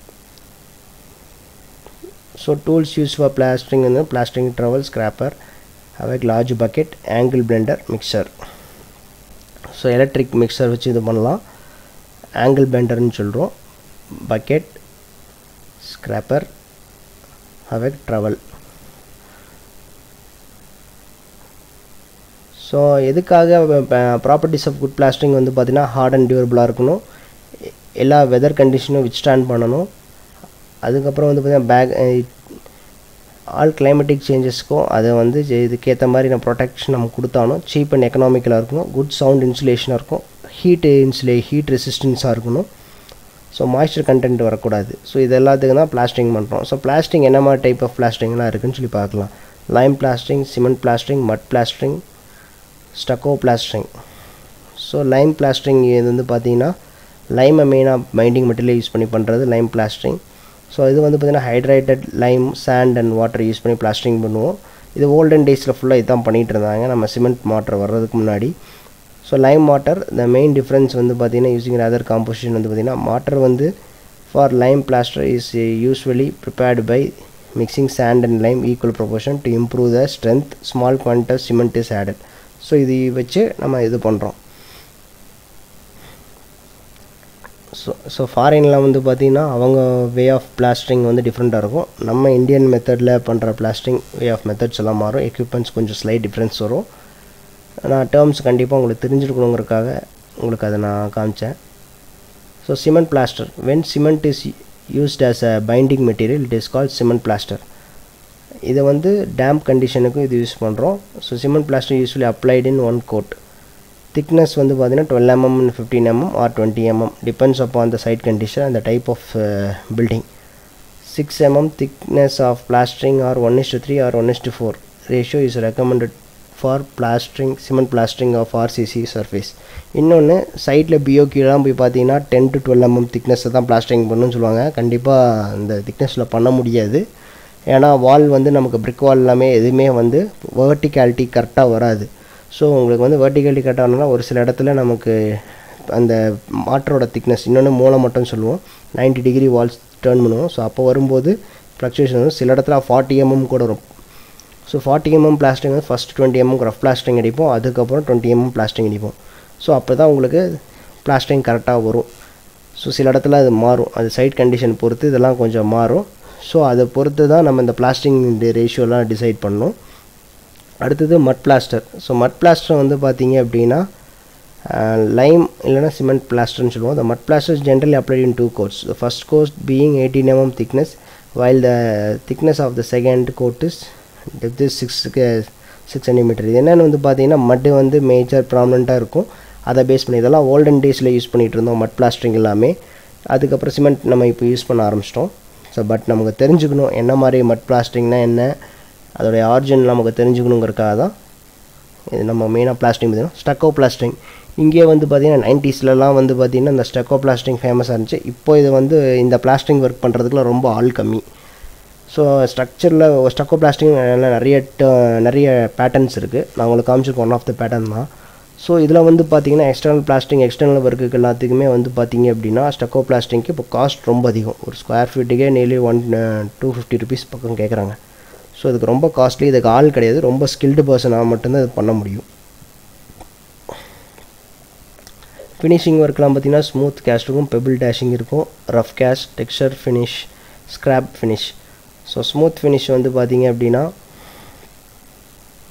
Speaker 1: so tools use for plastering வந்து plastering trowel scraper avec large bucket angle blender mixture so electric mixture வச்சு இது பண்ணலாம் ஆங்கிள் பெண்டர்னு சொல்கிறோம் bucket scraper avec trowel so எதுக்காக ப்ராப்பர்ட்டிஸ் ஆஃப் குட் பிளாஸ்டிங் வந்து பார்த்திங்கன்னா ஹார்ட் அண்ட் டியூரபுளாக இருக்கணும் எல்லா வெதர் கண்டிஷனும் வித் ஸ்டாண்ட் பண்ணணும் அதுக்கப்புறம் வந்து பார்த்திங்கன்னா பேக் ஆல் கிளைமேட்டிக் சேஞ்சஸ்க்கும் அதை வந்து இதுக்கேற்ற மாதிரி நம்ம ப்ரொடெக்ஷன் நம்ம கொடுத்தாலும் சீப் அண்ட் எக்கனாமிக்கலாக இருக்கணும் குட் சவுண்ட் இன்சுலேஷனாக இருக்கும் ஹீட் இன்சுலே ஹீட் ரெசிஸ்டன்ஸாக இருக்கணும் ஸோ மாய்ஸ்சர் கண்டென்ட் வரக்கூடாது ஸோ இது எல்லாத்துக்கும் தான் பிளாஸ்டிங் பண்ணுறோம் ஸோ பிளாஸ்டிங் என்ன மாதிரி டைப் ஆஃப் பிளாஸ்டிங்லாம் இருக்குதுன்னு சொல்லி பார்க்கலாம் lime plastering cement plastering mud plastering stucco plastering so lime plastering இது வந்து பார்த்திங்கன்னா லைமை மெயினாக பைண்டிங் மெட்டீரியல் யூஸ் பண்ணி பண்ணுறது லைம் பிளாஸ்டிங் ஸோ இது வந்து பார்த்திங்கன்னா hydrated lime sand and water use பண்ணி பிளாஸ்டிங் பண்ணுவோம் இது ஓல்டன் டேஸில் ஃபுல்லாக இதுதான் பண்ணிகிட்டு இருந்தாங்க நம்ம சிமெண்ட் மாட்டர் வர்றதுக்கு முன்னாடி so lime water the main difference வந்து பார்த்திங்கன்னா யூஸிங் அதர் காம்போசிஷன் வந்து பார்த்திங்கன்னா வாட்டர் வந்து for lime plaster is usually prepared by mixing sand and lime equal proportion to improve the strength small quantity cement is added so இது வச்சு நம்ம இது பண்ணுறோம் ஸோ ஸோ ஃபாரினில் வந்து பார்த்திங்கன்னா அவங்க வே ஆஃப் பிளாஸ்டிங் வந்து டிஃப்ரெண்ட்டாக இருக்கும் நம்ம இந்தியன் மெத்தடில் பண்ணுற பிளாஸ்டிங் வே ஆஃப் மெத்தட்ஸ் எல்லாம் மாறும் எக்யூப்மெண்ட்ஸ் கொஞ்சம் ஸ்லைட் டிஃப்ரென்ஸ் வரும் நான் டேர்ம்ஸ் கண்டிப்பாக உங்களுக்கு தெரிஞ்சிருக்கணுங்கிறதுக்காக உங்களுக்கு அதை நான் காமிச்சேன் so cement plaster when cement is used as a binding material it is called cement plaster இதை வந்து டேம்ப் கண்டிஷனுக்கும் இது யூஸ் பண்ணுறோம் so cement plaster usually applied in one coat thickness வந்து பார்த்தீங்கன்னா twelve mm fifteen mm or twenty mm depends upon the site condition அந்த type of building six mm thickness of plastering or one is to three or one is to four ratio is recommended for plastering cement plastering of RCC surface இன்னொன்று சைட்டில் பிஓக்கிலாம் போய் பார்த்தீங்கன்னா ten to twelve mm திக்னஸை தான் plastering பண்ணணும்னு சொல்லுவாங்க கண்டிப்பாக அந்த திக்னஸில் பண்ண முடியாது ஏன்னா வால் வந்து நமக்கு பிரிக் வால் எல்லாமே எதுவுமே வந்து வேர்ட்டிகாலிட்டி கரெக்டாக வராது ஸோ உங்களுக்கு வந்து வேர்ட்டிகாலிட்டி கரெக்டாக வரணும்னா ஒரு சில இடத்துல நமக்கு அந்த மாட்டரோட திக்னஸ் இன்னொன்று மூளை மட்டும் சொல்லுவோம் நைன்ட்டி டிகிரி வால்ஸ் டேர்ன் பண்ணுவோம் ஸோ அப்போ வரும்போது ஃப்ளக்சுவேஷன் வரும் சில இடத்துல ஃபார்ட்டி எம்எம் கூட வரும் ஸோ ஃபார்ட்டி எம்எம் பிளாஸ்டிங் வந்து first twenty mm rough plastering அடிப்போம் அதுக்கப்புறம் டுவெண்ட்டி எம்எம் பிளாஸ்டிங் அடிப்போம் ஸோ அப்போ தான் உங்களுக்கு பிளாஸ்டிங் கரெக்டாக வரும் ஸோ சில இடத்துல அது மாறும் அது சைட் கண்டிஷன் பொறுத்து இதெல்லாம் கொஞ்சம் மாறும் ஸோ அதை பொறுத்து தான் நம்ம இந்த பிளாஸ்டிங் ரேஷியோலாம் டிசைட் பண்ணணும் அடுத்தது மட் பிளாஸ்டர் ஸோ மட் பிளாஸ்டர் வந்து பார்த்தீங்க அப்படின்னா லைம் இல்லைனா சிமெண்ட் பிளாஸ்டர்னு சொல்லுவோம் the mud plaster is generally applied in two coats the first coat being 18 mm thickness while the thickness of the second coat is depth is 6 six centimetre இது என்னென்னு வந்து பார்த்தீங்கன்னா மட்டு வந்து மேஜர் ப்ராமினெண்ட்டாக இருக்கும் அதை பேஸ் பண்ணி இதெல்லாம் ஓல்டன் டேஸில் யூஸ் பண்ணிகிட்டு இருந்தோம் மட் பிளாஸ்டரிங் எல்லாமே அதுக்கப்புறம் சிமெண்ட் நம்ம இப்போ யூஸ் பண்ண ஆரம்பிச்சிட்டோம் ஸோ பட் நமக்கு தெரிஞ்சுக்கணும் என்ன மாதிரி மட் பிளாஸ்டரிங்னா என்ன அதோடைய ஆரிஜின் நமக்கு தெரிஞ்சுக்கணுங்கிறக்காக தான் இது நம்ம மெயினாக பிளாஸ்டிங் பார்த்தீங்கன்னா ஸ்டக்கோ பிளாஸ்டிங் இங்கே வந்து பார்த்திங்கன்னா நைன்ட்டீஸ்லலாம் வந்து பார்த்திங்கன்னா இந்த ஸ்டக்கோ பிளாஸ்டிங் ஃபேமஸாக இருந்துச்சு இப்போ இது வந்து இந்த பிளாஸ்டிங் ஒர்க் பண்ணுறதுக்குலாம் ரொம்ப ஆள் கம்மி ஸோ ஸ்ட்ரக்சரில் ஸ்டக்கோ பிளாஸ்டிங் நிறைய நிறைய பேட்டர்ன்ஸ் இருக்குது நான் உங்களுக்கு காமிச்சிருக்கேன் ஒன் ஆஃப் த பேட்டர்ன் தான் ஸோ இதில் வந்து பார்த்தீங்கன்னா எக்ஸ்டர்னல் பிளாஸ்டிங் எக்ஸ்டர்னல் ஒர்க்குக்கு எல்லாத்துக்குமே வந்து பார்த்தீங்க அப்படின்னா ஸ்டக்கோ பிளாஸ்டிங்க்கு இப்போ காஸ்ட் ரொம்ப அதிகம் ஒரு ஸ்கொயர் ஃபீட்டுக்கே nearly one two fifty rupees பக்கம் கேட்குறாங்க ஸோ இதுக்கு ரொம்ப காஸ்ட்லி இதுக்கு ஆள் கிடையாது ரொம்ப ஸ்கில்டு பர்சனாக மட்டும்தான் இது பண்ண முடியும் ஃபினிஷிங் ஒர்க்லாம் பார்த்தீங்கன்னா ஸ்மூத் கேஸ்ட் இருக்கும் பெபிள் டேஷிங் இருக்கும் rough cast texture finish scrap finish so smooth finish வந்து பார்த்தீங்க அப்படின்னா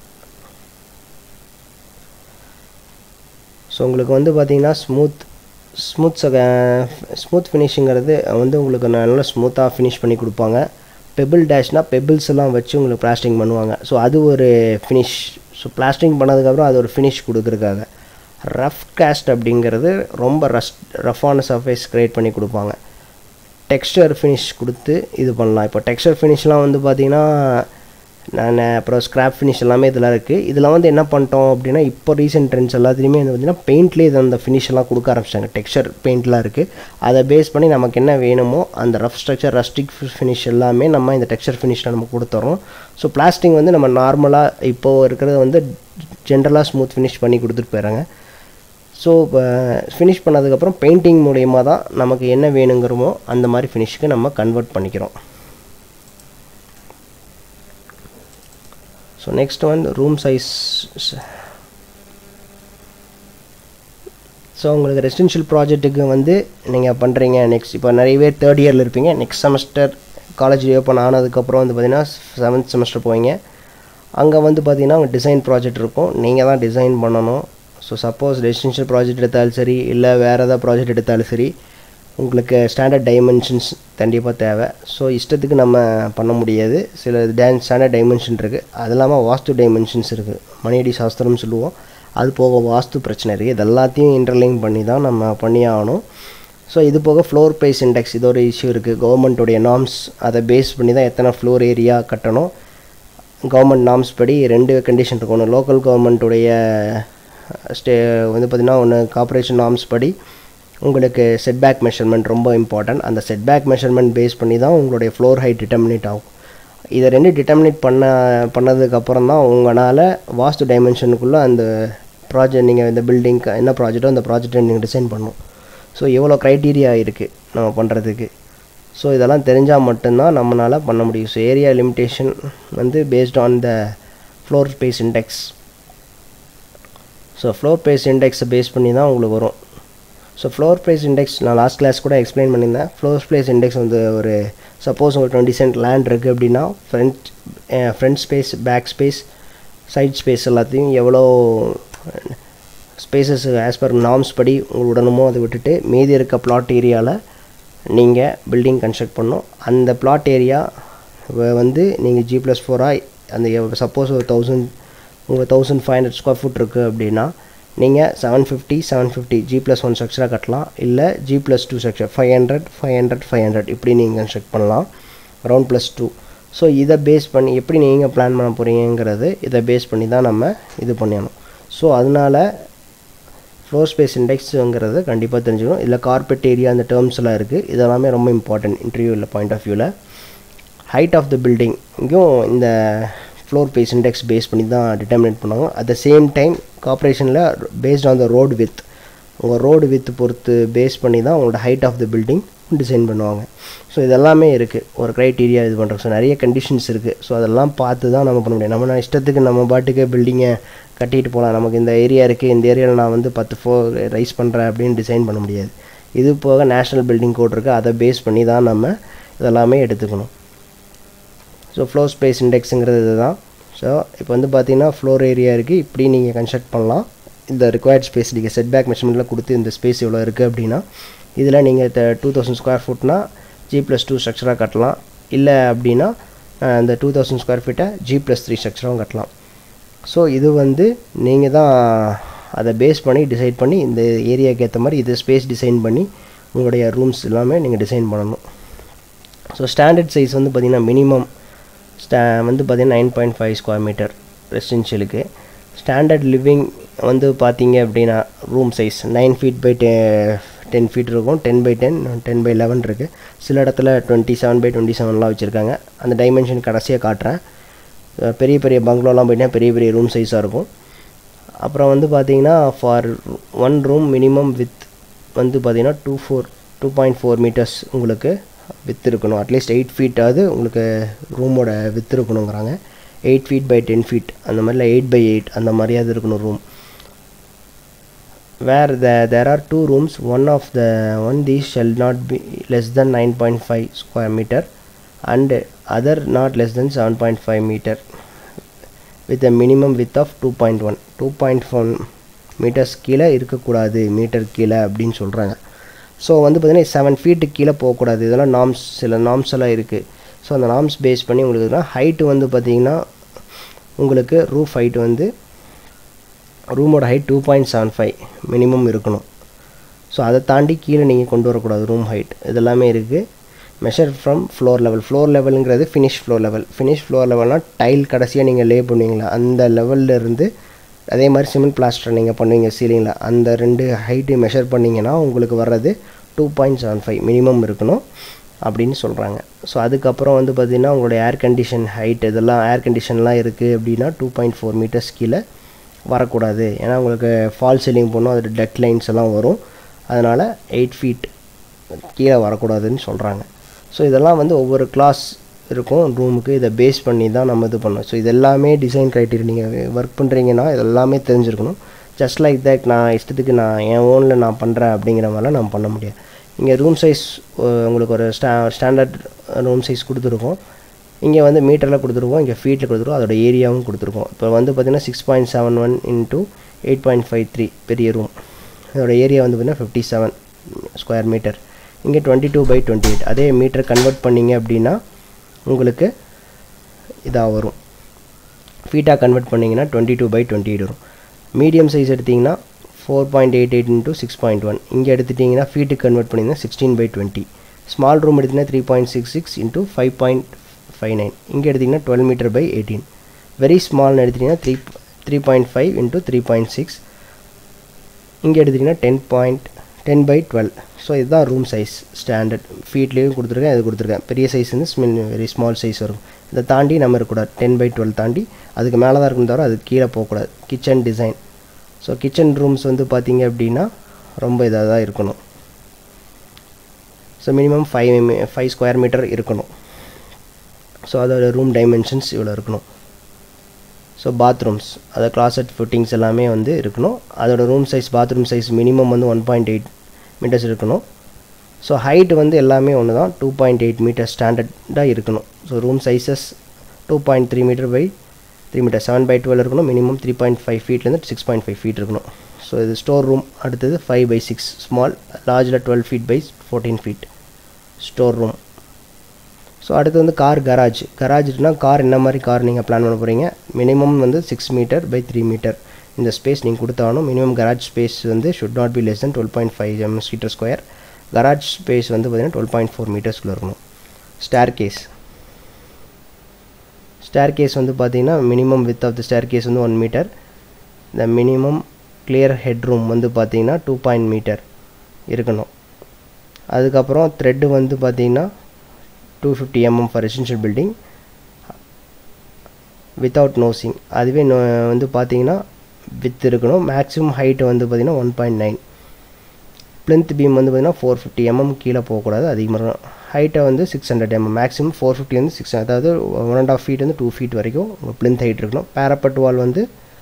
Speaker 1: ஸோ உங்களுக்கு வந்து பார்த்தீங்கன்னா ஸ்மூத் ஸ்மூத் ஸ்மூத் ஃபினிஷிங்கிறது வந்து உங்களுக்கு நல்லா ஸ்மூத்தாக ஃபினிஷ் பண்ணி கொடுப்பாங்க பெபிள் டேஷ்னால் பெபிள்ஸ் எல்லாம் வச்சு உங்களுக்கு பிளாஸ்டிங் பண்ணுவாங்க ஸோ அது ஒரு ஃபினிஷ் ஸோ பிளாஸ்டிங் பண்ணதுக்கப்புறம் அது ஒரு ஃபினிஷ் கொடுக்குறதுக்காக ரஃப் காஸ்ட் அப்படிங்கிறது ரொம்ப ரஸ்ட் ரஃப்பான சர்ஃபேஸ் க்ரியேட் பண்ணி கொடுப்பாங்க டெக்ஸ்டர் ஃபினிஷ் கொடுத்து இது பண்ணலாம் இப்போ டெக்ஸ்டர் ஃபினிஷ்லாம் வந்து பார்த்திங்கன்னா நான் அப்புறம் ஸ்க்ராப் ஃபினிஷ் எல்லாமே இதெல்லாம் இருக்குது இதில் வந்து என்ன பண்ணிட்டோம் அப்படின்னா இப்போ ரீசெண்ட் ட்ரெண்ட்ஸ் எல்லாத்துலேயுமே வந்து பார்த்திங்கன்னா பெயிண்ட்லேயே இது அந்த ஃபினிஷ் எல்லாம் கொடுக்க ஆரம்பிச்சிட்டாங்க டெக்ஸ்டர் பெயிண்ட்லாம் இருக்குது அதை பேஸ் பண்ணி நமக்கு என்ன வேணுமோ அந்த ரஃப் ஸ்ட்ரக்சர் ரஸ்டிக் ஃபினிஷ் எல்லாமே நம்ம இந்த டெக்ஸ்டர் ஃபினிஷில் நம்ம கொடுத்துறோம் ஸோ பிளாஸ்டிக் வந்து நம்ம நார்மலாக இப்போது இருக்கிறத வந்து ஜென்ரலாக ஸ்மூத் ஃபினிஷ் பண்ணி கொடுத்துட்டு போயிடுறாங்க ஸோ இப்போ ஃபினிஷ் பண்ணதுக்கப்புறம் பெயிண்டிங் மூலயமா தான் நமக்கு என்ன வேணுங்கிறோமோ அந்த மாதிரி ஃபினிஷ்க்கு நம்ம கன்வெர்ட் பண்ணிக்கிறோம் ஸோ நெக்ஸ்ட் வந்து ரூம் சைஸ் ஸோ உங்களுக்கு ரெசிடென்ஷியல் ப்ராஜெக்ட்டுக்கு வந்து நீங்கள் பண்ணுறீங்க நெக்ஸ்ட் இப்போ நிறைய பேர் தேர்ட் இயரில் இருப்பீங்க நெக்ஸ்ட் செமஸ்டர் காலேஜ் ஓப்பன் ஆனதுக்கப்புறம் வந்து பார்த்திங்கன்னா செவன்த் செமஸ்டர் போவீங்க அங்கே வந்து பார்த்திங்கன்னா உங்கள் டிசைன் ப்ராஜெக்ட் இருக்கும் நீங்கள் தான் டிசைன் பண்ணணும் ஸோ சப்போஸ் ரெசிடென்ஷியல் ப்ராஜெக்ட் எடுத்தாலும் சரி இல்லை வேறு ஏதாவது ப்ராஜெக்ட் எடுத்தாலும் சரி உங்களுக்கு ஸ்டாண்டர்ட் டைமென்ஷன்ஸ் கண்டிப்பாக தேவை ஸோ இஷ்டத்துக்கு நம்ம பண்ண முடியாது சில டான்ஸ் ஸ்டாண்டர்ட் டைமென்ஷன் இருக்குது அது இல்லாமல் வாஸ்து டைமென்ஷன்ஸ் இருக்குது மணியடி சாஸ்திரம்னு சொல்லுவோம் அது போக வாஸ்து பிரச்சனை இருக்குது இது எல்லாத்தையும் இன்டர்லைன் பண்ணி தான் நம்ம பண்ணி ஆகணும் ஸோ இது போக ஃப்ளோர் ப்ரைஸ் இண்டெக்ஸ் இது ஒரு இஷ்யூ இருக்குது கவர்மெண்ட்டுடைய நார்ம்ஸ் அதை பேஸ் பண்ணி தான் எத்தனை ஃப்ளோர் ஏரியா கட்டணும் கவர்மெண்ட் நார்ம்ஸ் படி ரெண்டு கண்டிஷன் இருக்கும் ஒன்று லோக்கல் கவர்மெண்ட்டுடைய ஸ்டே வந்து பார்த்திங்கன்னா ஒன்று கார்பரேஷன் நார்ம்ஸ் படி உங்களுக்கு செட்பேக் மெஷர்மெண்ட் ரொம்ப இம்பார்ட்டன்ட் அந்த செட்பேக் மெஷர்மெண்ட் பேஸ் பண்ணி தான் உங்களுடைய ஃப்ளோர் ஹைட் டிட்டர்மினேட் ஆகும் இதை ரெண்டு டிட்டர்மினேட் பண்ண பண்ணதுக்கப்புறம் தான் உங்களால் வாஸ்து டைமென்ஷனுக்குள்ளே அந்த ப்ராஜெக்ட் நீங்கள் இந்த பில்டிங் என்ன ப்ராஜெக்டோ அந்த ப்ராஜெக்டை நீங்கள் டிசைன் பண்ணணும் ஸோ எவ்வளோ க்ரைட்டீரியா இருக்குது நம்ம பண்ணுறதுக்கு ஸோ இதெல்லாம் தெரிஞ்சால் மட்டும்தான் நம்மளால் பண்ண முடியும் ஸோ ஏரியா லிமிட்டேஷன் வந்து based on the floor space index so floor price இண்டெக்ஸை பேஸ் பண்ணி தான் உங்களுக்கு வரும் ஸோ ஃப்ளோர் ப்ரைஸ் இண்டெக்ஸ் நான் லாஸ்ட் கிளாஸ் கூட எக்ஸ்பிளைன் பண்ணியிருந்தேன் ஃப்ளோர் ப்ரைஸ் இண்டெக்ஸ் வந்து ஒரு சப்போஸ் உங்களுக்கு டுவெண்ட்டி சென்ட் லேண்ட் இருக்குது அப்படின்னா front front space back space side space எல்லாத்தையும் எவ்வளோ ஸ்பேசஸ் ஆஸ் பர் நார்ம்ஸ் படி உங்களுக்கு உடனுமோ அதை விட்டுட்டு மீதி இருக்க பிளாட் ஏரியாவில் நீங்கள் பில்டிங் கன்ஸ்ட்ரக்ட் பண்ணணும் அந்த பிளாட் ஏரியா வந்து நீங்கள் ஜி ப்ளஸ் ஃபோராக அந்த சப்போஸ் ஒரு தௌசண்ட் உங்களுக்கு thousand five hundred square foot இருக்குது அப்படின்னா நீங்கள் seven fifty seven fifty G plus one ஸ்ட்ரக்சராக கட்டலாம் இல்லை G plus two structure five hundred five hundred five hundred இப்படி நீங்கள் கன்ஸ்ட்ரக்ட் பண்ணலாம் ரவுண்ட் ப்ளஸ் டூ ஸோ இதை பேஸ் பண்ணி எப்படி நீங்கள் பிளான் பண்ண போகிறீங்கிறது இதை பேஸ் பண்ணி தான் நம்ம இது பண்ணணும் ஸோ அதனால் ஃப்ளோர் ஸ்பேஸ் இண்டெக்ஸுங்கிறது கண்டிப்பாக தெரிஞ்சுக்கணும் இதில் கார்பெட் ஏரியா அந்த டேர்ம்ஸ் எல்லாம் இருக்குது இதெல்லாமே ரொம்ப இம்பார்ட்டன்ட் இன்டர்வியூவில் பாயிண்ட் ஆஃப் வியூவில் ஹைட் ஆஃப் த பில்டிங் இங்கேயும் இந்த ஃப்ளோர் பேஸ் இண்டெக்ஸ் பேஸ் பண்ணி தான் டிட்டர்மினேட் பண்ணுவாங்க அட் த சேம் டைம் கார்பரேஷனில் based on the road with உங்கள் ரோடு வித் பொறுத்து பேஸ் பண்ணி தான் உங்களோட height of the building design பண்ணுவாங்க ஸோ இதெல்லாமே இருக்குது ஒரு க்ரைட்டீரியா இது பண்ணுறோம் ஸோ நிறைய கண்டிஷன்ஸ் இருக்குது ஸோ அதெல்லாம் பார்த்து தான் நம்ம பண்ண முடியும் நம்ம இஷ்டத்துக்கு நம்ம பாட்டுக்கு பில்டிங்கை கட்டிட்டு போகலாம் நமக்கு இந்த ஏரியா இருக்குது இந்த ஏரியாவில் நான் வந்து பத்து ஃபோ ரைஸ் பண்ணுறேன் அப்படின்னு டிசைன் பண்ண முடியாது இது போக நேஷ்னல் பில்டிங் கோட் இருக்குது அதை பேஸ் பண்ணி தான் நம்ம இதெல்லாமே எடுத்துக்கணும் ஸோ ஃப்ளோர் ஸ்பேஸ் இண்டெக்ஸுங்கிறது இது தான் ஸோ இப்போ வந்து பார்த்தீங்கன்னா ஃப்ளோர் ஏரியா இருக்குது இப்படி நீங்கள் கன்ஸ்ட்ரக்ட் பண்ணலாம் இந்த ரிக்வயர்ட் ஸ்பேஸ் நீங்கள் செட் பேக் மெஷர்மெண்ட்டில் கொடுத்து இந்த ஸ்பேஸ் இவ்வளோ இருக்குது அப்படின்னா இதில் நீங்கள் டூ தௌசண்ட் ஸ்கொயர் ஃபுட்னா ஜி ப்ளஸ் டூ ஸ்ட்ரக்சராக கட்டலாம் இல்லை அப்படின்னா அந்த டூ தௌசண்ட் ஸ்கொயர் ஃபீட்டை ஜி ப்ளஸ் த்ரீ ஸ்ட்ரக்சராகவும் கட்டலாம் ஸோ இது வந்து நீங்கள் தான் அதை பேஸ் பண்ணி டிசைட் பண்ணி இந்த ஏரியாவுக்கு ஏற்ற மாதிரி இது ஸ்பேஸ் டிசைன் பண்ணி உங்களுடைய ரூம்ஸ் எல்லாமே நீங்கள் டிசைன் பண்ணணும் ஸோ ஸ்டாண்டர்ட் சைஸ் வந்து பார்த்திங்கன்னா மினிமம் ஸ்டா வந்து பார்த்திங்கன்னா nine point five square metre ரெசிடென்ஷியலுக்கு ஸ்டாண்டர்ட் லிவிங் வந்து பார்த்தீங்க அப்படின்னா room size nine feet by டெ டென் ஃபீட் இருக்கும் ten by ten ten by eleven இருக்குது சில இடத்துல டுவெண்ட்டி செவன் பை டுவெண்ட்டி செவன்லாம் வச்சுருக்காங்க அந்த டைமென்ஷன் கடைசியாக காட்டுறேன் பெரிய பெரிய பங்களோலாம் போயிட்டா பெரிய பெரிய ரூம் சைஸாக இருக்கும் அப்புறம் வந்து பார்த்தீங்கன்னா for one room minimum width வந்து பார்த்தீங்கன்னா two four two point four metres உங்களுக்கு வித் இருக்கணும் அட்லீஸ்ட் எயிட் ஃபீட்டாவது உங்களுக்கு ரூமோட வித் இருக்கணுங்கிறாங்க eight feet by ten feet அந்த மாதிரில எயிட் பை எயிட் அந்த மாதிரியாவது இருக்கணும் room where the there are two rooms one of the one these shall not be less than nine point five square metre and other not less than seven point five metre width a minimum width of two point one two point one metres கீழே இருக்கக்கூடாது metre கீழே அப்படின்னு சொல்கிறாங்க so வந்து பார்த்திங்கன்னா seven ஃபீட்டுக்கு கீழே போகக்கூடாது இதெல்லாம் நாம்ஸ் சில நாம்ஸ் எல்லாம் இருக்குது ஸோ அந்த நாம்ஸ் பேஸ் பண்ணி உங்களுக்கு ஹைட்டு வந்து பார்த்திங்கன்னா உங்களுக்கு ரூஃப் ஹைட் வந்து ரூமோட height two point seven five minimum இருக்கணும் ஸோ அதை தாண்டி கீழே நீங்கள் கொண்டு வரக்கூடாது ரூம் ஹைட் இதெல்லாமே இருக்குது measure from floor level floor லெவலுங்கிறது finish floor level finish floor லெவல்னால் டைல் கடைசியாக நீங்கள் லே பண்ணுவீங்களா அந்த லெவலில் இருந்து அதே மாதிரி சிமெண்ட் பிளாஸ்டர் நீங்கள் பண்ணுவீங்க சீலிங்கில் அந்த ரெண்டு ஹைட்டு மெஷர் பண்ணிங்கன்னா உங்களுக்கு வர்றது two point seven five minimum இருக்கணும் அப்படின்னு சொல்கிறாங்க ஸோ அதுக்கப்புறம் வந்து பார்த்திங்கன்னா உங்களோட ஏர் கண்டிஷன் ஹைட் இதெல்லாம் ஏர் கண்டிஷன்லாம் இருக்குது அப்படின்னா டூ பாயிண்ட் ஃபோர் மீட்டர்ஸ் கீழே வரக்கூடாது ஏன்னா உங்களுக்கு ஃபால் சீலிங் போடணும் அதோட டெக் லைன்ஸ் எல்லாம் வரும் அதனால் எயிட் ஃபீட் கீழே வரக்கூடாதுன்னு சொல்கிறாங்க ஸோ இதெல்லாம் வந்து ஒவ்வொரு கிளாஸ் இருக்கும் ரூமுக்கு இதை பேஸ் பண்ணி தான் நம்ம இது பண்ணோம் ஸோ இது எல்லாமே டிசைன் க்ரைட்டீரியா நீங்கள் ஒர்க் பண்ணுறீங்கன்னா இது எல்லாமே தெரிஞ்சிருக்கணும் ஜஸ்ட் லைக் தட் நான் இஷ்டத்துக்கு நான் என் ஓனில் நான் பண்ணுறேன் அப்படிங்கிற மாதிரிலாம் நான் பண்ண முடியாது இங்கே ரூம் சைஸ் உங்களுக்கு ஒரு ஸ்டா ஸ்டாண்டர்ட் ரூம் சைஸ் கொடுத்துருக்கோம் இங்கே வந்து மீட்டரில் கொடுத்துருக்கோம் இங்கே ஃபீட்டில் கொடுத்துருக்கோம் அதோட ஏரியாவும் கொடுத்துருக்கோம் இப்போ வந்து பார்த்திங்கன்னா six point seven one into eight point five three பெரிய ரூம் இதோட ஏரியா வந்து பார்த்திங்கன்னா ஃபிஃப்டி செவன் ஸ்கொயர் மீட்டர் இங்கே twenty two by twenty eight அதே மீட்டர் கன்வெர்ட் பண்ணிங்க அப்படின்னா உங்களுக்கு இதாக வரும் ஃபீட்டாக கன்வெர்ட் பண்ணிங்கன்னா twenty two by twenty eight வரும் மீடியம் சைஸ் எடுத்திங்கன்னா four point eight eight into six point one இங்கே எடுத்துட்டிங்கன்னா ஃபீட்டுக்கு கன்வெர்ட் பண்ணிங்கன்னா sixteen by twenty small room எடுத்திங்கன்னா three point six six into five point five nine இங்கே எடுத்திங்கன்னா twelve metre by eighteen very ஸ்மால்னு எடுத்திங்கன்னா three three point five into three point six இங்கே எடுத்திங்கன்னா ten point ten by twelve so இதுதான் room size standard ஃபீட்லேயும் கொடுத்துருக்கேன் இது கொடுத்துருக்கேன் பெரிய சைஸ் வந்து ஸ்மெல் வெரி ஸ்மால் சைஸ் வரும் இதை தாண்டி நம்ம இருக்கக்கூடாது டென் பை டுவெல் தாண்டி அதுக்கு மேலே தான் இருக்கும் தவிர அதுக்கு கீழே போகக்கூடாது kitchen design so kitchen rooms வந்து பார்த்தீங்க அப்படின்னா ரொம்ப இதாக தான் இருக்கணும் so minimum five five square metre இருக்கணும் ஸோ அதோட ரூம் டைமென்ஷன்ஸ் இவ்வளோ இருக்கணும் ஸோ பாத்ரூம்ஸ் அதை கிளாசட் ஃபிட்டிங்ஸ் எல்லாமே வந்து இருக்கணும் அதோட room size bathroom size minimum வந்து ஒன் பாயிண்ட் எயிட் மீட்டர்ஸ் இருக்கணும் ஸோ ஹைட் வந்து எல்லாமே ஒன்று தான் டூ பாயிண்ட் எயிட் மீட்டர் ஸ்டாண்டர்டாக இருக்கணும் so room sizes two point three metre by three metre seven by twelve இருக்கணும் மினிமம் த்ரீ பாயிண்ட் ஃபைவ் ஃபீட்லேருந்து சிக்ஸ் பாயிண்ட் ஃபைவ் ஃபீட் இருக்கணும் ஸோ இது ஸ்டோர் ரூம் அடுத்தது ஃபைவ் பை சிக்ஸ் ஸ்மால் லார்ஜில் twelve feet by fourteen feet store room so அடுத்து வந்து car garage கராஜ்னா car என்ன மாதிரி கார் நீங்கள் பிளான் பண்ண போகிறீங்க மினிமம் வந்து six metre by three metre இந்த ஸ்பேஸ் நீங்கள் கொடுத்தாலும் மினிமம் கராஜ் ஸ்பேஸ் வந்து should not be less than twelve point five M metre square garage space வந்து பார்த்திங்கன்னா டுவெல் பாயிண்ட் ஃபோர் மீட்டர்ஸ்குள்ளே இருக்கணும் ஸ்டேர் கேஸ் ஸ்டேர் கேஸ் வந்து பார்த்திங்கன்னா minimum width of the staircase வந்து ஒன் மீட்டர் இந்த minimum clear head room வந்து பார்த்திங்கன்னா two point metre இருக்கணும் அதுக்கப்புறம் த்ரெட்டு வந்து பார்த்திங்கன்னா two fifty MM for residential building without nosing அதுவே நோ வந்து பார்த்தீங்கன்னா வித் இருக்கணும் மேக்ஸிமம் ஹைட்டு வந்து பார்த்திங்கன்னா one point nine plinth beam வந்து பார்த்திங்கன்னா ஃபோர் ஃபிஃப்டி எம்எம் கீழே போகக்கூடாது அதிகமாக ஹைட்டை வந்து six hundred MM maximum four fifty வந்து சிக்ஸ் அதாவது ஒன் அண்ட் ஆஃப் ஃபீட் வந்து டூ ஃபீட் வரைக்கும் பிளிந்த் ஹைட் இருக்கணும் பேரப்பட் வால் வந்து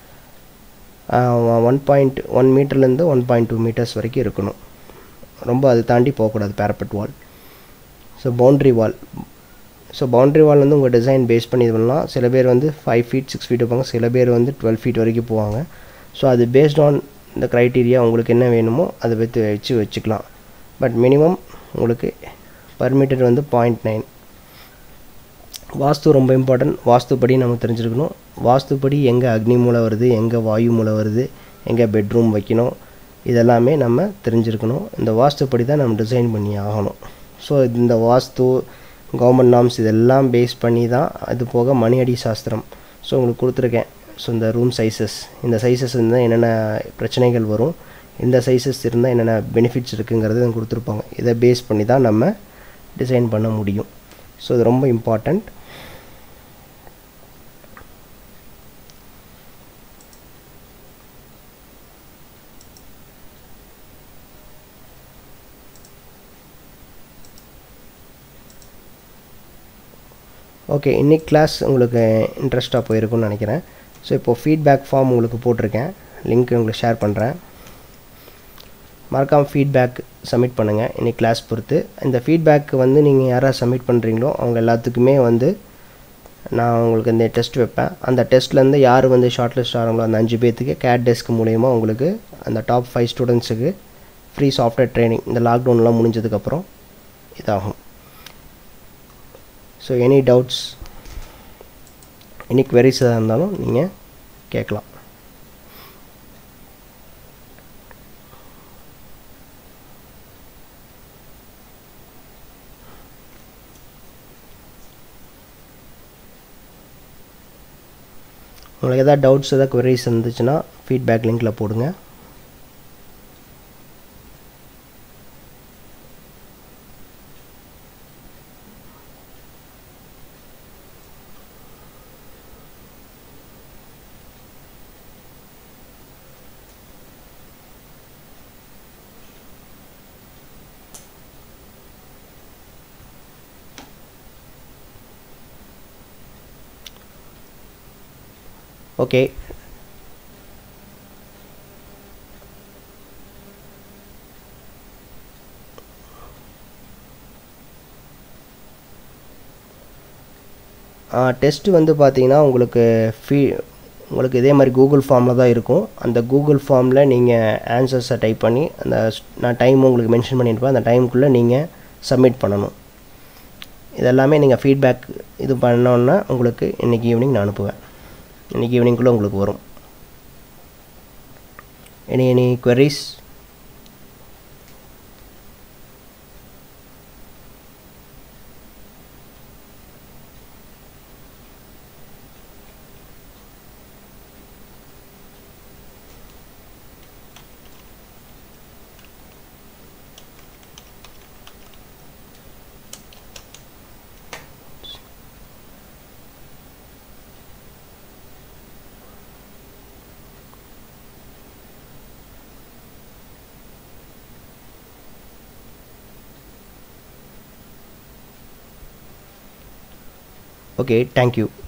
Speaker 1: ஒன் பாயிண்ட் ஒன் மீட்டர்லேருந்து ஒன் பாயிண்ட் டூ மீட்டர்ஸ் வரைக்கும் இருக்கணும் ரொம்ப அது தாண்டி போகக்கூடாது parapet wall so boundary wall so boundary wall வந்து உங்கள் டிசைன் பேஸ் பண்ணி இது பண்ணலாம் சில பேர் வந்து ஃபைவ் ஃபீட் சிக்ஸ் ஃபீட் வைப்பாங்க சில பேர் வந்து டுவெல் ஃபீட் வரைக்கும் போவாங்க ஸோ அது பேஸ்ட் ஆன் இந்த க்ரைட்டீரியா உங்களுக்கு என்ன வேணுமோ அதை வச்சு வச்சு வச்சுக்கலாம் பட் மினிமம் உங்களுக்கு பர்மிட்டட் வந்து பாயிண்ட் நைன் வாஸ்து ரொம்ப இம்பார்ட்டன்ட் வாஸ்துப்படி நம்ம தெரிஞ்சிருக்கணும் வாஸ்துப்படி எங்கே அக்னி மூலை வருது எங்கே வாயு மூலை வருது எங்கே பெட்ரூம் வைக்கணும் இதெல்லாமே நம்ம தெரிஞ்சிருக்கணும் இந்த வாஸ்துப்படி தான் நம்ம டிசைன் பண்ணி ஆகணும் ஸோ இந்த வாஸ்து கவர்மெண்ட் நாம்ஸ் இதெல்லாம் பேஸ் பண்ணி தான் அது போக மணி அடி சாஸ்திரம் ஸோ உங்களுக்கு கொடுத்துருக்கேன் ஸோ இந்த ரூம் சைஸஸ் இந்த சைஸஸ் இருந்தால் என்னென்ன பிரச்சனைகள் வரும் இந்த சைஸஸ் இருந்தால் என்னென்ன பெனிஃபிட்ஸ் இருக்குங்கிறது கொடுத்துருப்பாங்க இதை பேஸ் பண்ணி தான் நம்ம டிசைன் பண்ண முடியும் ஸோ இது ரொம்ப இம்பார்ட்டண்ட் ஓகே இன்னைக்கு கிளாஸ் உங்களுக்கு இன்ட்ரெஸ்ட்டாக போயிருக்கும்னு நினைக்கிறேன் ஸோ இப்போது ஃபீட்பேக் ஃபார்ம் உங்களுக்கு போட்டிருக்கேன் லிங்க் உங்களுக்கு ஷேர் பண்ணுறேன் மறக்காமல் ஃபீட்பேக் சப்மிட் பண்ணுங்கள் இன்னைக்கு கிளாஸ் பொறுத்து இந்த ஃபீட்பேக் வந்து நீங்கள் யாராவது சப்மிட் பண்ணுறீங்களோ அவங்க எல்லாத்துக்குமே வந்து நான் உங்களுக்கு இந்த டெஸ்ட் வைப்பேன் அந்த டெஸ்ட்லேருந்து யார் வந்து ஷார்ட் லிஸ்ட் ஆகிறாங்களோ அந்த அஞ்சு பேர்த்துக்கு கேட் டெஸ்க் மூலயமா உங்களுக்கு அந்த டாப் ஃபைவ் ஸ்டூடெண்ட்ஸுக்கு ஃப்ரீ சாஃப்ட்வேர் ட்ரைனிங் இந்த லாக்டவுன்லாம் முடிஞ்சதுக்கப்புறம் இதாகும் so any doubts any queries எதாக இருந்தாலும் நீங்கள் கேட்கலாம் உங்களுக்கு எதாவது டவுட்ஸ் எதாவது queries இருந்துச்சுன்னா ஃபீட்பேக் லிங்க்கில் போடுங்க ஓகே டெஸ்ட்டு வந்து பார்த்தீங்கன்னா உங்களுக்கு ஃபீ உங்களுக்கு இதே மாதிரி கூகுள் ஃபார்மில் தான் இருக்கும் அந்த கூகுள் ஃபார்மில் நீங்கள் ஆன்சர்ஸை டைப் பண்ணி அந்த ஸ்- நான் டைம் உங்களுக்கு மென்ஷன் பண்ணியிருப்பேன் அந்த டைமுக்குள்ளே நீங்கள் சப்மிட் பண்ணணும் இதெல்லாமே நீங்கள் ஃபீட்பேக் இது பண்ணோன்னா உங்களுக்கு இன்றைக்கி ஈவினிங் நான் அனுப்புவேன் இன்றைக்கி ஈவினிங்குள்ளே உங்களுக்கு வரும் any any queries okay thank you